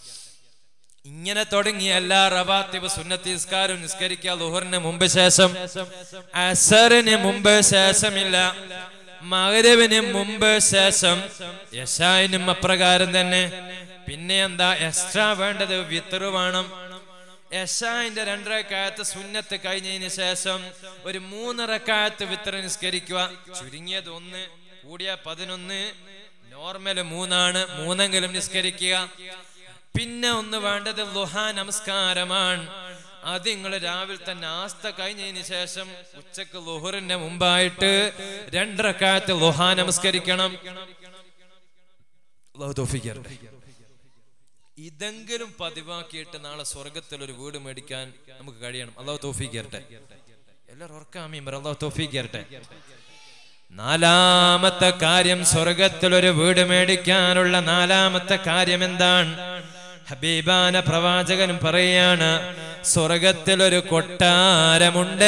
ഇങ്ങനെ തുടങ്ങിയ എല്ലാ റവാത്തിബ് സുന്നത്ത് നിസ്കാരവും നിസ്കരിക്കുക ലുഹറിന് മുമ്പ് ശേഷം അസറിന് മുമ്പ് ശേഷമില്ല മകരവിന് മുമ്പ് ശേഷം യശായിനും അപ്രകാരം തന്നെ പിന്നെ എന്താ എക്സ്ട്രാ വേണ്ടത് വിത്തറ് വേണം യശായിന്റെ രണ്ടരക്കാലത്ത് സുന്നത്ത് കഴിഞ്ഞതിന് ശേഷം ഒരു മൂന്നരക്കാലത്ത് വിത്തറ് നിസ്കരിക്കുക ചുരുങ്ങിയത് ഒന്ന് കൂടിയ പതിനൊന്ന് നോർമൽ മൂന്നാണ് മൂന്നെങ്കിലും നിസ്കരിക്കുക പിന്നെ ഒന്ന് വേണ്ടത് ലുഹാ നമസ്കാരമാണ് അത് നിങ്ങൾ രാവിലെ തന്നെ ആസ്ത കഴിഞ്ഞതിന് ശേഷം ഉച്ചക്ക് ലുഹറിന്റെ മുമ്പായിട്ട് രണ്ടരക്കാലത്ത് ലുഹാ നമസ്കരിക്കണം അള്ളാഹു തോഫിക്കരട്ടെ ഇതെങ്കിലും പതിവാക്കിയിട്ട് നാളെ സ്വർഗത്തിൽ ഒരു വീട് മേടിക്കാൻ നമുക്ക് കഴിയണം അള്ളാഹു തോഫിക്കരട്ടെ എല്ലാവരും ഉറക്കാമീ അള്ളാഹു തോഫിക്കരട്ടെ നാലാമത്തെ കാര്യം സ്വർഗത്തിൽ ഒരു വീട് മേടിക്കാനുള്ള നാലാമത്തെ കാര്യം എന്താണ് ഹബീബാന പ്രവാചകൻ പറയാണ് സ്വർഗത്തിൽ ഒരു കൊട്ടാരമുണ്ട്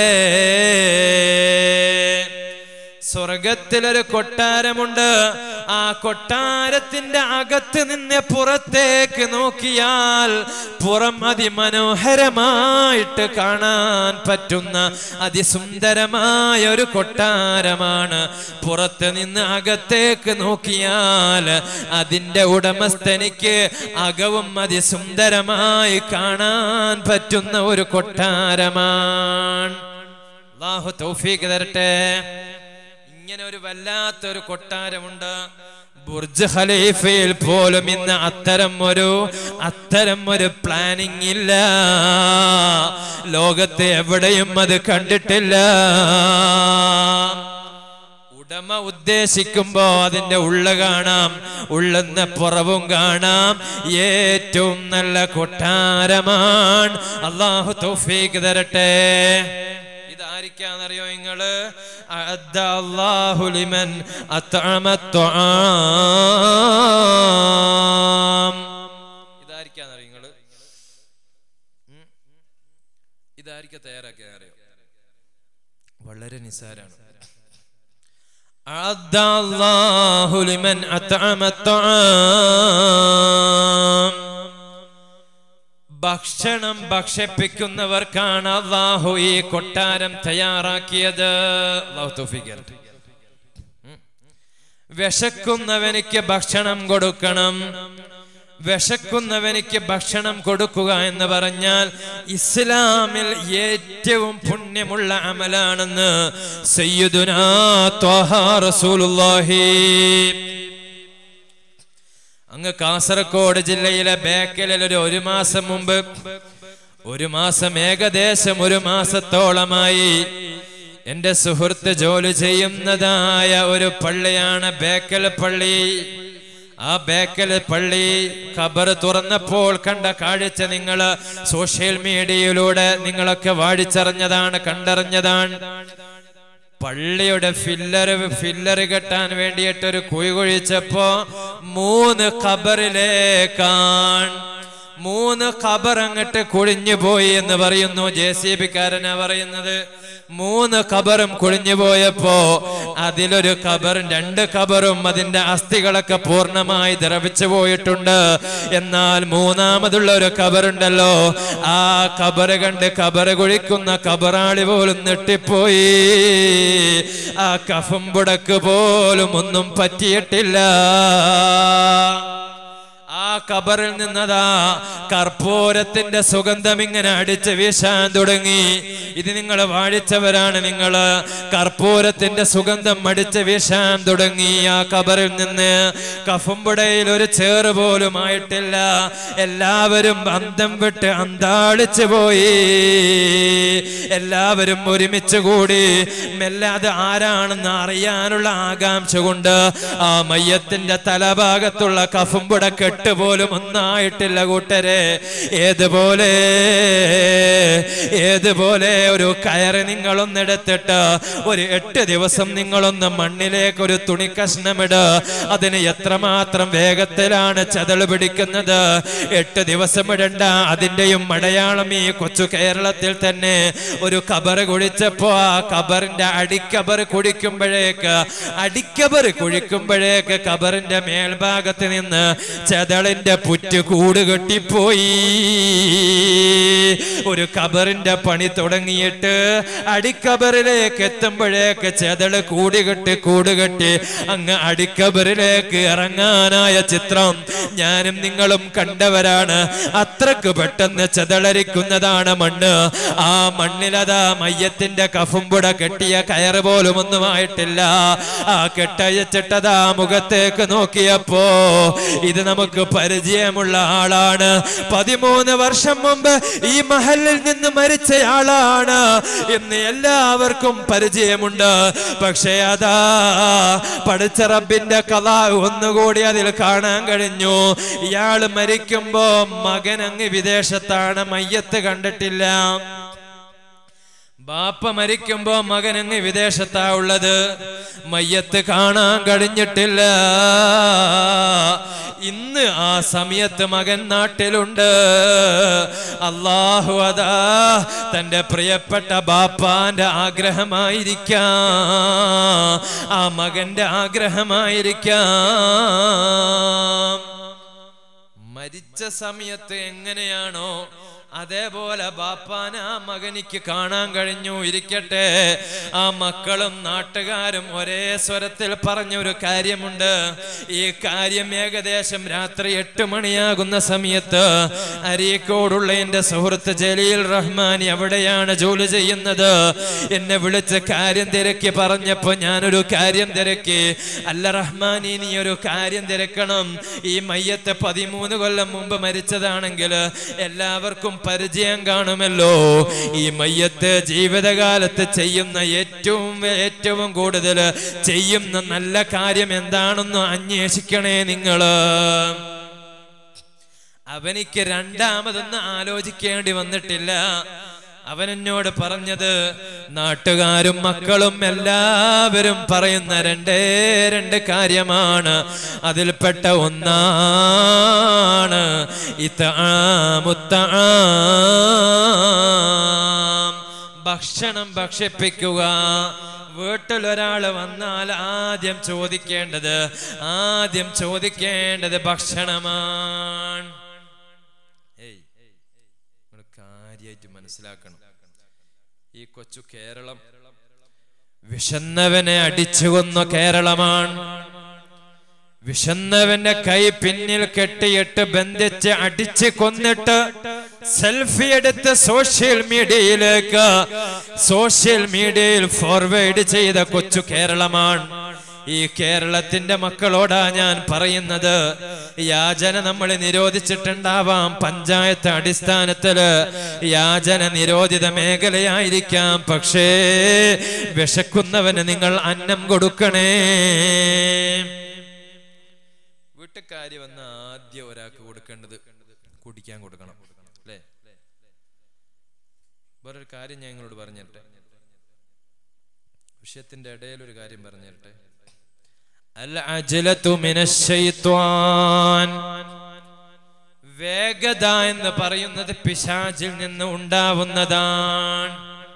സ്വർഗത്തിലൊരു കൊട്ടാരമുണ്ട് ആ കൊട്ടാരത്തിന്റെ അകത്ത് നിന്ന് പുറത്തേക്ക് നോക്കിയാൽ പുറം അതിമനോഹരമായിട്ട് കാണാൻ പറ്റുന്ന അതിസുന്ദരമായ ഒരു കൊട്ടാരമാണ് പുറത്ത് നിന്ന് അകത്തേക്ക് നോക്കിയാൽ അതിന്റെ ഉടമസ്ഥനിക്ക് അകവും അതിസുന്ദരമായി കാണാൻ പറ്റുന്ന ഒരു കൊട്ടാരമാണ് അള്ളാഹു തൗഫീഖ് തരട്ടെ ഇങ്ങനെ ഒരു വല്ലാത്തൊരു കൊട്ടാരമുണ്ട് ബുർജ് ഖലീഫയിൽ പോലും ഇന്ന് അത്തരം ഒരു അത്തരം ഒരു പ്ലാനിങ് ഇല്ല ലോകത്ത് എവിടെയും അത് കണ്ടിട്ടില്ല ഉടമ ഉദ്ദേശിക്കുമ്പോ അതിന്റെ ഉള്ള കാണാം ഉള്ളുന്ന പുറവും കാണാം ഏറ്റവും നല്ല കൊട്ടാരമാണ് അള്ളാഹു തൗഫീഖ് തരട്ടെ ഇതായിരിക്കാന്നറിയോ നിങ്ങള് അഅദ്ദ അല്ലാഹു ലിമൻ അത്അമ ത്വആം ഇതായിരിക്കാന്നറിയോ നിങ്ങള് ഉം? ഇതായിരിക്കാം തയ്യാറാക്കിയാൽ അറിയോ വളരെ നിസാരാണ് أعد الله لمن أطعم الطعام ഭക്ഷണം ഭക്ഷിപ്പിക്കുന്നവർക്കാണ് അള്ളാഹു ഈ കൊട്ടാരം തയ്യാറാക്കിയത് അള്ളാഹു തൗഫീഖ് തരട്ടെ. ഉം. വിശക്കുന്നവനിക്ക് ഭക്ഷണം കൊടുക്കണം വിശക്കുന്നവനിക്ക് ഭക്ഷണം കൊടുക്കുക എന്ന് പറഞ്ഞാൽ ഇസ്ലാമിൽ ഏറ്റവും പുണ്യമുള്ള അമലാണെന്ന് സയ്യിദുനാ ത്വഹ റസൂലുള്ളാഹി അങ്ങ് കാസർഗോഡ് ജില്ലയിലെ ബേക്കലിൽ ഒരു ഒരു മാസം മുമ്പ് ഒരു മാസം ഏകദേശം ഒരു മാസത്തോളമായി എന്റെ സുഹൃത്ത് ജോലി ചെയ്യുന്നതായ ഒരു പള്ളിയാണ് ബേക്കൽ പള്ളി ആ ബേക്കൽ പള്ളി ഖബർ തുറന്നപ്പോൾ കണ്ട കാഴ്ച നിങ്ങൾ സോഷ്യൽ മീഡിയയിലൂടെ നിങ്ങളൊക്കെ വാടിച്ചറിഞ്ഞതാണ് കണ്ടറിഞ്ഞതാണ് പള്ളിയുടെ ഫില്ലർ ഫില്ലർ കെട്ടാൻ വേണ്ടിയിട്ട് ഒരു കുഴി കുഴിച്ചപ്പോ മൂന്ന് ഖബറിലേക്കാൺ മൂന്ന് ഖബർ അങ്ങോട്ട് കുഴിഞ്ഞു പോയി എന്ന് പറയുന്നു ജെ സി ബിക്കാരനാ പറയുന്നത് മൂന്ന് ഖബറും കുഴിഞ്ഞു പോയപ്പോ അതിലൊരു ഖബറും രണ്ട് ഖബറും അതിന്റെ അസ്ഥികളൊക്കെ പൂർണ്ണമായി ദ്രവിച്ചു പോയിട്ടുണ്ട് എന്നാൽ മൂന്നാമതുള്ള ഒരു ഖബറുണ്ടല്ലോ ആ ഖബറ് കണ്ട് ഖബറ് കുഴിക്കുന്ന ഖബറാളി പോലും നെട്ടിപ്പോയി ആ കഫം പുടക്ക് പോലും ഒന്നും പറ്റിയിട്ടില്ല ആ കബറിൽ നിന്നതാ കർപ്പൂരത്തിന്റെ സുഗന്ധം ഇങ്ങനെ അടിച്ച് വീശാൻ തുടങ്ങി ഇത് നിങ്ങൾ വാഴിച്ചവരാണ് നിങ്ങൾ കർപ്പൂരത്തിന്റെ സുഗന്ധം അടിച്ച് വീശാൻ തുടങ്ങി ആ കബറിൽ നിന്ന് കഫുമ്പുടയിൽ ഒരു ചേറ് പോലും ആയിട്ടില്ല എല്ലാവരും അന്തം വിട്ട് അന്താളിച്ചു പോയി എല്ലാവരും ഒരുമിച്ച് കൂടി മെല്ലെ അത് ആരാണെന്ന് അറിയാനുള്ള ആകാംക്ഷ കൊണ്ട് ആ മയ്യത്തിന്റെ തലഭാഗത്തുള്ള കഫുമ്പുട കെട്ട് പോലും ഒന്നായിട്ടില്ല കൂട്ടരെ ഏതുപോലെ ഏതുപോലെ ഒരു കയറ് നിങ്ങളൊന്നെടുത്തിട്ട് ഒരു എട്ട് ദിവസം നിങ്ങളൊന്ന് മണ്ണിലേക്ക് ഒരു തുണി കഷ്ണമിട് അതിന് എത്രമാത്രം വേഗത്തിലാണ് ചതള് പിടിക്കുന്നത് എട്ട് ദിവസം ഇടണ്ട അതിന്റെയും അടയാളം ഈ കൊച്ചു കേരളത്തിൽ തന്നെ ഒരു കബറ് കുഴിച്ചപ്പോ ആ കബറിന്റെ അടിക്കബറ് കുഴിക്കുമ്പോഴേക്ക് അടിക്കബറ് കുഴിക്കുമ്പോഴേക്ക് കബറിന്റെ മേൽഭാഗത്ത് നിന്ന് ചെതളിന്റെ പുറ്റ് കൂട് കെട്ടിപ്പോയി ഒരു കബറിന്റെ പണി തുടങ്ങിയിട്ട് അടിക്കബറിലേക്ക് എത്തുമ്പോഴേക്ക് ചെതള് കൂടുകെട്ടി കൂടുകെട്ടി അങ്ങ് അടിക്കബറിലേക്ക് ഇറങ്ങാനായ ചിത്രം ഞാനും നിങ്ങളും കണ്ടവരാണ് അത്രക്ക് പെട്ടെന്ന് ചെതളരിക്കുന്നതാണ് മണ്ണ് ആ മണ്ണിലതാ മയ്യത്തിന്റെ കഫുമ്പുട കെട്ടിയ കയറ് പോലും ഒന്നുമായിട്ടില്ല ആ കെട്ടയച്ചിട്ടതാ മുഖത്തേക്ക് നോക്കിയപ്പോ ഇത് നമുക്ക് പരിചയമുള്ള ആളാണ് പതിമൂന്ന് വർഷം മുമ്പ് ഈ മഹലിൽ നിന്ന് മരിച്ചയാളാണ് എന്ന് എല്ലാവർക്കും പരിചയമുണ്ട് പക്ഷേ അതാ പഠിച്ച റബ്ബിന്റെ കഥ ഒന്നുകൂടി അതിൽ കാണാൻ കഴിഞ്ഞു ഇയാൾ മരിക്കുമ്പോ മകൻ അങ്ങ് വിദേശത്താണ് മയ്യത്ത് കണ്ടിട്ടില്ല ബാപ്പ മരിക്കുമ്പോ മകൻ അങ്ങ് വിദേശത്താ ഉള്ളത് മയ്യത്ത് കാണാൻ കഴിഞ്ഞിട്ടില്ല ഇന്ന് ആ സമയത്ത് മകൻ നാട്ടിലുണ്ട് അള്ളാഹു അതാ തന്റെ പ്രിയപ്പെട്ട ബാപ്പാന്റെ ആഗ്രഹമായിരിക്കാം ആ മകന്റെ ആഗ്രഹമായിരിക്കാം മരിച്ച സമയത്ത് എങ്ങനെയാണോ അതേപോലെ ബാപ്പാന ആ മകനിക്ക് കാണാൻ കഴിഞ്ഞു ഇരിക്കട്ടെ ആ മക്കളും നാട്ടുകാരും ഒരേ സ്വരത്തിൽ പറഞ്ഞൊരു കാര്യമുണ്ട് ഈ കാര്യം ഏകദേശം രാത്രി എട്ട് മണിയാകുന്ന സമയത്ത് അരീക്കോടുള്ള എന്റെ സുഹൃത്ത് ജലീൽ റഹ്മാൻ എവിടെയാണ് ജോലി ചെയ്യുന്നത് എന്നെ വിളിച്ച് കാര്യം തിരക്കി പറഞ്ഞപ്പോ ഞാനൊരു കാര്യം തിരക്കി അല്ല റഹ്മാനി നീ ഒരു കാര്യം തിരക്കണം ഈ മയ്യത്ത് പതിമൂന്ന് കൊല്ലം മുമ്പ് മരിച്ചതാണെങ്കിൽ എല്ലാവർക്കും പരിചയം കാണുമല്ലോ ഈ മയ്യത്ത് ജീവിതകാലത്ത് ചെയ്യുന്ന ഏറ്റവും ഏറ്റവും കൂടുതൽ ചെയ്യുന്ന നല്ല കാര്യം എന്താണെന്ന് അന്വേഷിക്കണേ നിങ്ങള് അവനിക്ക് രണ്ടാമതൊന്നും ആലോചിക്കേണ്ടി വന്നിട്ടില്ല അവൻ എന്നോട് പറഞ്ഞത് നാട്ടുകാരും മക്കളും എല്ലാവരും പറയുന്ന രണ്ടേ രണ്ട് കാര്യമാണ് അതിൽപ്പെട്ട ഒന്നാണ് ഇത്താമുത്താം ഭക്ഷണം ഭക്ഷിപ്പിക്കുക വീട്ടിലൊരാള് വന്നാൽ ആദ്യം ചോദിക്കേണ്ടത് ആദ്യം ചോദിക്കേണ്ടത് ഭക്ഷണമാണ് ഏയ് നിങ്ങൾ കാര്യമായിട്ട് മനസ്സിലാക്കണം ഈ കൊച്ചു കേരളം വിശന്നവനെ അടിച്ചു കൊന്ന കേരളമാണ് വിശന്നവന്റെ കൈ പിന്നിൽ കെട്ടിയിട്ട് ബന്ധിച്ച് അടിച്ച് കൊന്നിട്ട് സെൽഫി എടുത്ത് സോഷ്യൽ മീഡിയയിലേക്ക് സോഷ്യൽ മീഡിയയിൽ ഫോർവേഡ് ചെയ്ത കൊച്ചു കേരളമാണ് ഈ കേരളത്തിന്റെ മക്കളോടാ ഞാൻ പറയുന്നത് യാചന നമ്മൾ നിരോധിച്ചിട്ടുണ്ടാവാം പഞ്ചായത്ത് അടിസ്ഥാനത്തില് യാചന നിരോധിത മേഖലയായിരിക്കാം പക്ഷേ വിശക്കുന്നവന് നിങ്ങൾ അന്നം കൊടുക്കണേ വീട്ടുകാരി വന്ന ആദ്യം ഒരാൾക്ക് കൊടുക്കേണ്ടത് കുടിക്കാൻ കൊടുക്കണം അല്ലേ വേറൊരു കാര്യം ഞാൻ നിങ്ങളോട് പറഞ്ഞിട്ടെ വിഷയത്തിന്റെ ഇടയിൽ ഒരു കാര്യം പറഞ്ഞിട്ടെ അൽ മിനശ്ശൈത്വാൻ വേഗത എന്ന് പറയുന്നത് പിശാചിൽ നിന്ന് ഉണ്ടാവുന്നതാണ്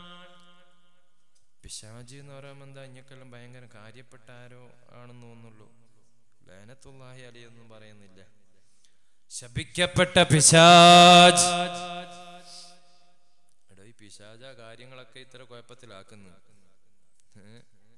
പിശാജി എന്ന് പറയുമ്പോൾ എന്താ ഇങ്ങക്കെല്ലാം ഭയങ്കര കാര്യപ്പെട്ട ആരോ ആണെന്ന് തോന്നുള്ളൂ ലാനത്തുല്ലാഹി അലി ഒന്നും പറയുന്നില്ല ശപിക്കപ്പെട്ട പിശാജ് എടോ ഈ പിശാജ കാര്യങ്ങളൊക്കെ ഇത്ര കുഴപ്പത്തിലാക്കുന്നു ഏ?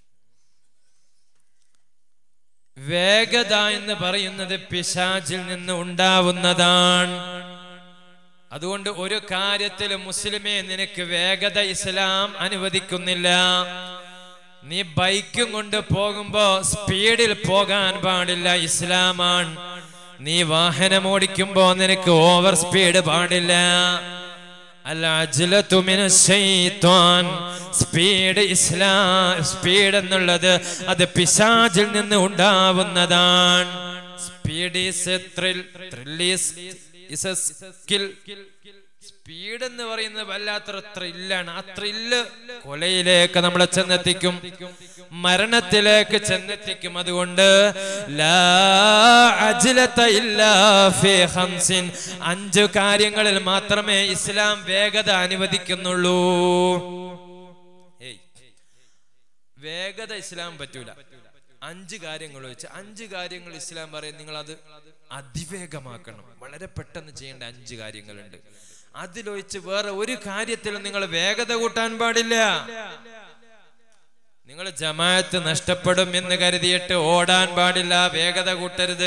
വേഗത എന്ന് പറയുന്നത് പിശാചിൽ നിന്ന് ഉണ്ടാവുന്നതാണ് അതുകൊണ്ട് ഒരു കാര്യത്തിൽ മുസ്ലിമെ നിനക്ക് വേഗത ഇസ്ലാം അനുവദിക്കുന്നില്ല നീ ബൈക്കും കൊണ്ട് പോകുമ്പോ സ്പീഡിൽ പോകാൻ പാടില്ല ഇസ്ലാമാണ് നീ വാഹനം ഓടിക്കുമ്പോ നിനക്ക് ഓവർ സ്പീഡ് പാടില്ല അല്ല അജ്ലത്തു മിനശ് ശൈത്വാൻ. സ്പീഡ് ഇസ്ലാം സ്പീഡ് എന്നുള്ളത് അത് പിശാചിൽ നിന്ന് ഉണ്ടാവുന്നതാണ് speed is a thrill thrill is is a skill speed എന്ന് പറയുന്നത് വല്ലാത്തൊരു ത്രില്ലാണ് ആ ത്രില്ല് കൊലയിലേക്ക് നമ്മളെ ചെന്നെത്തിക്കും മരണത്തിലേക്ക് ചെന്നെത്തിക്കും അതുകൊണ്ട് ലാ അജ്ലത ഇല്ലാ ഫീ ഖംസിൻ. അഞ്ചു കാര്യങ്ങളിൽ മാത്രമേ ഇസ്ലാം വേഗത അനുവദിക്കുന്നുള്ളൂ ഏയ് വേഗത ഇസ്ലാം പറ്റൂല അഞ്ച് കാര്യങ്ങൾ വെച്ച് അഞ്ച് കാര്യങ്ങൾ ഇസ്ലാം പറയും നിങ്ങൾ അത് അതിവേഗമാക്കണം വളരെ പെട്ടെന്ന് ചെയ്യേണ്ട അഞ്ച് കാര്യങ്ങളുണ്ട് അതിലൊഴിച്ച് വേറെ ഒരു കാര്യത്തിലും നിങ്ങൾ വേഗത കൂട്ടാൻ പാടില്ല നിങ്ങൾ ജമാഅത്ത് നഷ്ടപ്പെടും എന്ന് കരുതിയിട്ട് ഓടാൻ പാടില്ല വേഗത കൂട്ടരുത്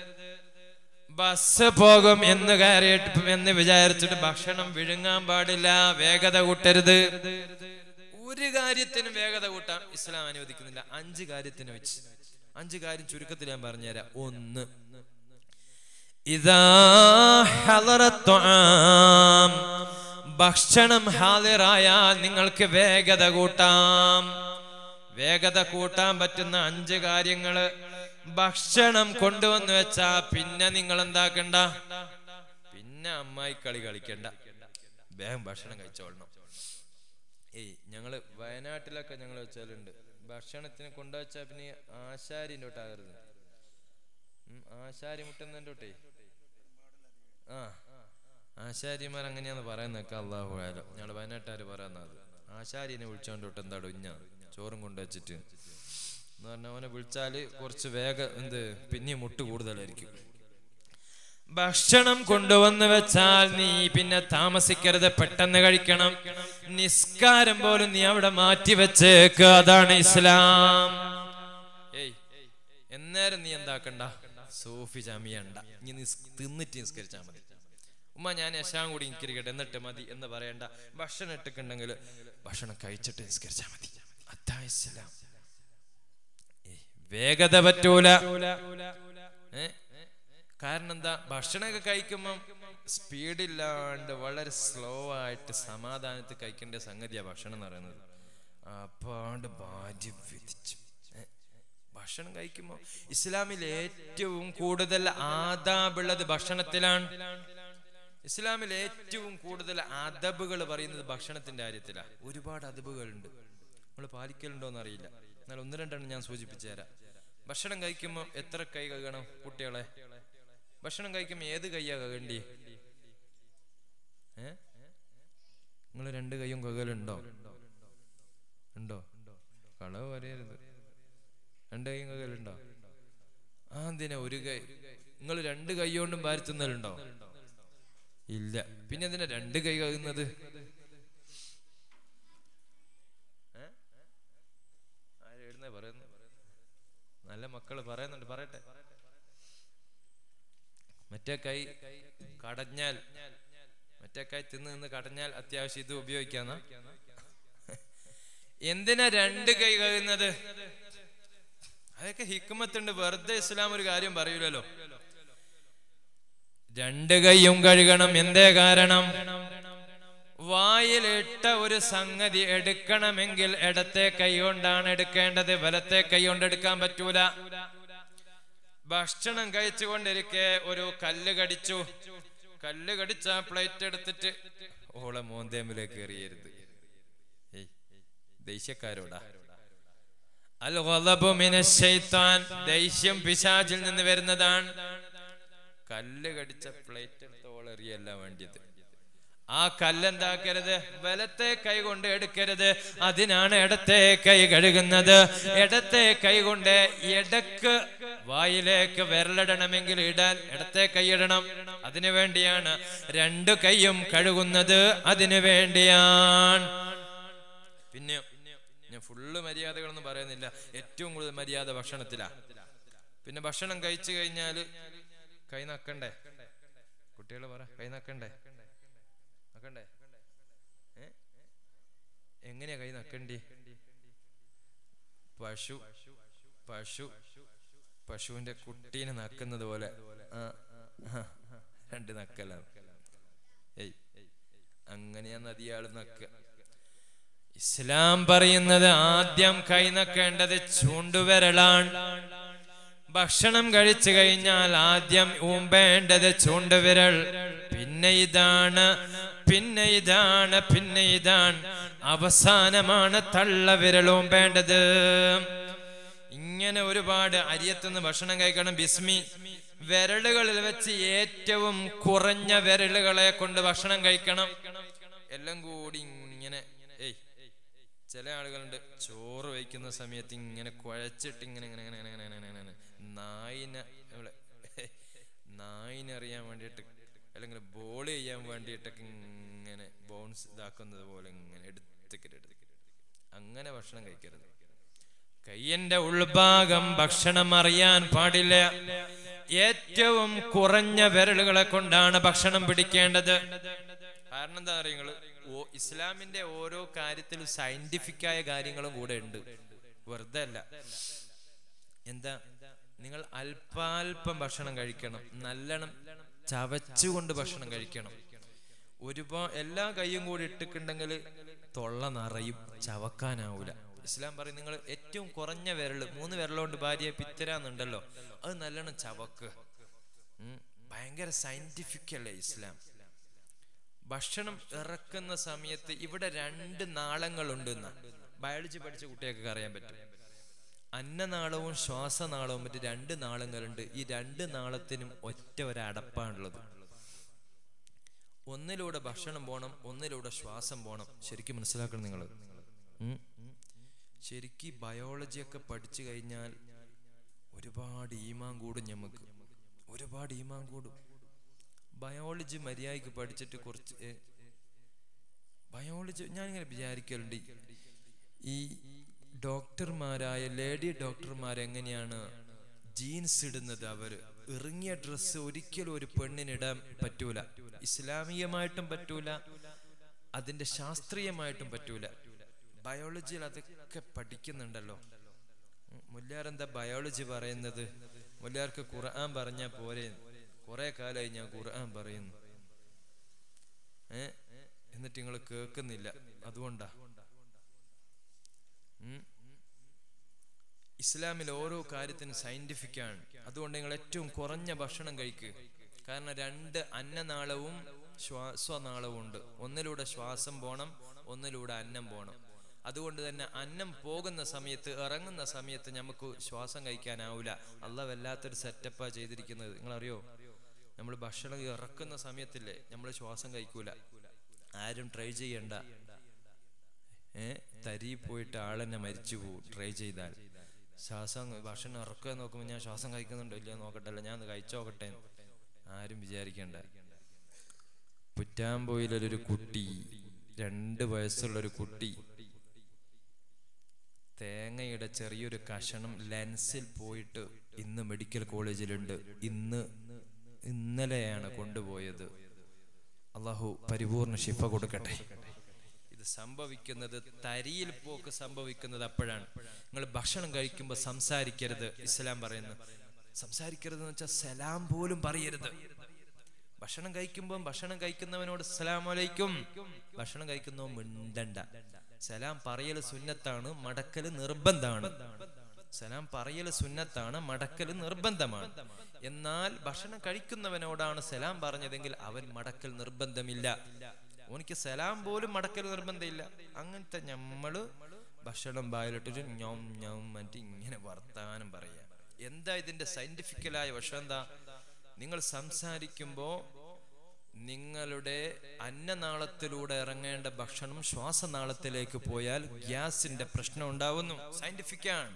ബസ് പോകും എന്ന് കയറിയിട്ട് എന്ന് വിചാരിച്ചിട്ട് ഭക്ഷണം വിഴുങ്ങാൻ പാടില്ല വേഗത കൂട്ടരുത് ഒരു കാര്യത്തിനും വേഗത കൂട്ടാൻ ഇസ്ലാം അനുവദിക്കുന്നില്ല അഞ്ച് കാര്യത്തിന് വെച്ച് അഞ്ച് കാര്യം ചുരുക്കത്തിൽ ഞാൻ പറഞ്ഞുതരാം ഒന്ന് ഇതാ ഹലറത്വാം ഭക്ഷണം ഹാലിറായാൽ നിങ്ങൾക്ക് വേഗത കൂട്ടാം വേഗത കൂട്ടാൻ പറ്റുന്ന അഞ്ച് കാര്യങ്ങള് ഭക്ഷണം കൊണ്ടുവന്ന് വെച്ചാ പിന്നെ നിങ്ങൾ എന്താക്കണ്ട പിന്നെ അമ്മായി കളി കളിക്കണ്ട വേഗം ഭക്ഷണം കഴിച്ചോളണം ഏയ് ഞങ്ങള് വയനാട്ടിലൊക്കെ ഞങ്ങൾ വെച്ചാലുണ്ട് ഭക്ഷണത്തിന് കൊണ്ടുവച്ചാ പിന്നെ ആശാരിൻ്റെ തൊട്ടാകരുത് ഉം, ആശാരി മുട്ടുന്നതിൻ്റെ തൊട്ടേ ആ ആശാരിമാർ അങ്ങനെയാന്ന് പറയുന്നൊക്കെ അള്ളാഹു ആയാലും ഞങ്ങൾ വയനാട്ടുകാർ പറയുന്നത് ആശാരിനെ വിളിച്ചോണ്ട് തൊട്ട് എന്താടോ ഇഞ്ഞ ചോറും കൊണ്ടുവച്ചിട്ട് എന്ന് പറഞ്ഞാൽ അവനെ വിളിച്ചാല് കുറച്ച് വേഗം എന്ത് പിന്നെ മുട്ട് കൂടുതലായിരിക്കും ഭക്ഷണം കൊണ്ടുവന്ന് വെച്ചാൽ നീ പിന്നെ താമസിക്കരുത് പെട്ടെന്ന് കഴിക്കണം നിസ്കാരം പോലും നീ അവിടെ മാറ്റി വെച്ചേക്ക് അതാണ് ഇസ്ലാം ഏയ് എന്നേരം നീ എന്താക്കണ്ട സൂഫി ചമിയണ്ട നീ നിസ് തിന്നിട്ട് നിസ്കരിച്ചാൽ മതി ഉമ്മ ഞാൻ യശാൻ കൂടി നിൽക്കിരിക്കട്ടെ എന്നിട്ട് മതി എന്ന് പറയണ്ട ഭക്ഷണം ഇട്ടിട്ടുണ്ടെങ്കിൽ ഭക്ഷണം കഴിച്ചിട്ട് നിസ്കരിച്ചാൽ മതി അതാ ഇസ്ലാം ഏയ്, വേഗത പറ്റൂല ഏ? കാരണം എന്താ ഭക്ഷണമൊക്കെ കഴിക്കുമ്പം സ്പീഡില്ലാണ്ട് വളരെ സ്ലോ ആയിട്ട് സമാധാനത്തിൽ കഴിക്കേണ്ട സംഗതിയാ ഭക്ഷണം എന്ന് പറയുന്നത് അപ്പാണ്ട് ഭാര്യ വിധിച്ചു ഏ? ഭക്ഷണം കഴിക്കുമ്പോൾ ഇസ്ലാമിൽ ഏറ്റവും കൂടുതൽ ആദാബുള്ളത് ഭക്ഷണത്തിലാണ് ഇസ്ലാമിൽ ഏറ്റവും കൂടുതൽ അദബുകൾ പറയുന്നത് ഭക്ഷണത്തിന്റെ കാര്യത്തിലാണ് ഒരുപാട് അദബുകളുണ്ട് നമ്മൾ പാലിക്കലുണ്ടോന്ന് അറിയില്ല എന്നാൽ ഒന്ന് രണ്ടെണ്ണം ഞാൻ സൂചിപ്പിച്ചു തരാം ഭക്ഷണം കഴിക്കുമ്പോൾ എത്ര കൈ കഴുകണം കുട്ടികളെ ഭക്ഷണം കഴിക്കുമ്പോൾ ഏത് കൈയാ കഴുകണ്ടി ഏ നിങ്ങൾ രണ്ട് കൈയും കഴുകലുണ്ടോ ഉണ്ടോ കളവ് പറയരുത് രണ്ട് കൈയും കഴുകലുണ്ടോ ആ എന്തിനാ ഒരു കൈ നിങ്ങൾ രണ്ട് കൈ കൊണ്ടും പാരത്തുന്നലുണ്ടോ ഇല്ല പിന്നെ എന്തിനാ രണ്ട് കൈ കഴുകുന്നത് ഏ? ആര് എഴുന്നേ പറയുന്നു നല്ല മക്കള് പറയുന്നുണ്ട് പറയട്ടെ മറ്റേ കൈ കടഞ്ഞാൽ മറ്റേ കൈ തിന്ന് നിന്ന് കടഞ്ഞാൽ അത്യാവശ്യം ഇത് ഉപയോഗിക്കാന്ന എന്തിനാ രണ്ട് കൈ കഴുകുന്നത് അതൊക്കെ ഹിക്കുമത്തുണ്ട് വെറുതെ ഇസ്ലാം ഒരു കാര്യം പറയൂലല്ലോ രണ്ട് കൈയും കഴുകണം എന്തേ കാരണം വായിലിട്ട ഒരു സംഗതി എടുക്കണമെങ്കിൽ ഇടത്തെ കൈ കൊണ്ടാണ് എടുക്കേണ്ടത് വലത്തെ കൈ കൊണ്ട് എടുക്കാൻ പറ്റൂല ഭക്ഷണം കഴിച്ചുകൊണ്ടിരിക്കെ ഒരു കല്ല് കടിച്ചു കല്ല് കടിച്ച പ്ലേറ്റ് എടുത്തിട്ട് ഓളെ മോന്തേമ്പിലേക്ക് എറിയരുത് ഏയ് ദേഷ്യക്കാരോടാ അൽ ഘളബു മിനശ് ശൈത്താൻ ദേഷ്യം പിശാചിൽ നിന്ന് വരുന്നതാണ് കല്ല് കടിച്ച പ്ലേറ്റ് എടുത്ത് ഓൾ എറിയല്ല വേണ്ടിയത് ആ കല്ലെന്താക്കരുത് വലത്തെ കൈ കൊണ്ട് എടുക്കരുത് അതിനാണ് ഇടത്തെ കൈ കഴുകുന്നത് ഇടത്തെ കൈ കൊണ്ട് ഇടക്ക് വായിലേക്ക് വിരലിടണമെങ്കിൽ ഇടാൻ ഇടത്തെ കൈ ഇടണം അതിനു വേണ്ടിയാണ് രണ്ടു കൈയും കഴുകുന്നത് അതിനു വേണ്ടിയാണ് പിന്നെ ഞാൻ ഫുള്ള് മര്യാദകളൊന്നും പറയുന്നില്ല ഏറ്റവും കൂടുതൽ മര്യാദ ഭക്ഷണത്തിലാ പിന്നെ ഭക്ഷണം കഴിച്ചു കഴിഞ്ഞാല് കൈ നക്കണ്ടേ കുട്ടികൾ പറ കൈ നക്കണ്ടേ നക്കണ്ടേ ഏ? എങ്ങനെയാ കൈ നക്കണ്ടി പശു പശു പശുവിന്റെ കുട്ടീനെ നക്കുന്നത് പോലെ ആ, ആ, രണ്ട് നക്കലാണ് ഏയ് അങ്ങനെയാ നദിയാള് നക്ക ഇസ്ലാം പറയുന്നത് ആദ്യം കൈ നക്കേണ്ടത് ചൂണ്ടുവിരലാണ് ഭക്ഷണം കഴിച്ചു കഴിഞ്ഞാൽ ആദ്യം ഊമ്പേണ്ടത് ചൂണ്ടുവിരൽ പിന്നെ ഇതാണ് പിന്നെ ഇതാണ് പിന്നെ ഇതാണ് അവസാനമാണ് തള്ളവിരൽ ഊമ്പേണ്ടത് ഇങ്ങനെ ഒരുപാട് അരിയത്തുനിന്ന് ഭക്ഷണം കഴിക്കണം ബിസ്മി വിരലുകളിൽ വെച്ച് ഏറ്റവും കുറഞ്ഞ വിരലുകളെ കൊണ്ട് ഭക്ഷണം കഴിക്കണം എല്ലാം കൂടി ഇങ്ങനെ ഏയ് ചില ആളുകളുണ്ട് ചോറ് വയ്ക്കുന്ന സമയത്ത് ഇങ്ങനെ കുഴച്ചിട്ട് ഇങ്ങനെ ഇങ്ങനെ ഇങ്ങനെ ഇങ്ങനെ ഇങ്ങനെ ഇങ്ങനെ ഇങ്ങനെ നായിനെ നമ്മളെ നായിനെ അറിയാൻ വേണ്ടിയിട്ട് അല്ലെങ്കിൽ ബോൾ ചെയ്യാൻ വേണ്ടിയിട്ടൊക്കെ ഇങ്ങനെ ബോൺസ് ഇതാക്കുന്നത് പോലെ ഇങ്ങനെ എടുത്തിട്ട് എടുത്തിട്ട് അങ്ങനെ ഭക്ഷണം കഴിക്കരുത് കയ്യന്റെ ഉൾഭാഗം ഭക്ഷണം അറിയാൻ പാടില്ല ഏറ്റവും കുറഞ്ഞ വിരലുകളെ കൊണ്ടാണ് ഭക്ഷണം പിടിക്കേണ്ടത് കാരണം എന്താ അറിയങ്ങള് ഓ ഇസ്ലാമിന്റെ ഓരോ കാര്യത്തിലും സയന്റിഫിക് ആയ കാര്യങ്ങളും കൂടെ ഉണ്ട് വെറുതെ അല്ല എന്താ നിങ്ങൾ അല്പാൽപം ഭക്ഷണം കഴിക്കണം നല്ലോണം ചവച്ചുകൊണ്ട് ഭക്ഷണം കഴിക്കണം ഒരുപാട് എല്ലാ കൈയും കൂടി ഇട്ടിട്ടുണ്ടെങ്കിൽ തൊള്ള നിറയും ചവക്കാനാവൂല ഇസ്ലാം പറയും നിങ്ങൾ ഏറ്റവും കുറഞ്ഞ വിരല് മൂന്ന് വിരലുകൊണ്ട് ഭാര്യയെ പിത്തരാന്നുണ്ടല്ലോ അത് നല്ലോണം ചവക്ക് ഉം. ഭയങ്കര സയന്റിഫിക് അല്ലേ ഇസ്ലാം ഭക്ഷണം ഇറക്കുന്ന സമയത്ത് ഇവിടെ രണ്ട് നാളങ്ങളുണ്ട് എന്ന് ബയോളജി പഠിച്ച കുട്ടികൾക്ക് അറിയാൻ പറ്റും അന്നനാളവും ശ്വാസനാളവും മറ്റ് രണ്ട് നാളങ്ങളുണ്ട് ഈ രണ്ട് നാളത്തിനും ഒറ്റ ഒരു അടപ്പാണുള്ളത് ഒന്നിലൂടെ ഭക്ഷണം പോണം ഒന്നിലൂടെ ശ്വാസം പോണം ശരിക്കും മനസ്സിലാക്കണം നിങ്ങൾ ശരിക്കും ബയോളജി ഒക്കെ പഠിച്ചു കഴിഞ്ഞാൽ ഒരുപാട് ഈമാൻ കൂടും ഞമ്മക്ക് ഒരുപാട് ഈമാൻ കൂടും ബയോളജി മര്യാദക്ക് പഠിച്ചിട്ട് കുറച്ച് ഏ, ബയോളജി ഞാനിങ്ങനെ വിചാരിക്കലുണ്ട് ഈ ഡോക്ടർമാരായ ലേഡി ഡോക്ടർമാർ എങ്ങനെയാണ് ജീൻസ് ഇടുന്നത് അവര് ഇറങ്ങിയ ഡ്രസ്സ് ഒരിക്കലും ഒരു പെണ്ണിനിടാൻ പറ്റൂല ഇസ്ലാമികമായിട്ടും പറ്റൂല അതിന്റെ ശാസ്ത്രീയമായിട്ടും പറ്റൂല ബയോളജിയിൽ അതൊക്കെ പഠിക്കുന്നുണ്ടല്ലോ ഉം, മുല്യാർ എന്താ ബയോളജി പറയുന്നത് മുല്യാർക്ക് ഖുർആൻ പറഞ്ഞാ പോരെ കുറെ കാലമായി ഞാൻ ഖുർആൻ പറയുന്നു ഏ എന്നിട്ട് നിങ്ങൾ കേൾക്കുന്നില്ല അതുകൊണ്ടാ ഉം. ഇസ്ലാമിൽ ഓരോ കാര്യത്തിനും സയന്റിഫിക് ആണ് അതുകൊണ്ട് നിങ്ങൾ ഏറ്റവും കുറഞ്ഞ ഭക്ഷണം കഴിക്കുക കാരണം രണ്ട് അന്നനാളവും ശ്വാസനാളവും ഉണ്ട് ഒന്നിലൂടെ ശ്വാസം പോണം ഒന്നിലൂടെ അന്നം പോണം അതുകൊണ്ട് തന്നെ അന്നം പോകുന്ന സമയത്ത് ഇറങ്ങുന്ന സമയത്ത് നമുക്ക് ശ്വാസം കഴിക്കാനാവൂല അല്ല വല്ലാത്തൊരു സെറ്റപ്പാ ചെയ്തിരിക്കുന്നത് നിങ്ങൾ അറിയോ നമ്മൾ ഭക്ഷണം ഇറക്കുന്ന സമയത്തില്ലേ നമ്മൾ ശ്വാസം കഴിക്കൂല ആരും ട്രൈ ചെയ്യണ്ട ഏ തരി പോയിട്ട് ആളെന്നെ മരിച്ചു പോകും ട്രൈ ചെയ്താൽ ശ്വാസം ഭക്ഷണം ഇറക്കുക നോക്കുമ്പോൾ ഞാൻ ശ്വാസം കഴിക്കുന്നുണ്ടോ ഇല്ലയോ നോക്കട്ടെ അല്ല ഞാൻ ഒന്ന് കഴിച്ചോക്കട്ടെ ആരും വിചാരിക്കണ്ട പുറ്റാമ്പോയിലൊരു കുട്ടി രണ്ട് വയസ്സുള്ള ഒരു കുട്ടി തേങ്ങയുടെ ചെറിയൊരു കഷണം ലെൻസിൽ പോയിട്ട് ഇന്ന് മെഡിക്കൽ കോളേജിലുണ്ട് ഇന്ന് ഇന്നലെയാണ് കൊണ്ടുപോയത് അള്ളാഹു പരിപൂർണ ശിഫ കൊടുക്കട്ടെ ഇത് സംഭവിക്കുന്നത് തരിയിൽ പോക്ക് സംഭവിക്കുന്നത് അപ്പോഴാണ് നിങ്ങൾ ഭക്ഷണം കഴിക്കുമ്പോൾ സംസാരിക്കരുത് ഇസ്ലാം പറയുന്നു സംസാരിക്കരുത് എന്ന് വെച്ചാൽ സലാം പോലും പറയരുത് ഭക്ഷണം കഴിക്കുമ്പോൾ ഭക്ഷണം കഴിക്കുന്നവനോട് സലാം അലൈക്കും ഭക്ഷണം കഴിക്കുന്നവൻ മിണ്ടണ്ട സലാം പറയല് സുന്നത്താണ് മടക്കല് നിർബന്ധമാണ് സലാം പറയല് സുന്നത്താണ് മടക്കല് നിർബന്ധമാണ് എന്നാൽ ഭക്ഷണം കഴിക്കുന്നവനോടാണ് സലാം പറഞ്ഞതെങ്കിൽ അവൻ മടക്കൽ നിർബന്ധമില്ല ഓനിക്ക് സലാം പോലും മടക്കൽ നിർബന്ധമില്ല അങ്ങനത്തെ ഞമ്മള് ഭക്ഷണം വായിലിട്ടൊരു ഞം ഞം മറ്റേ ഇങ്ങനെ വർത്താനം പറയാ എന്താ ഇതിന്റെ സയന്റിഫിക്കലായ വശം എന്താ നിങ്ങൾ സംസാരിക്കുമ്പോ നിങ്ങളുടെ അന്നനാളത്തിലൂടെ ഇറങ്ങേണ്ട ഭക്ഷണം ശ്വാസനാളത്തിലേക്ക് പോയാൽ ഗ്യാസിന്റെ പ്രശ്നം ഉണ്ടാവുന്നു സയന്റിഫിക് ആണ്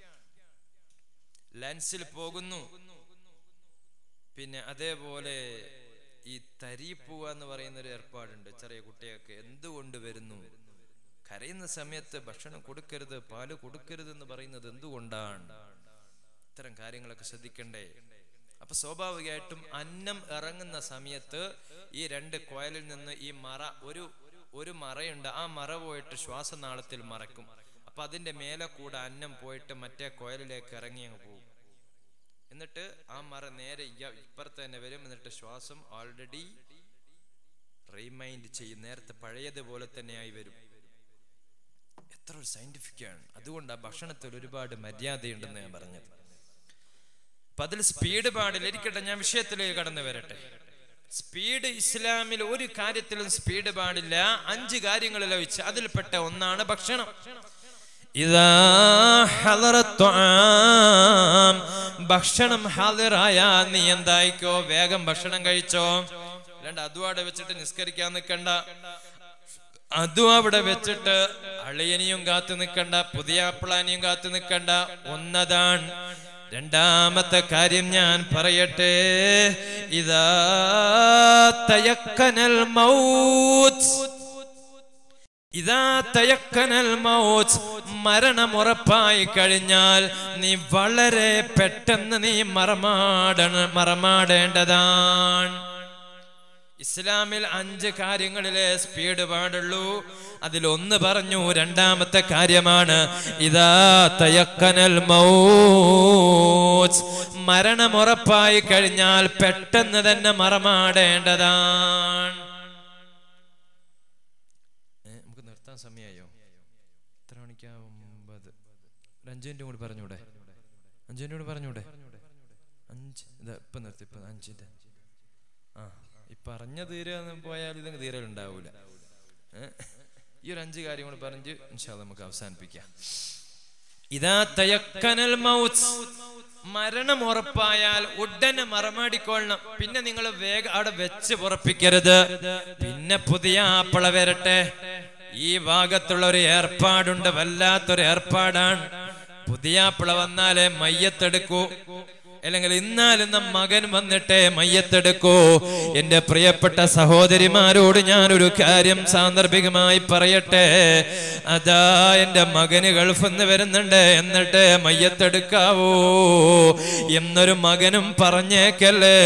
ലെൻസിൽ പോകുന്നു പിന്നെ അതേപോലെ ഈ തരിപ്പൂവ എന്ന് പറയുന്ന ഒരു ഏർപ്പാടുണ്ട് ചെറിയ കുട്ടികൾക്ക് എന്തുകൊണ്ട് വരുന്നു കരയുന്ന സമയത്ത് ഭക്ഷണം കൊടുക്കരുത് പാല് കൊടുക്കരുത് എന്ന് പറയുന്നത് എന്തുകൊണ്ടാണ് ഇത്തരം കാര്യങ്ങളൊക്കെ ശ്രദ്ധിക്കണ്ടേ അപ്പൊ സ്വാഭാവികമായിട്ടും അന്നം ഇറങ്ങുന്ന സമയത്ത് ഈ രണ്ട് കോയലിൽ നിന്ന് ഈ മറ ഒരു ഒരു മറയുണ്ട് ആ മറ പോയിട്ട് ശ്വാസനാളത്തിൽ മറക്കും അപ്പൊ അതിന്റെ മേലെ കൂടെ അന്നം പോയിട്ട് മറ്റേ കോയലിലേക്ക് ഇറങ്ങി അങ്ങ് പോകും എന്നിട്ട് ആ മറ നേരെ ഇയ- ഇപ്പുറത്ത് തന്നെ വരും എന്നിട്ട് ശ്വാസം ഓൾറെഡി റീമൈൻഡ് ചെയ്യും നേരത്തെ പഴയതുപോലെ തന്നെയായി വരും എത്ര ഒരു സയന്റിഫിക് ആണ് അതുകൊണ്ട് ആ ഭക്ഷണത്തിൽ ഒരുപാട് മര്യാദയുണ്ടെന്ന് ഞാൻ പറഞ്ഞത് അപ്പൊ അതിൽ സ്പീഡ് പാടില്ല ഇരിക്കട്ടെ ഞാൻ വിഷയത്തിലേക്ക് കടന്നു വരട്ടെ സ്പീഡ് ഇസ്ലാമിൽ ഒരു കാര്യത്തിലും സ്പീഡ് പാടില്ല അഞ്ച് കാര്യങ്ങളിൽ വെച്ച് അതിൽപ്പെട്ട ഒന്നാണ് ഭക്ഷണം ഇതാ ഹലറത്വാം ഭക്ഷണം ഹാജറായ നീ എന്തായിക്കോ വേഗം ഭക്ഷണം കഴിച്ചോ രണ്ട് അതുവാടെ വെച്ചിട്ട് നിസ്കരിക്കാൻ നിൽക്കണ്ട അതും അവിടെ വെച്ചിട്ട് അളിയനെയും കാത്തു നിൽക്കണ്ട പുതിയ അപ്പിളാനെയും കാത്തു നിൽക്കണ്ട ഒന്നതാണ് രണ്ടാമത്തെ കാര്യം ഞാൻ പറയട്ടെ ഇതാ തയക്കനൽ മൗത്ത് ഇതാ തയക്കനൽ മൗത്ത് മരണം ഉറപ്പായി കഴിഞ്ഞാൽ നീ വളരെ പെട്ടെന്ന് നീ മറമാടണ മറമാടേണ്ടതാണ് ഇസ്ലാമിൽ അഞ്ച് കാര്യങ്ങളിലെ സ്പീഡ് പാടുള്ളൂ അതിലൊന്ന് പറഞ്ഞു രണ്ടാമത്തെ കാര്യമാണ് ഇതാ തയക്കനൽ മൗത്ത് മരണം ഉറപ്പായി കഴിഞ്ഞാൽ പെട്ടെന്ന് തന്നെ മറമാടേണ്ടതാണ് ഏ, നമുക്ക് നിർത്താൻ സമയമായോ എത്ര മണിക്കാ ഒമ്പത് ഒരു അഞ്ചു മിനിറ്റ് കൂടി പറഞ്ഞൂടെ അഞ്ചു മിനിറ്റ് കൂടി പറഞ്ഞൂടെ അഞ്ച് ഇതാ ഇപ്പൊ നിർത്തി ഇപ്പൊ അഞ്ചിന്റെ ആ ഈ പറഞ്ഞ തീരെ പോയാൽ ഇതങ്ങ് തീരെ ഉണ്ടാവൂല ഏ? ഈ ഒരു അഞ്ച് കാര്യം കൂടി പറഞ്ഞ് ഇൻഷാ അല്ലാ നമുക്ക് അവസാനിപ്പിക്കാം ഇതാ തയക്കനൽ മൗത്ത് മരണം ഉറപ്പായാൽ ഉടനെ മറമാടിക്കൊള്ളണം പിന്നെ നിങ്ങൾ വേഗം അവിടെ വെച്ച് പുറപ്പിക്കരുത് പിന്നെ പുതിയ ആപ്പിള വരട്ടെ ഈ ഭാഗത്തുള്ള ഒരു ഏർപ്പാടുണ്ട് വല്ലാത്തൊരു ഏർപ്പാടാണ് പുതിയ ആപ്പിള വന്നാലേ മയ്യത്തെടുക്കൂ അല്ലെങ്കിൽ ഇന്നാലും നം മകൻ വന്നിട്ടേ മയ്യത്തെടുക്കൂ എന്റെ പ്രിയപ്പെട്ട സഹോദരിമാരോട് ഞാനൊരു കാര്യം സാന്ദർഭികമായി പറയട്ടെ അതാ എന്റെ മകന് ഗൾഫിൽ നിന്ന് വരുന്നുണ്ട് എന്നിട്ട് മയ്യത്തെടുക്കാവോ എന്നൊരു മകനും പറഞ്ഞേക്കല്ലേ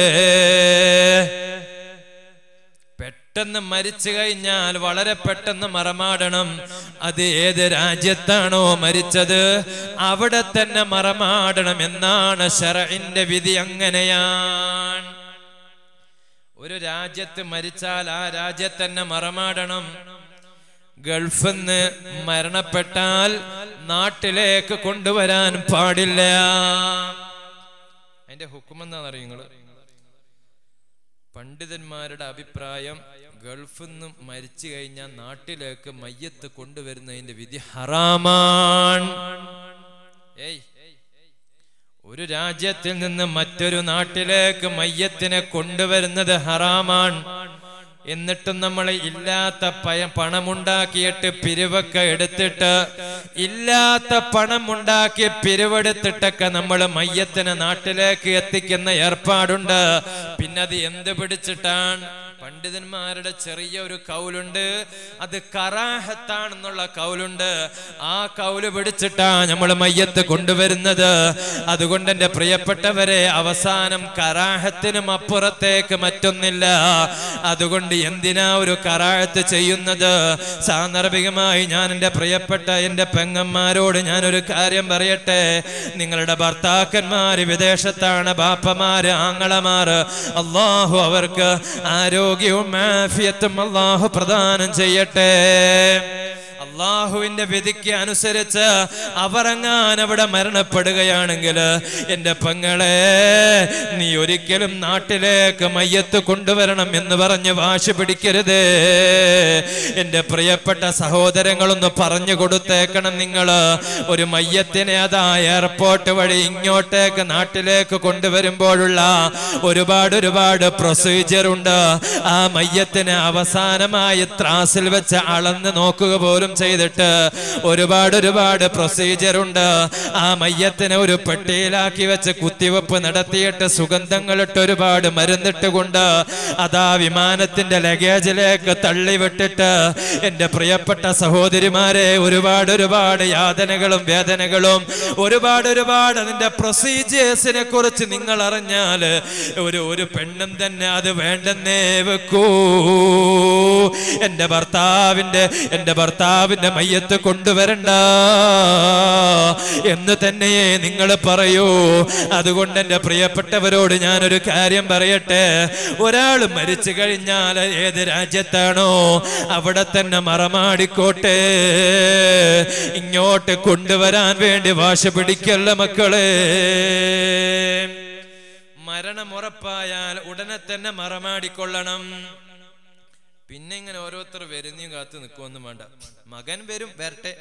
പെട്ടെന്ന് മരിച്ചു കഴിഞ്ഞാൽ വളരെ പെട്ടെന്ന് മറമാടണം അത് ഏത് രാജ്യത്താണോ മരിച്ചത് അവിടെ തന്നെ മറമാടണം എന്നാണ് ഷറഇന്റെ വിധി അങ്ങനെയാണ് ഒരു രാജ്യത്ത് മരിച്ചാൽ ആ രാജ്യത്ത് തന്നെ മറമാടണം ഗൾഫിൽ നിന്ന് മരണപ്പെട്ടാൽ നാട്ടിലേക്ക് കൊണ്ടുവരാൻ പാടില്ല അതിന്റെ ഹുക്കുമെന്താണെന്നറിയോ നിങ്ങള് പണ്ഡിതന്മാരുടെ അഭിപ്രായം ഗൾഫിൽ നിന്ന് മരിച്ചു കഴിഞ്ഞാൽ നാട്ടിലേക്ക് മയ്യത്ത് കൊണ്ടുവരുന്നതിന്റെ വിധി ഹറാമാണ് ഏയ് ഒരു രാജ്യത്തിൽ നിന്ന് മറ്റൊരു നാട്ടിലേക്ക് മയ്യത്തിനെ കൊണ്ടുവരുന്നത് ഹറാമാണ് എന്നിട്ടും നമ്മൾ ഇല്ലാത്ത പയ പണമുണ്ടാക്കിയിട്ട് പിരിവൊക്കെ എടുത്തിട്ട് ഇല്ലാത്ത പണം ഉണ്ടാക്കി പിരിവെടുത്തിട്ടൊക്കെ നമ്മൾ മയ്യത്തിനെ നാട്ടിലേക്ക് എത്തിക്കുന്ന ഏർപ്പാടുണ്ട് പിന്നെ അത് എന്ത് പിടിച്ചിട്ടാണ് പണ്ഡിതന്മാരുടെ ചെറിയ ഒരു കൗലുണ്ട് അത് കറാഹത്താണെന്നുള്ള കൗലുണ്ട് ആ കൗല് പിടിച്ചിട്ടാ നമ്മൾ മയ്യത്ത് കൊണ്ടുവരുന്നത് അതുകൊണ്ട് എന്റെ പ്രിയപ്പെട്ടവരെ അവസാനം കറാഹത്തിനും അപ്പുറത്തേക്ക് മറ്റൊന്നില്ല അതുകൊണ്ട് എന്തിനാ ഒരു കറാഹത്ത് ചെയ്യുന്നത് സാന്ദർഭികമായി ഞാൻ എൻ്റെ പ്രിയപ്പെട്ട എൻ്റെ പെങ്ങന്മാരോട് ഞാനൊരു കാര്യം പറയട്ടെ നിങ്ങളുടെ ഭർത്താക്കന്മാര് വിദേശത്താണ് ബാപ്പമാര് ആങ്ങളമാര് അള്ളാഹു അവർക്ക് ആരോഗ്യവും ആഫിയത്തും അള്ളാഹു പ്രദാനം ചെയ്യട്ടെ അള്ളാഹുവിന്റെ വിധിക്ക് അനുസരിച്ച് അവറങ്ങാൻ അവിടെ മരണപ്പെടുകയാണെങ്കിൽ എന്റെ പെങ്ങളെ നീ ഒരിക്കലും നാട്ടിലേക്ക് മയ്യത്ത് കൊണ്ടുവരണം എന്ന് പറഞ്ഞ് വാശി പിടിക്കരുത് എന്റെ പ്രിയപ്പെട്ട സഹോദരങ്ങളൊന്ന് പറഞ്ഞു കൊടുത്തേക്കണം നിങ്ങൾ ഒരു മയ്യത്തിനെ അതാ എയർപോർട്ട് വഴി ഇങ്ങോട്ടേക്ക് നാട്ടിലേക്ക് കൊണ്ടുവരുമ്പോഴുള്ള ഒരുപാട് ഒരുപാട് പ്രൊസീജിയർ ഉണ്ട് ആ മയ്യത്തിനെ അവസാനമായി ത്രാസിൽ വെച്ച് അളന്ന് നോക്കുക പോലും ചെയ്തിട്ട് ഒരുപാട് ഒരുപാട് പ്രൊസീജിയർ ഉണ്ട് ആ മയ്യത്തിനെ ഒരു പെട്ടിയിലാക്കി വെച്ച് കുത്തിവെപ്പ് നടത്തിയിട്ട് സുഗന്ധങ്ങളിട്ട് ഒരുപാട് മരുന്നിട്ട് കൊണ്ട് അതാ വിമാനത്തിന്റെ ലഗേജിലേക്ക് തള്ളിവിട്ടിട്ട് എന്റെ പ്രിയപ്പെട്ട സഹോദരിമാരെ ഒരുപാട് ഒരുപാട് യാതനകളും വേദനകളും ഒരുപാട് ഒരുപാട് അതിന്റെ പ്രൊസീജിയേഴ്സിനെ കുറിച്ച് നിങ്ങൾ അറിഞ്ഞാൽ ഒരു ഒരു പെണ്ണും തന്നെ അത് വേണ്ടെന്നേ വെക്കൂ എന്റെ ഭർത്താവിന്റെ എന്റെ ഭർത്താവിന്റെ മയ്യത്ത് കൊണ്ടുവരണ്ട എന്ന് തന്നെയേ നിങ്ങൾ പറയൂ അതുകൊണ്ട് എന്റെ പ്രിയപ്പെട്ടവരോട് ഞാനൊരു കാര്യം പറയട്ടെ ഒരാൾ മരിച്ചു കഴിഞ്ഞാൽ ഏത് രാജ്യത്താണോ അവിടെ തന്നെ മറമാടിക്കോട്ടെ ഇങ്ങോട്ട് കൊണ്ടുവരാൻ വേണ്ടി വാശ പിടിക്കല്ല മക്കളെ മരണം ഉറപ്പായാൽ ഉടനെ തന്നെ മറമാടിക്കൊള്ളണം പിന്നെ ഇങ്ങനെ ഓരോരുത്തർ വരുന്നയും കാത്തു നിൽക്കുമൊന്നും വേണ്ട മകൻ വരും വരട്ടെ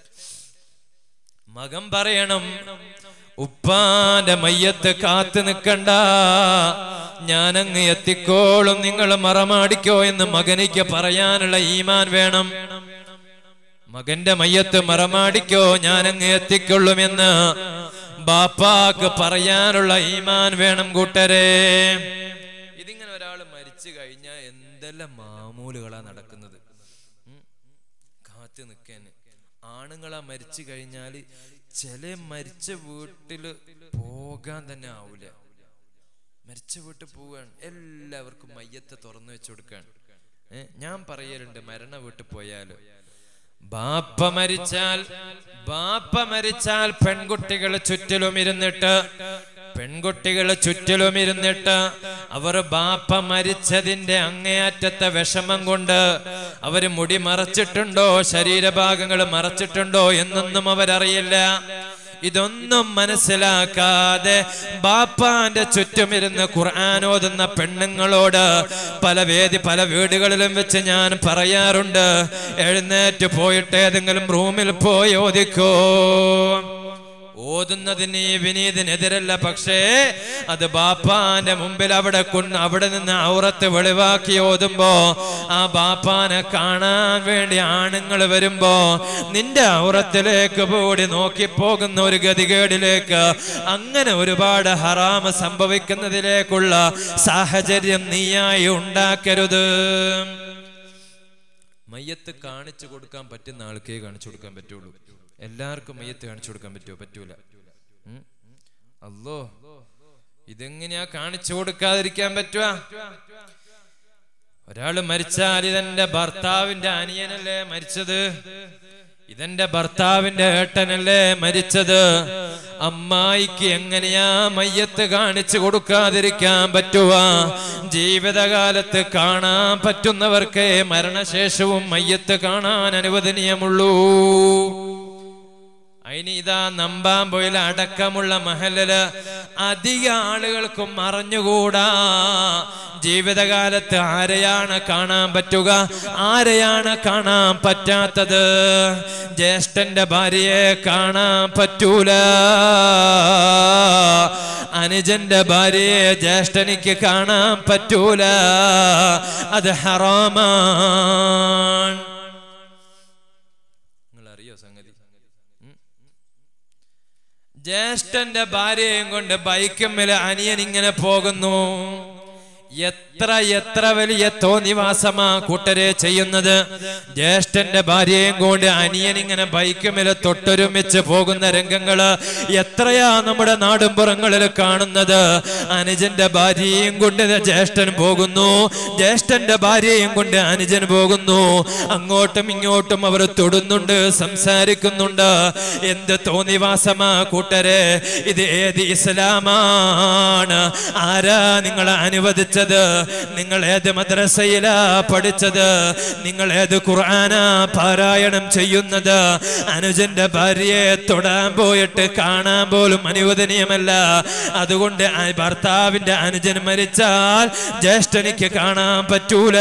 മകൻ പറയണം ഉപ്പാന്റെ മയ്യത്ത് കാത്തു നിൽക്കണ്ട ഞാനങ്ങ് എത്തിക്കോളും നിങ്ങൾ മറമാടിക്കോ എന്ന് മകനിക്ക് പറയാനുള്ള ഈമാൻ വേണം മകന്റെ മയ്യത്ത് മറമാടിക്കോ ഞാനങ്ങ് എത്തിക്കൊള്ളുമെന്ന് ബാപ്പാക്ക് പറയാനുള്ള ഈമാൻ വേണം കൂട്ടരെ ഇതിങ്ങനെ ഒരാൾ മരിച്ചു കഴിഞ്ഞാൽ എന്തെല്ലാം മാമൂലുകളാ നടക്കുന്നത് ഉം. കാത്തു നിൽക്കാൻ ആണുങ്ങളാ മരിച്ചു കഴിഞ്ഞാൽ ചില മരിച്ച വീട്ടില് പോകാൻ തന്നെ ആവൂല മരിച്ച വീട്ടിൽ പോവുകയാണ് എല്ലാവർക്കും മയ്യത്തെ തുറന്നു വെച്ചു കൊടുക്കുകയാണ് ഏ, ഞാൻ പറയലുണ്ട് മരണ വീട്ടിൽ പോയാല് ബാപ്പ മരിച്ചാൽ ബാപ്പ മരിച്ചാൽ പെൺകുട്ടികൾ ചുറ്റിലും ഇരുന്നിട്ട് പെൺകുട്ടികൾ ചുറ്റിലും ഇരുന്നിട്ട് അവർ ബാപ്പ മരിച്ചതിന്റെ അങ്ങേയറ്റത്തെ വിഷമം കൊണ്ട് അവര് മുടി മറച്ചിട്ടുണ്ടോ ശരീരഭാഗങ്ങൾ മറച്ചിട്ടുണ്ടോ എന്നൊന്നും അവരറിയില്ല ഇതൊന്നും മനസ്സിലാക്കാതെ ബാപ്പാന്റെ ചുറ്റുമിരുന്ന് ഖുർആൻ ഓതുന്ന പെണ്ണുങ്ങളോട് പല വേദി പല വീടുകളിലും വെച്ച് ഞാൻ പറയാറുണ്ട് എഴുന്നേറ്റ് പോയിട്ട് ഏതെങ്കിലും റൂമിൽ പോയി ഓദിക്കോ ഓതുന്നതിന് ഈ വിനീതിനെതിരല്ല പക്ഷേ അത് ബാപ്പാന്റെ മുമ്പിൽ അവിടെ കൊണ്ട് അവിടെ നിന്ന് ഔറത്ത് വെളിവാക്കി ഓതുമ്പോ ആ ബാപ്പാനെ കാണാൻ വേണ്ടി ആണുങ്ങൾ വരുമ്പോ നിന്റെ ഔറത്തിലേക്ക് കൂടി നോക്കിപ്പോകുന്ന ഒരു ഗതികേടിലേക്ക് അങ്ങനെ ഒരുപാട് ഹറാമ് സംഭവിക്കുന്നതിലേക്കുള്ള സാഹചര്യം നീയായി ഉണ്ടാക്കരുത് മയ്യത്ത് കാണിച്ചു കൊടുക്കാൻ പറ്റുന്ന ആൾക്കേ കാണിച്ചു കൊടുക്കാൻ പറ്റുള്ളൂ എല്ലാവർക്കും മയ്യത്ത് കാണിച്ചു കൊടുക്കാൻ പറ്റുമോ പറ്റൂല ഉം? അല്ലോ ഇതെങ്ങനെയാ കാണിച്ചു കൊടുക്കാതിരിക്കാൻ പറ്റുക ഒരാള് മരിച്ചാൽ ഇതെന്റെ ഭർത്താവിന്റെ അനിയനല്ലേ മരിച്ചത് ഇതെന്റെ ഭർത്താവിന്റെ ഏട്ടനല്ലേ മരിച്ചത് അമ്മായിക്ക് എങ്ങനെയാ മയ്യത്ത് കാണിച്ചു കൊടുക്കാതിരിക്കാൻ പറ്റുക ജീവിതകാലത്ത് കാണാൻ പറ്റുന്നവർക്ക് മരണശേഷവും മയ്യത്ത് കാണാൻ അനുവദനീയമുള്ളൂ അതിന് ഇതാ നമ്പാമ്പൊയിൽ അടക്കമുള്ള മഹലില് അധിക ആളുകൾക്കും അറിഞ്ഞുകൂടാ ജീവിതകാലത്ത് ആരെയാണ് കാണാൻ പറ്റുക ആരെയാണ് കാണാൻ പറ്റാത്തത് ജ്യേഷ്ഠന്റെ ഭാര്യയെ കാണാൻ പറ്റൂല അനുജന്റെ ഭാര്യയെ ജ്യേഷ്ഠനിക്ക് കാണാൻ പറ്റൂല അത് ഹറാമാണ് നിങ്ങൾ അറിയോ സംഗതി ഉം? ജ്യേഷ്ഠന്റെ ഭാര്യയും കൊണ്ട് ബൈക്കുമ്മേൽ അനിയൻ ഇങ്ങനെ പോകുന്നു എത്ര എത്ര വലിയ തോന്നിവാസമാ കൂട്ടരെ ചെയ്യുന്നത് ജ്യേഷ്ഠന്റെ ഭാര്യയും കൊണ്ട് അനിയൻ ഇങ്ങനെ ബൈക്കുമില് തൊട്ടൊരുമിച്ച് പോകുന്ന രംഗങ്ങള് എത്രയാ നമ്മുടെ നാടുംപുറങ്ങളിൽ കാണുന്നത് അനുജന്റെ ഭാര്യയും കൊണ്ട് ജ്യേഷ്ഠൻ പോകുന്നു ജ്യേഷ്ഠന്റെ ഭാര്യയും കൊണ്ട് അനുജൻ പോകുന്നു അങ്ങോട്ടും ഇങ്ങോട്ടും അവർ തൊടുന്നുണ്ട് സംസാരിക്കുന്നുണ്ട് എന്ത് തോന്നിവാസമാ കൂട്ടരെ ഇത് ഏത് ഇസ്ലാമാണ് ആരാ നിങ്ങളെ അനുവദിച്ചത് നിങ്ങൾ ഏത് മദ്രസയിലാ പഠിച്ചത് നിങ്ങൾ ഏത് ഖുർആനാ പാരായണം ചെയ്യുന്നത് അനുജന്റെ ഭാര്യയെ തൊടാൻ പോയിട്ട് കാണാൻ പോലും അനുവദനീയമല്ല അതുകൊണ്ട് ആ ഭർത്താവിന്റെ അനുജൻ മരിച്ചാൽ ജ്യേഷ്ഠനിക്ക് കാണാൻ പറ്റൂല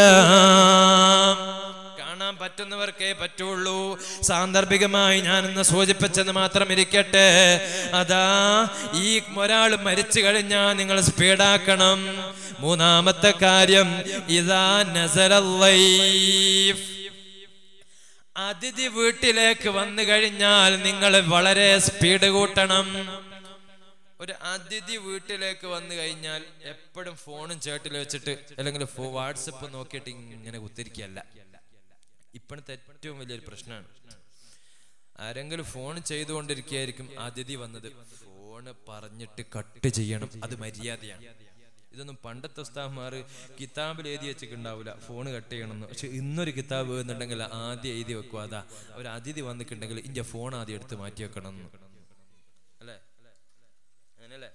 കാണാൻ പറ്റുന്നവർക്കേ പറ്റുള്ളൂ സാന്ദർഭികമായി ഞാൻ ഇന്ന് സൂചിപ്പിച്ചെന്ന് മാത്രം ഇരിക്കട്ടെ അതാ ഈ ഒരാൾ മരിച്ചു കഴിഞ്ഞാൽ നിങ്ങൾ സ്പീഡാക്കണം മൂന്നാമത്തെ കാര്യം ഇതാ നസലല്ലൈഫ് അതിഥി വീട്ടിലേക്ക് വന്നു കഴിഞ്ഞാൽ നിങ്ങൾ വളരെ സ്പീഡ് കൂട്ടണം ഒരു അതിഥി വീട്ടിലേക്ക് വന്നു കഴിഞ്ഞാൽ എപ്പോഴും ഫോണും ചേട്ടിൽ വെച്ചിട്ട് അല്ലെങ്കിൽ വാട്സപ്പ് നോക്കിയിട്ട് ഇങ്ങനെ കുത്തിരിക്കല്ല ഇപ്പോഴത്തെ ഏറ്റവും വലിയൊരു പ്രശ്നമാണ് ആരെങ്കിലും ഫോൺ ചെയ്തുകൊണ്ടിരിക്കുകയായിരിക്കും അതിഥി വന്നത് ഫോണ് പറഞ്ഞിട്ട് കട്ട് ചെയ്യണം അത് മര്യാദയാണ് ഇതൊന്നും പണ്ടത്തെ ഉസ്താഹ്മാർ കിതാബിൽ എഴുതി വെച്ചിട്ടുണ്ടാവില്ല ഫോൺ കട്ട് ചെയ്യണമെന്ന് പക്ഷെ ഇന്നൊരു കിതാബ് എന്നുണ്ടെങ്കിൽ ആദ്യം എഴുതി വെക്കുക അതാ ഒരു അതിഥി വന്നിട്ടുണ്ടെങ്കിൽ ഇന്റെ ഫോൺ ആദ്യം എടുത്ത് മാറ്റി വെക്കണം എന്ന് അല്ലേ അങ്ങനെയല്ലേ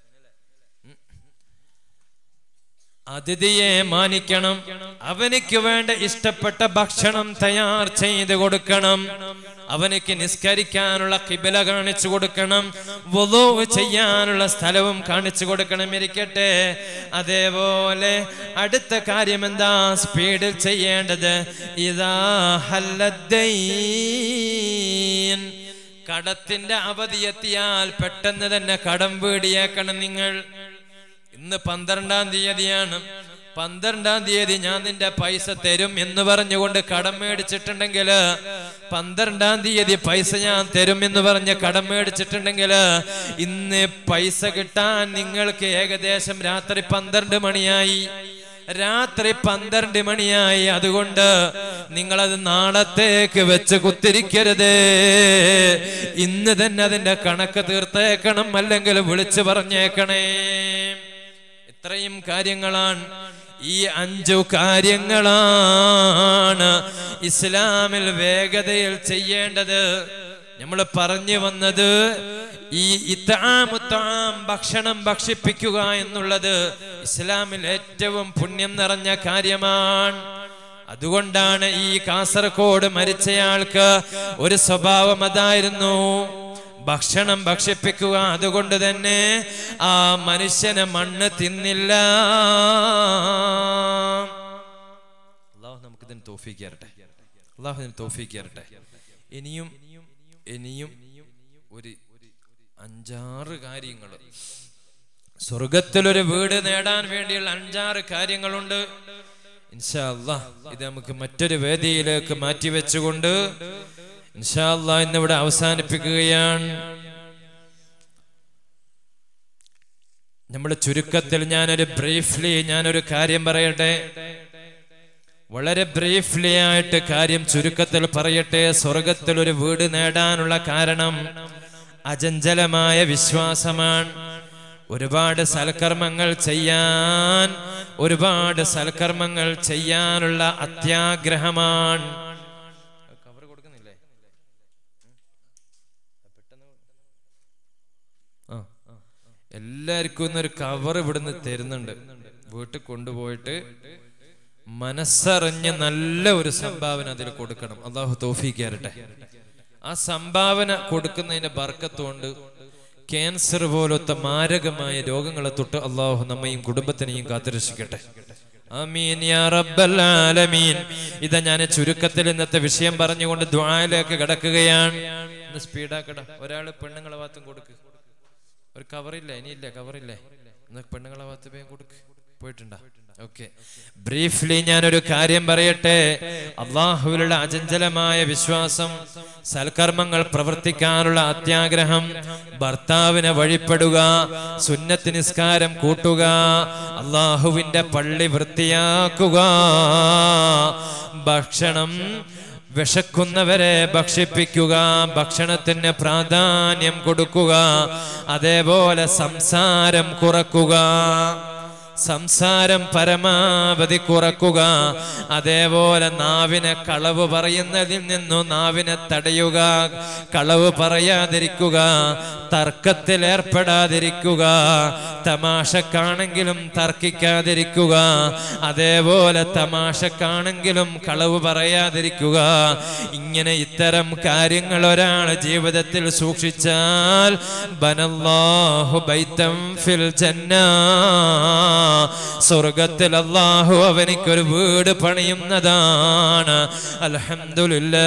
അതിഥിയെ മാനിക്കണം അവനിക്ക് വേണ്ട ഇഷ്ടപ്പെട്ട ഭക്ഷണം തയ്യാർ ചെയ്ത് കൊടുക്കണം അവനിക്ക് നിസ്കരിക്കാനുള്ള കിബില കാണിച്ചു കൊടുക്കണം വുളൂ ചെയ്യാനുള്ള സ്ഥലവും കാണിച്ചു കൊടുക്കണം ഇരിക്കട്ടെ അതേപോലെ അടുത്ത കാര്യം എന്താ സ്പീഡിൽ ചെയ്യേണ്ടത് ഇതാ ഹല്ലദ്ദൈൻ കടത്തിന്റെ അവധി എത്തിയാൽ പെട്ടെന്ന് തന്നെ കടം വീടിയേക്കണം നിങ്ങൾ ഇന്ന് പന്ത്രണ്ടാം തീയതിയാണ് പന്ത്രണ്ടാം തീയതി ഞാൻ നിന്റെ പൈസ തരും എന്ന് പറഞ്ഞുകൊണ്ട് കടം മേടിച്ചിട്ടുണ്ടെങ്കിൽ പന്ത്രണ്ടാം തീയതി പൈസ ഞാൻ തരും എന്ന് പറഞ്ഞ് കടം മേടിച്ചിട്ടുണ്ടെങ്കിൽ ഇന്ന് പൈസ കിട്ടാൻ നിങ്ങൾക്ക് ഏകദേശം രാത്രി പന്ത്രണ്ട് മണിയായി രാത്രി പന്ത്രണ്ട് മണിയായി അതുകൊണ്ട് നിങ്ങളത് നാളത്തേക്ക് വെച്ച് കുത്തിരിക്കരുത് ഇന്ന് തന്നെ അതിന്റെ കണക്ക് തീർത്തേക്കണം അല്ലെങ്കിൽ വിളിച്ചു പറഞ്ഞേക്കണേ ഇത്രയും കാര്യങ്ങളാണ് ഈ അഞ്ചു കാര്യങ്ങളാണ് ഇസ്ലാമിൽ വേഗതയിൽ ചെയ്യേണ്ടത് നമ്മൾ പറഞ്ഞു വന്നത് ഈ ഇത്താമുത്താം ഭക്ഷണം ഭക്ഷിപ്പിക്കുക എന്നുള്ളത് ഇസ്ലാമിൽ ഏറ്റവും പുണ്യം നിറഞ്ഞ കാര്യമാണ് അതുകൊണ്ടാണ് ഈ കാസർഗോഡ് മരിച്ചയാൾക്ക് ഒരു സ്വഭാവം അതായിരുന്നു ഭക്ഷണം ഭക്ഷിപ്പിക്കുക അതുകൊണ്ട് തന്നെ ആ മനുഷ്യന് മണ്ണ് തിന്നില്ല അള്ളാഹു നമുക്കിതിന് തോഫിക്കരട്ടെ അള്ളാഹു ഇതിന് തോഫിക്കരട്ടെ ഇനിയും ഇനിയും ഒരു അഞ്ചാറ് കാര്യങ്ങൾ സ്വർഗത്തിലൊരു വീട് നേടാൻ വേണ്ടിയുള്ള അഞ്ചാറ് കാര്യങ്ങളുണ്ട് ഇൻഷാ അല്ലാ ഇത് നമുക്ക് മറ്റൊരു വേദിയിലേക്ക് മാറ്റി വെച്ചുകൊണ്ട് ഇൻഷാ അല്ലാ ഇന്നിവിടെ അവസാനിപ്പിക്കുകയാണ് നമ്മുടെ ചുരുക്കത്തിൽ ഞാനൊരു ബ്രീഫ്ലി ഞാനൊരു കാര്യം പറയട്ടെ വളരെ ബ്രീഫ്ലി ആയിട്ട് കാര്യം ചുരുക്കത്തിൽ പറയട്ടെ സ്വർഗത്തിൽ ഒരു വീട് നേടാനുള്ള കാരണം അചഞ്ചലമായ വിശ്വാസമാണ് ഒരുപാട് സൽക്കർമ്മങ്ങൾ ചെയ്യാൻ ഒരുപാട് സൽക്കർമ്മങ്ങൾ ചെയ്യാനുള്ള അത്യാഗ്രഹമാണ് കവർ കൊടുക്കുന്നില്ലേ ആ ആ. എല്ലാവർക്കും ഇന്നൊരു കവർ ഇവിടുന്ന് തരുന്നുണ്ട് വീട്ടിൽ കൊണ്ടുപോയിട്ട് മനസ്സറിഞ്ഞ് നല്ല ഒരു സംഭാവന അതിൽ കൊടുക്കണം അള്ളാഹു തോഫിക്കാരട്ടെ ആ സംഭാവന കൊടുക്കുന്നതിന്റെ ബർക്കത്തുകൊണ്ട് ക്യാൻസർ പോലത്തെ മാരകമായ രോഗങ്ങളെ തൊട്ട് അള്ളാഹു നമ്മയും കുടുംബത്തിനെയും കാത്തുരക്ഷിക്കട്ടെ ആമീൻ യാ റബ്ബൽ ആലമീൻ ഇതാ ഞാൻ ചുരുക്കത്തിൽ ഇന്നത്തെ വിഷയം പറഞ്ഞുകൊണ്ട് ദ്വായിലേക്ക് കിടക്കുകയാണ് ഒന്ന് സ്പീഡാക്കട ഒരാള് പെണ്ണുങ്ങളെ ഭാഗത്തും കൊടുക്ക് ഒരു കവറില്ല ഇനിയില്ല കവറില്ലേ ഒന്ന് പെണ്ണുങ്ങളെ ഭാഗത്ത് വേഗം കൊടുക്ക് പോയിട്ടുണ്ടോ ഓക്കെ ബ്രീഫ്ലി ഞാനൊരു കാര്യം പറയട്ടെ അള്ളാഹുവിലുള്ള അചഞ്ചലമായ വിശ്വാസം സൽക്കർമ്മങ്ങൾ പ്രവർത്തിക്കാനുള്ള അത്യാഗ്രഹം ഭർത്താവിനെ വഴിപ്പെടുക സുന്നത്ത് നിസ്കാരം കൂട്ടുക അള്ളാഹുവിന്റെ പള്ളി വൃത്തിയാക്കുക ഭക്ഷണം വിശക്കുന്നവരെ ഭക്ഷിപ്പിക്കുക ഭക്ഷണത്തിന് പ്രാധാന്യം കൊടുക്കുക അതേപോലെ സംസാരം കുറക്കുക സംസാരം പരമാവധി കുറക്കുക അതേപോലെ നാവിനെ കളവ് പറയുന്നതിൽ നിന്നു നാവിനെ തടയുക കളവ് പറയാതിരിക്കുക തർക്കത്തിൽ ഏർപ്പെടാതിരിക്കുക തമാശക്കാണെങ്കിലും തർക്കിക്കാതിരിക്കുക അതേപോലെ തമാശക്കാണെങ്കിലും കളവ് പറയാതിരിക്കുക ഇങ്ങനെ ഇത്തരം കാര്യങ്ങൾ ഒരാൾ ജീവിതത്തിൽ സൂക്ഷിച്ചാൽ ബനല്ലാഹു ബൈത്തം ഫിൽ ജന്ന സ്വർഗത്തിൽ അള്ളാഹു അവനിക്കൊരു വീട് പണിയുന്നതാണ് അൽഹംദുലില്ലാ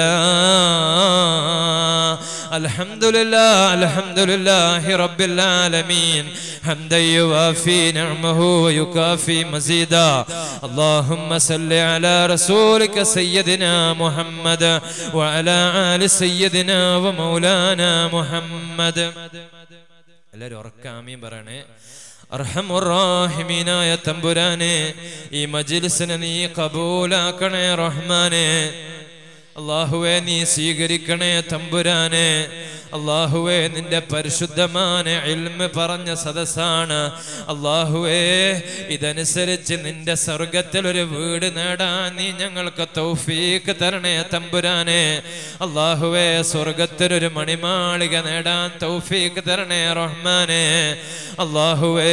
അൽഹംദുലില്ലാ അൽഹംദുലില്ലാഹി റബ്ബിൽ ആലമീൻ حمدا يوافي نعمه ويكافي مزيدا اللهم صل على رسولك سيدنا محمد وعلى آل سيدنا ومولانا محمد എല്ലാവരും ഉറക്കാമീൻ പറയണേ അർഹമുറാഹിമീനായ തമ്പുരാനെ ഈ മജിലിസിനെ നീ കബൂലാക്കണേ റഹ്മാനെ അള്ളാഹുവെ നീ സ്വീകരിക്കണേ തമ്പുരാനെ അള്ളാഹുവെ നിന്റെ പരിശുദ്ധமான ഇൽമ പറഞ്ഞ സദസ്സാണ് അള്ളാഹുവേ ഇതനുസരിച്ച് നിന്റെ സ്വർഗത്തിൽ ഒരു വീട് നേടാൻ നീ ഞങ്ങൾക്ക് തൗഫീക്ക് തരണേ തമ്പുരാനെ അള്ളാഹുവേ സ്വർഗത്തിൽ ഒരു മണിമാളിക നേടാൻ തൗഫീക്ക് തരണേ റഹ്മാനെ അള്ളാഹുവേ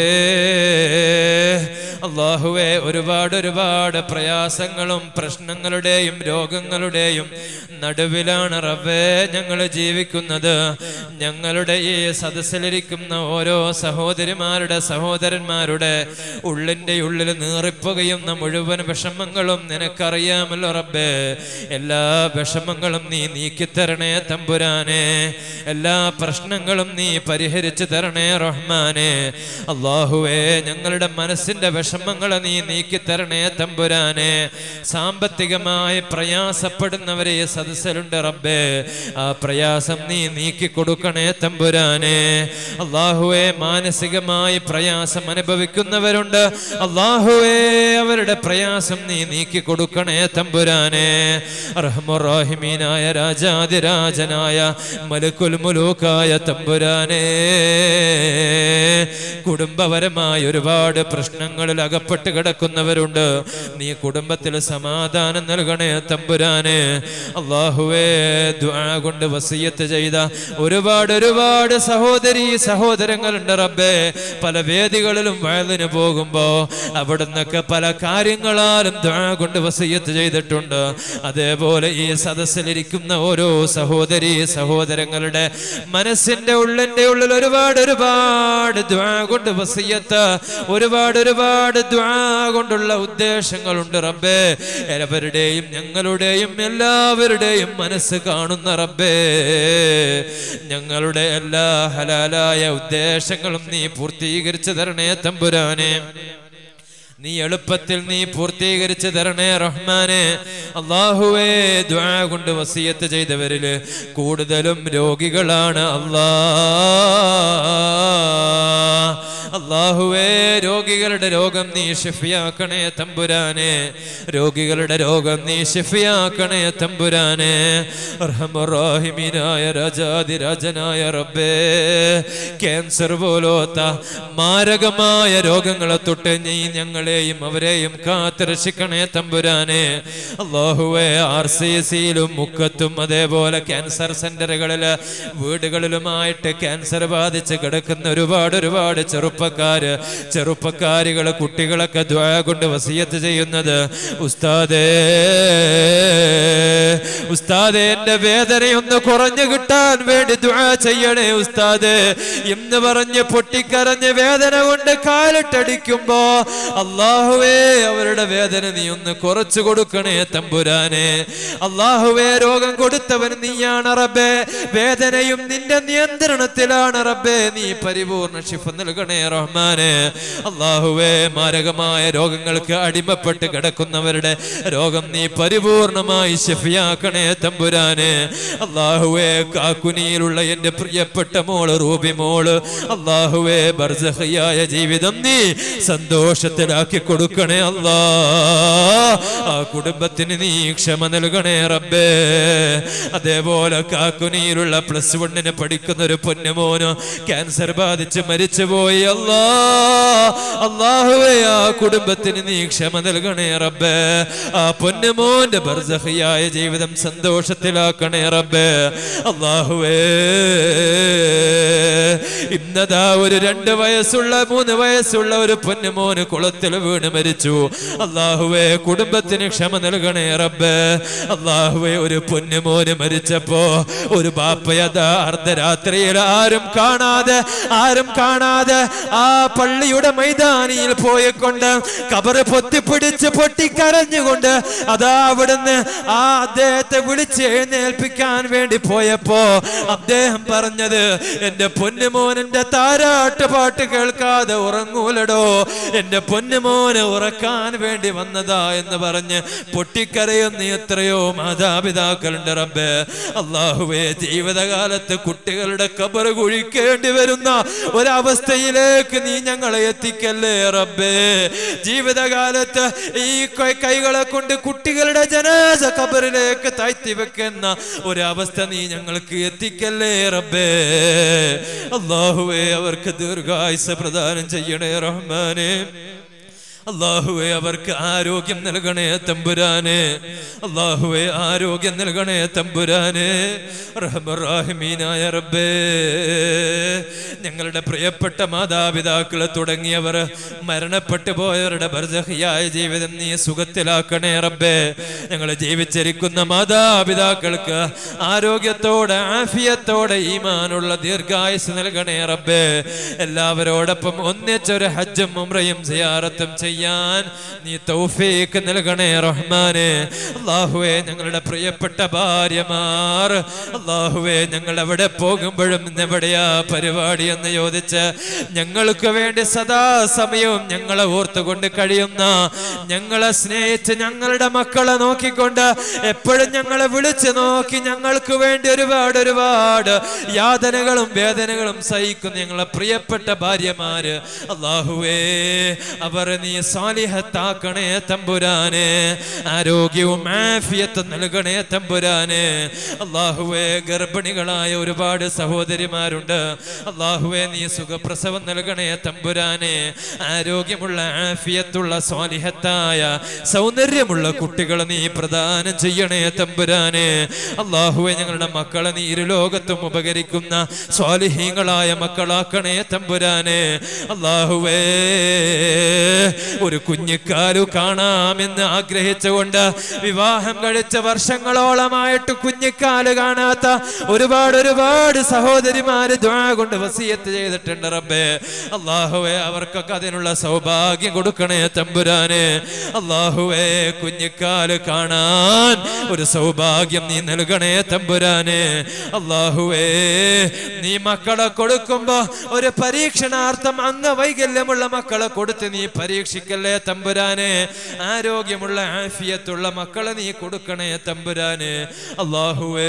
അള്ളാഹുവേ ഒരുപാട് ഒരുപാട് പ്രയാസങ്ങളും പ്രശ്നങ്ങളുടെയും രോഗങ്ങളുടെയും നടുവിലാണ് റബ്ബേ ഞങ്ങൾ ജീവിക്കുന്നത് ഞങ്ങളുടെ ഈ സദസ്സിലിരിക്കുന്ന ഓരോ സഹോദരിമാരുടെ സഹോദരന്മാരുടെ ഉള്ളിൻ്റെ ഉള്ളിൽ നീറിപ്പുകയുന്ന മുഴുവൻ വിഷമങ്ങളും നിനക്കറിയാമല്ലോ റബ്ബേ എല്ലാ വിഷമങ്ങളും നീ നീക്കിത്തരണേ തമ്പുരാനെ എല്ലാ പ്രശ്നങ്ങളും നീ പരിഹരിച്ചു തരണേ റഹ്മാനെ അള്ളാഹുവേ ഞങ്ങളുടെ മനസ്സിന്റെ വിഷമങ്ങളെ നീ നീക്കിത്തരണേ തമ്പുരാനെ സാമ്പത്തികമായി പ്രയാസപ്പെടുന്നവരെ ഈ സദസ്സിലുണ്ട് റബ്ബേ ആ പ്രയാസം നീ നീക്കി കൊടുക്കണേ തമ്പുരാനെ അള്ളാഹുവെ മാനസികമായി പ്രയാസം അനുഭവിക്കുന്നവരുണ്ട് അള്ളാഹുവേ അവരുടെ പ്രയാസം നീ നീക്കി കൊടുക്കണേ തമ്പുരാനെ റഹ്മുറാഹിമീനായ രാജാതിരാജനായ മലുക്കുൽ മുലൂക്കായ തമ്പുരാനെ കുടുംബപരമായ ഒരുപാട് പ്രശ്നങ്ങളിൽ അകപ്പെട്ട് കിടക്കുന്നവരുണ്ട് നീ കുടുംബത്തിൽ സമാധാനം നൽകണേ തമ്പുരാനെ അള്ളാഹുവേ ദുആ കൊണ്ട് വസീയത്ത് ചെയ്ത ഒരുപാട് ഒരുപാട് സഹോദരി സഹോദരങ്ങളുണ്ട് റബ്ബേ പല വേദികളിലും വയലിന് പോകുമ്പോ അവിടുന്നൊക്കെ പല കാര്യങ്ങളാലും ദുആ കൊണ്ട് വസീയത്ത് ചെയ്തിട്ടുണ്ട് അതേപോലെ ഈ സദസ്സിലിരിക്കുന്ന ഓരോ സഹോദരി സഹോദരങ്ങളുടെ മനസ്സിന്റെ ഉള്ളിന്റെ ഉള്ളിൽ ഒരുപാട് ഒരുപാട് ദ്വാ കൊണ്ട് വസീയത്ത് ഒരുപാട് ഒരുപാട് ദ്വാ കൊണ്ടുള്ള ഉദ്ദേശങ്ങളുണ്ട് റബ്ബേ എല്ലാവരുടെയും ഞങ്ങളുടെയും എല്ലാവരുടെയും മനസ്സ് കാണുന്ന റബ്ബേ ഞങ്ങളുടെ എല്ലാ ഹലാലായ ഉദ്ദേശങ്ങളും നീ പൂർത്തീകരിച്ചു തരണേ തമ്പുരാനെ നീ എളുപ്പത്തിൽ നീ പൂർത്തീകരിച്ചു തരണേ റഹ്മാനെ അള്ളാഹുവേ ദ്വാ കൊണ്ട് വസീയത്ത് ചെയ്തവരില് കൂടുതലും രോഗികളാണ് അള്ളാ അള്ളാഹുവേ രോഗികളുടെ രോഗം നീ ഷിഫിയാക്കണേ തമ്പുരാനെ രോഗികളുടെ രോഗം നീ ഷിഫിയാക്കണേ തമ്പുരാനെ റഹമുറാഹിമീനായ രാജാതിരാജനായ റബ്ബേ ക്യാൻസർ പോലോത്ത മാരകമായ രോഗങ്ങളെ തൊട്ട് നീ ഞങ്ങളെയും അവരെയും കാത്തുരക്ഷിക്കണേ തമ്പുരാനെ അള്ളാഹുവേ ആർ സി സിയിലും മുക്കത്തും അതേപോലെ ക്യാൻസർ സെന്ററുകളില് വീടുകളിലുമായിട്ട് ക്യാൻസർ ബാധിച്ച് കിടക്കുന്ന ഒരുപാട് ഒരുപാട് ചെറുപ്പക്കാര് ചെറുപ്പക്കാരികള് കുട്ടികളൊക്കെ ദ്വാ കൊണ്ട് വസീയത്ത് ചെയ്യുന്നത് ഉസ്താദേ ഉസ്താദേ എന്റെ വേദനയൊന്ന് കുറഞ്ഞു കിട്ടാൻ വേണ്ടി ദ്വാ ചെയ്യണേ ഉസ്താദേ എന്ന് പറഞ്ഞ് പൊട്ടിക്കരഞ്ഞ് വേദന കൊണ്ട് കാലിട്ടടിക്കുമ്പോ അല്ല അള്ളാഹുവേ അവരുടെ വേദന നീ ഒന്ന് കുറച്ചു കൊടുക്കണേ തമ്പുരാനെ അള്ളാഹുവേ രോഗം കൊടുത്തവൻ നീയാണ് റബ്ബേ വേദനയും നിന്റെ നിയന്ത്രണത്തിലാണ് റബ്ബേ നീ പരിപൂർണ ശിഫ നൽകണേ റഹ്മാനെ അള്ളാഹുവേ മാരകമായ രോഗങ്ങൾക്ക് അടിമപ്പെട്ട് കിടക്കുന്നവരുടെ രോഗം നീ പരിപൂർണമായി ശിഫിയാക്കണേ തമ്പുരാനെ അള്ളാഹുവേ കാക്കുനിയിലുള്ള എന്റെ പ്രിയപ്പെട്ട മോള് റൂബി മോള് അള്ളാഹുവേ ബർസഹിയായ ജീവിതം നീ സന്തോഷത്തിലാക്കി കൊടുക്കണേ അല്ലാ ആ കുടുംബത്തിന് നീ ക്ഷമ നൽകണേ റബ്ബേ അതേപോലെ കാക്കുനിയിലുള്ള പ്ലസ് വണ്ണിന് പഠിക്കുന്ന ഒരു പൊന്നുമോന് ക്യാൻസർ ബാധിച്ച് മരിച്ചുപോയി അല്ലാ അള്ളാഹുവേ ആ കുടുംബത്തിന് നീ ക്ഷമ നൽകണേ റബ്ബേ ആ പൊന്നുമോന്റെ ബർസഹിയായ ജീവിതം സന്തോഷത്തിലാക്കണേ റബ്ബേ അള്ളാഹുവേ ഇന്നതാ ഒരു രണ്ട് വയസ്സുള്ള മൂന്ന് വയസ്സുള്ള ഒരു പൊന്നുമോന് കുളത്തിൽ വീണ് മരിച്ചു അള്ളാഹുവേ കുടുംബത്തിന് ക്ഷമ നൽകണേ റബ്ബേ അള്ളാഹുവേ ഒരു പൊന്നുമോന് മരിച്ചപ്പോ ഒരു ബാപ്പയതാ അർദ്ധരാത്രിയിൽ ആരും കാണാതെ ആരും കാണാതെ ആ പള്ളിയുടെ മൈതാനിയിൽ പോയിക്കൊണ്ട് കബറ് പൊത്തിപ്പിടിച്ച് പൊട്ടിക്കരഞ്ഞുകൊണ്ട് അതാ അവിടുന്ന് ആ അദ്ദേഹത്തെ വിളിച്ച് എഴുന്നേൽപ്പിക്കാൻ വേണ്ടി പോയപ്പോ അദ്ദേഹം പറഞ്ഞത് എന്റെ പൊന്നുമോൻ എന്റെ താരാട്ട് പാട്ട് കേൾക്കാതെ ഉറങ്ങൂലടോ എന്റെ പൊന്നുമോനെ ഉറക്കാൻ വേണ്ടി വന്നതാ എന്ന് പറഞ്ഞ് പൊട്ടിക്കരയുന്ന എത്രയോ മാതാപിതാക്കളുണ്ട് റബ്ബേ അള്ളാഹുവേ ജീവിതകാലത്ത് കുട്ടികളുടെ കബറ് കുഴിക്കേണ്ടി വരുന്ന ഒരവസ്ഥയിലേക്ക് നീ ഞങ്ങളെ എത്തിക്കല്ലേ റബ്ബേ ജീവിതകാലത്ത് ഈ കൈ- കൈകളെ കൊണ്ട് കുട്ടികളുടെ ജനാസ കബറിലേക്ക് താഴ്ത്തി വെക്കുന്ന ഒരവസ്ഥ നീ ഞങ്ങൾക്ക് എത്തിക്കല്ലേ റബ്ബേ അള്ളാഹുവേ അവർക്ക് ദീർഘായുസ് പ്രദാനം ചെയ്യണേ റഹ്മാനെ അള്ളാഹുവെ അവർക്ക് ആരോഗ്യം നൽകണേ തമ്പുരാനെ അള്ളാഹുവെ ആരോഗ്യം നൽകണേ തമ്പുരാനെ റഹ്മറാഹിമീനായ റബ്ബേ ഞങ്ങളുടെ പ്രിയപ്പെട്ട മാതാപിതാക്കളെ തുടങ്ങിയവർ മരണപ്പെട്ടു പോയവരുടെ ബർജഹിയായ ജീവിതം നീ സുഖത്തിലാക്കണേ റബ്ബേ ഞങ്ങൾ ജീവിച്ചിരിക്കുന്ന മാതാപിതാക്കൾക്ക് ആരോഗ്യത്തോടെ ആഫിയത്തോടെ ഈമാനുള്ള ദീർഘായുസ് നൽകണേ റബ്ബേ എല്ലാവരോടൊപ്പം ഒന്നിച്ചൊരു ഹജ്ജും ഉംറയും സിയാറത്തും ചെയ്യാൻ നീ തൗഫീക്ക് നൽകണേ റഹ്മാനെ അള്ളാഹുവേ ഞങ്ങളുടെ പ്രിയപ്പെട്ട ഭാര്യമാർ അള്ളാഹുവേ ഞങ്ങൾ എവിടെ പോകുമ്പോഴും ഇന്ന് എവിടെയാ പരിപാടി എന്ന് ചോദിച്ച് ഞങ്ങൾക്ക് വേണ്ടി സദാ സമയവും ഞങ്ങളെ ഓർത്തുകൊണ്ട് കഴിയുന്ന ഞങ്ങളെ സ്നേഹിച്ച് ഞങ്ങളുടെ മക്കളെ നോക്കിക്കൊണ്ട് എപ്പോഴും ഞങ്ങളെ വിളിച്ചു നോക്കി ഞങ്ങൾക്ക് വേണ്ടി ഒരുപാട് ഒരുപാട് യാതനകളും വേദനകളും സഹിക്കുന്ന ഞങ്ങളെ പ്രിയപ്പെട്ട ഭാര്യമാര് അള്ളാഹുവേ അവർ നീ സാലിഹത്താക്കണേ തമ്പുരാനെ ആരോഗ്യവും ആഫിയത്തും നൽകണേ തമ്പുരാനെ അള്ളാഹുവേ ഗർഭിണികളായ ഒരുപാട് സഹോദരിമാരുണ്ട് അള്ളാഹുവേ നീ സുഖപ്രസവം നൽകണേ തമ്പുരാനെ ആരോഗ്യമുള്ള ആഫിയത്തുള്ള സ്വാലിഹത്തായ സൗന്ദര്യമുള്ള കുട്ടികളെ നീ പ്രദാനം ചെയ്യണേ തമ്പുരാനെ അള്ളാഹുവെ ഞങ്ങളുടെ മക്കളെ നീ ഇരുലോകത്തും ഉപകരിക്കുന്ന സ്വാലിഹീങ്ങളായ മക്കളാക്കണേ തമ്പുരാനെ അള്ളാഹുവേ ഒരു കുഞ്ഞിക്കാലു കാണാമെന്ന് ആഗ്രഹിച്ചുകൊണ്ട് വിവാഹം കഴിച്ച വർഷങ്ങളോളമായിട്ട് കുഞ്ഞിക്കാല് കാണാത്ത ഒരുപാട് ഒരുപാട് സഹോദരിമാര് ദ്വാ കൊണ്ട് വസീയത്ത് ചെയ്തിട്ടുണ്ട് റബ്ബേ അള്ളാഹുവേ അവർക്കൊക്കെ അതിനുള്ള സൗഭാഗ്യം കൊടുക്കണേ തമ്പുരാനെ അള്ളാഹുവേ കുഞ്ഞിക്കാല് കാണാൻ ഒരു സൗഭാഗ്യം നീ നൽകണേ തമ്പുരാനെ അള്ളാഹുവേ നീ മക്കളെ കൊടുക്കുമ്പോ ഒരു പരീക്ഷണാർത്ഥം അംഗവൈകല്യമുള്ള മക്കളെ കൊടുത്ത് നീ പരീക്ഷിക്കല്ലേ തമ്പുരാനെ ആരോഗ്യമുള്ള ആഫിയത്തുള്ള മക്കളെ നീ കൊടുക്കണേ തമ്പുരാനെ അള്ളാഹുവേ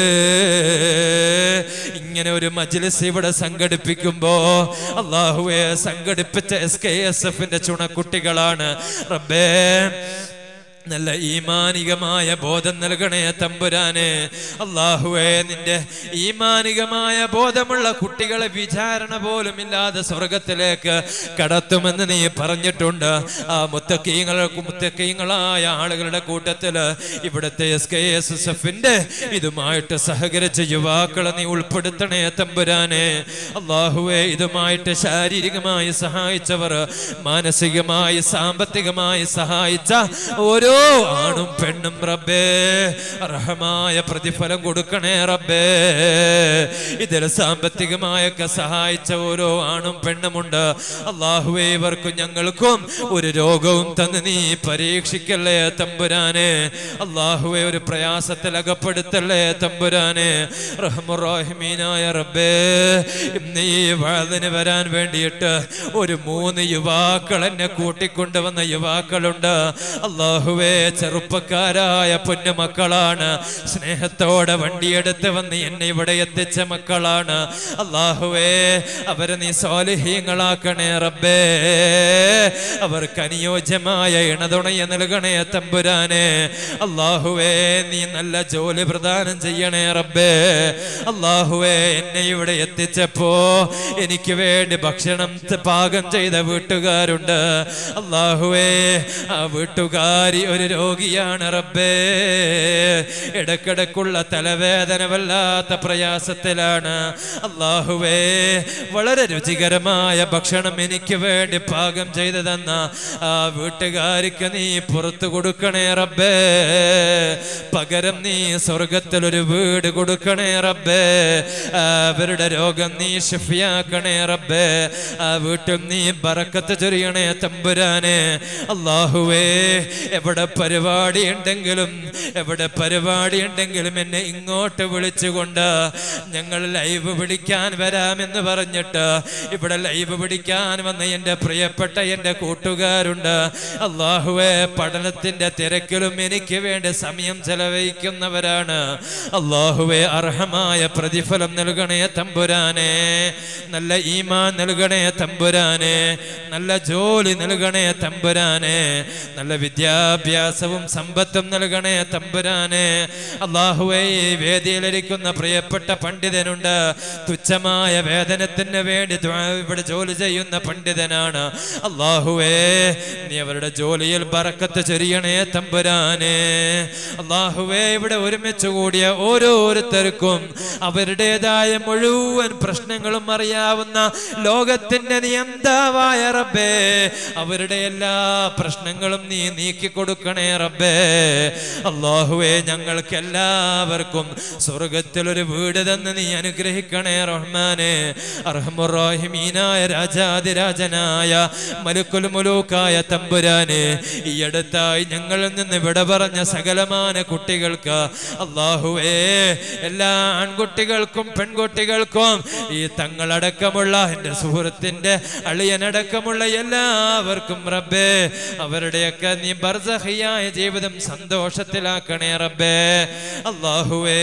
ഇങ്ങനെ ഒരു മജ്ലിസ് ഇവിടെ സംഘടിപ്പിക്കുമ്പോ അള്ളാഹുവെ സംഘടിപ്പിച്ച എസ് കെ എസ് എഫിന്റെ ചുണക്കുട്ടികളാണ് റബ്ബേ നല്ല ഈമാനികമായ ബോധം നൽകണേ തമ്പുരാനെ അള്ളാഹുവേ നിന്റെ ഈമാനികമായ ബോധമുള്ള കുട്ടികളെ വിചാരണ പോലും ഇല്ലാതെ സ്വർഗത്തിലേക്ക് കടത്തുമെന്ന് നീ പറഞ്ഞിട്ടുണ്ട് ആ മുത്തക്കീങ്ങൾ മുത്തക്കീങ്ങളായ ആളുകളുടെ കൂട്ടത്തില് ഇവിടുത്തെ എസ് കെ എസ് എസ് എഫിന്റെ ഇതുമായിട്ട് സഹകരിച്ച യുവാക്കളെ നീ ഉൾപ്പെടുത്തണേ തമ്പുരാനെ അള്ളാഹുവെ ഇതുമായിട്ട് ശാരീരികമായി സഹായിച്ചവർ മാനസികമായി സാമ്പത്തികമായി സഹായിച്ച ഓരോ ആണും പെണ്ണും പെണ്ണും റബ്ബേ അർഹമായ പ്രതിഫലം കൊടുക്കണേ റബ്ബേ ഇതിൽ സാമ്പത്തികമായൊക്കെ സഹായിച്ച ഓരോ ആണും പെണ്ണുമുണ്ട് അള്ളാഹുവേ ഇവർക്കും ഞങ്ങൾക്കും ഒരു രോഗവും തന്ന് നീ പരീക്ഷിക്കല്ലേ തമ്പുരാനെ അള്ളാഹുവെ ഒരു പ്രയാസത്തിൽ അകപ്പെടുത്തല്ലേ തമ്പുരാനെ റഹ്മുറാഹിമീനായ റബ്ബേ ഇന്ന് ഈ വാതിന് വരാൻ വേണ്ടിയിട്ട് ഒരു മൂന്ന് യുവാക്കൾ എന്നെ കൂട്ടിക്കൊണ്ടുവന്ന യുവാക്കളുണ്ട് അള്ളാഹുവേ ചെറുപ്പക്കാരായ പൊന്നു മക്കളാണ് സ്നേഹത്തോടെ വണ്ടിയെടുത്ത് വന്ന് എന്നെ ഇവിടെ എത്തിച്ച മക്കളാണ് അള്ളാഹുവേ അവരെ നീ സ്വാലിഹീങ്ങളാക്കണേ റബ്ബേ അവർക്ക് അനുയോജ്യമായ ഇണതുണയ നൽകണേ തമ്പുരാനെ അള്ളാഹുവേ നീ നല്ല ജോലി പ്രദാനം ചെയ്യണേ റബ്ബേ അള്ളാഹുവേ എന്നെ ഇവിടെ എത്തിച്ചപ്പോ എനിക്ക് വേണ്ടി ഭക്ഷണം ത- പാകം ചെയ്ത വീട്ടുകാരുണ്ട് അള്ളാഹുവേ ആ വീട്ടുകാരി ഒരു രോഗിയാണ് റബ്ബേ ഇടക്കിടക്കുള്ള തലവേദന വല്ലാത്ത പ്രയാസത്തിലാണ് അള്ളാഹുവേ വളരെ രുചികരമായ ഭക്ഷണം എനിക്ക് വേണ്ടി പാകം ചെയ്തു തന്ന ആ വീട്ടുകാരിക്ക് നീ പുറത്തു കൊടുക്കണേ റബ്ബേ പകരം നീ സ്വർഗത്തിൽ ഒരു വീട് കൊടുക്കണേ റബ്ബേ അവരുടെ രോഗം നീ ഷിഫിയാക്കണേ റബ്ബേ ആ വീട്ടിൽ നീ ബറക്കത്ത് ചൊരിയണേ തമ്പുരാനെ അള്ളാഹുവേ എവിടെ പരിപാടി ഉണ്ടെങ്കിലും എവിടെ പരിപാടി ഉണ്ടെങ്കിലും എന്നെ ഇങ്ങോട്ട് വിളിച്ചുകൊണ്ട് ഞങ്ങൾ ലൈവ് പിടിക്കാൻ വരാമെന്ന് പറഞ്ഞിട്ട് ഇവിടെ ലൈവ് പിടിക്കാൻ വന്ന എൻ്റെ പ്രിയപ്പെട്ട എൻ്റെ കൂട്ടുകാരുണ്ട് അള്ളാഹുവെ പഠനത്തിന്റെ തിരക്കിലും എനിക്ക് വേണ്ടി സമയം ചെലവഴിക്കുന്നവരാണ് അള്ളാഹുവെ അർഹമായ പ്രതിഫലം നൽകണേ തമ്പുരാനെ നല്ല ഈമാൻ നൽകണേ തമ്പുരാനെ നല്ല ജോലി നൽകണേ തമ്പുരാനെ നല്ല വിദ്യാഭ്യാസവും സമ്പത്തും നൽകണേ തമ്പുരാനെ അള്ളാഹുവെ ഈ വേദിയിലിരിക്കുന്ന പ്രിയപ്പെട്ട പണ്ഡിതനുണ്ട് തുച്ഛമായ വേതനത്തിന് വേണ്ടി ദ്വാ- ഇവിടെ ജോലി ചെയ്യുന്ന പണ്ഡിതനാണ് അള്ളാഹുവേ നീ അവരുടെ ജോലിയിൽ ബറക്കത്ത് ചെറിയണേ തമ്പുരാനെ അള്ളാഹുവേ ഇവിടെ ഒരുമിച്ച് കൂടിയ ഓരോരുത്തർക്കും അവരുടേതായ മുഴുവൻ പ്രശ്നങ്ങളും അറിയാവുന്ന ലോകത്തിന്റെ നിയന്താവായ റബ്ബേ അവരുടെ എല്ലാ പ്രശ്നങ്ങളും നീ നീക്കി കൊടുക്കണേ റബ്ബേ അള്ളാഹുവേ ഞങ്ങൾക്ക് എല്ലാവർക്കും സ്വർഗത്തിൽ ഒരു വീട് തന്ന് നീ അനുഗ്രഹിക്കണേ റഹ്മാനെ അർഹമുറാഹിമീനായ രാജാതിരാജനായ മലുക്കുൽ മുലൂക്കായ തമ്പുരാനെ ഈ അടുത്തായി ഞങ്ങളിൽ നിന്ന് വിട പറഞ്ഞ സകലമാന കുട്ടികൾക്ക് അള്ളാഹുവേ എല്ലാ ആൺകുട്ടികൾക്കും പെൺകുട്ടികൾക്കും ഈ തങ്ങളടക്കമുള്ള എൻ്റെ സുഹൃത്തിന്റെ അളിയനടക്കമുള്ള എല്ലാവർക്കും റബ്ബേ അവരുടെയൊക്കെ നീ ബർസഹിയായ ജീവിതം സന്തോഷത്തിലാക്കണേ റബ്ബേ അള്ളാഹുവേ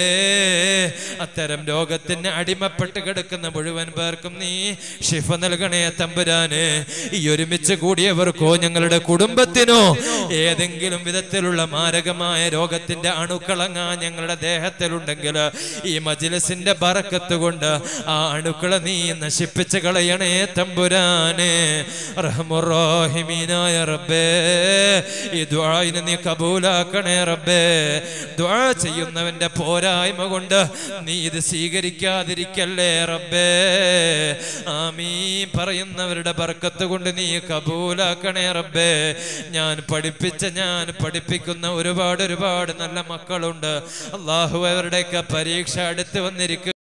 അത്തരം രോഗത്തിന് അടിമപ്പെട്ട് കിടക്കുന്ന മുഴുവൻ പേർക്കും നീ ഷിഫ നൽകണേ തമ്പുരാന് ഈ ഒരുമിച്ച് കൂടിയവർക്കോ ഞങ്ങളുടെ കുടുംബത്തിനോ ഏതെങ്കിലും വിധത്തിലുള്ള മാരകമായ രോഗത്തിന്റെ അണുക്കളങ്ങാ ഞങ്ങളുടെ ദേഹത്തിലുണ്ടെങ്കിൽ ഈ മജിലസിന്റെ ബറക്കത്ത് കൊണ്ട് ആ അണുക്കളെ നീ നശിപ്പിച്ച് കളയണേ തമ്പുരാനെ റഹ്മുറാഹിമീനായ റബ്ബേ ഈ ദ്വായിനെ നീ കബൂലാക്കണേ റബ്ബേ ദ്വാ ചെയ്യുന്നവന്റെ പോരായ്മ കൊണ്ട് നീ ഇത് സ്വീകരിക്കാതിരിക്കല്ലേ റബ്ബേ ആമീ പറയുന്നവരുടെ ബർക്കത്ത് കൊണ്ട് നീ കബൂലാക്കണേ റബ്ബേ ഞാൻ പഠിപ്പിച്ച ഞാൻ പഠിപ്പിക്കുന്ന ഒരുപാട് ഒരുപാട് നല്ല മക്കളുണ്ട് അള്ളാഹു അവരുടെയൊക്കെ പരീക്ഷ അടുത്ത് വന്നിരിക്കുക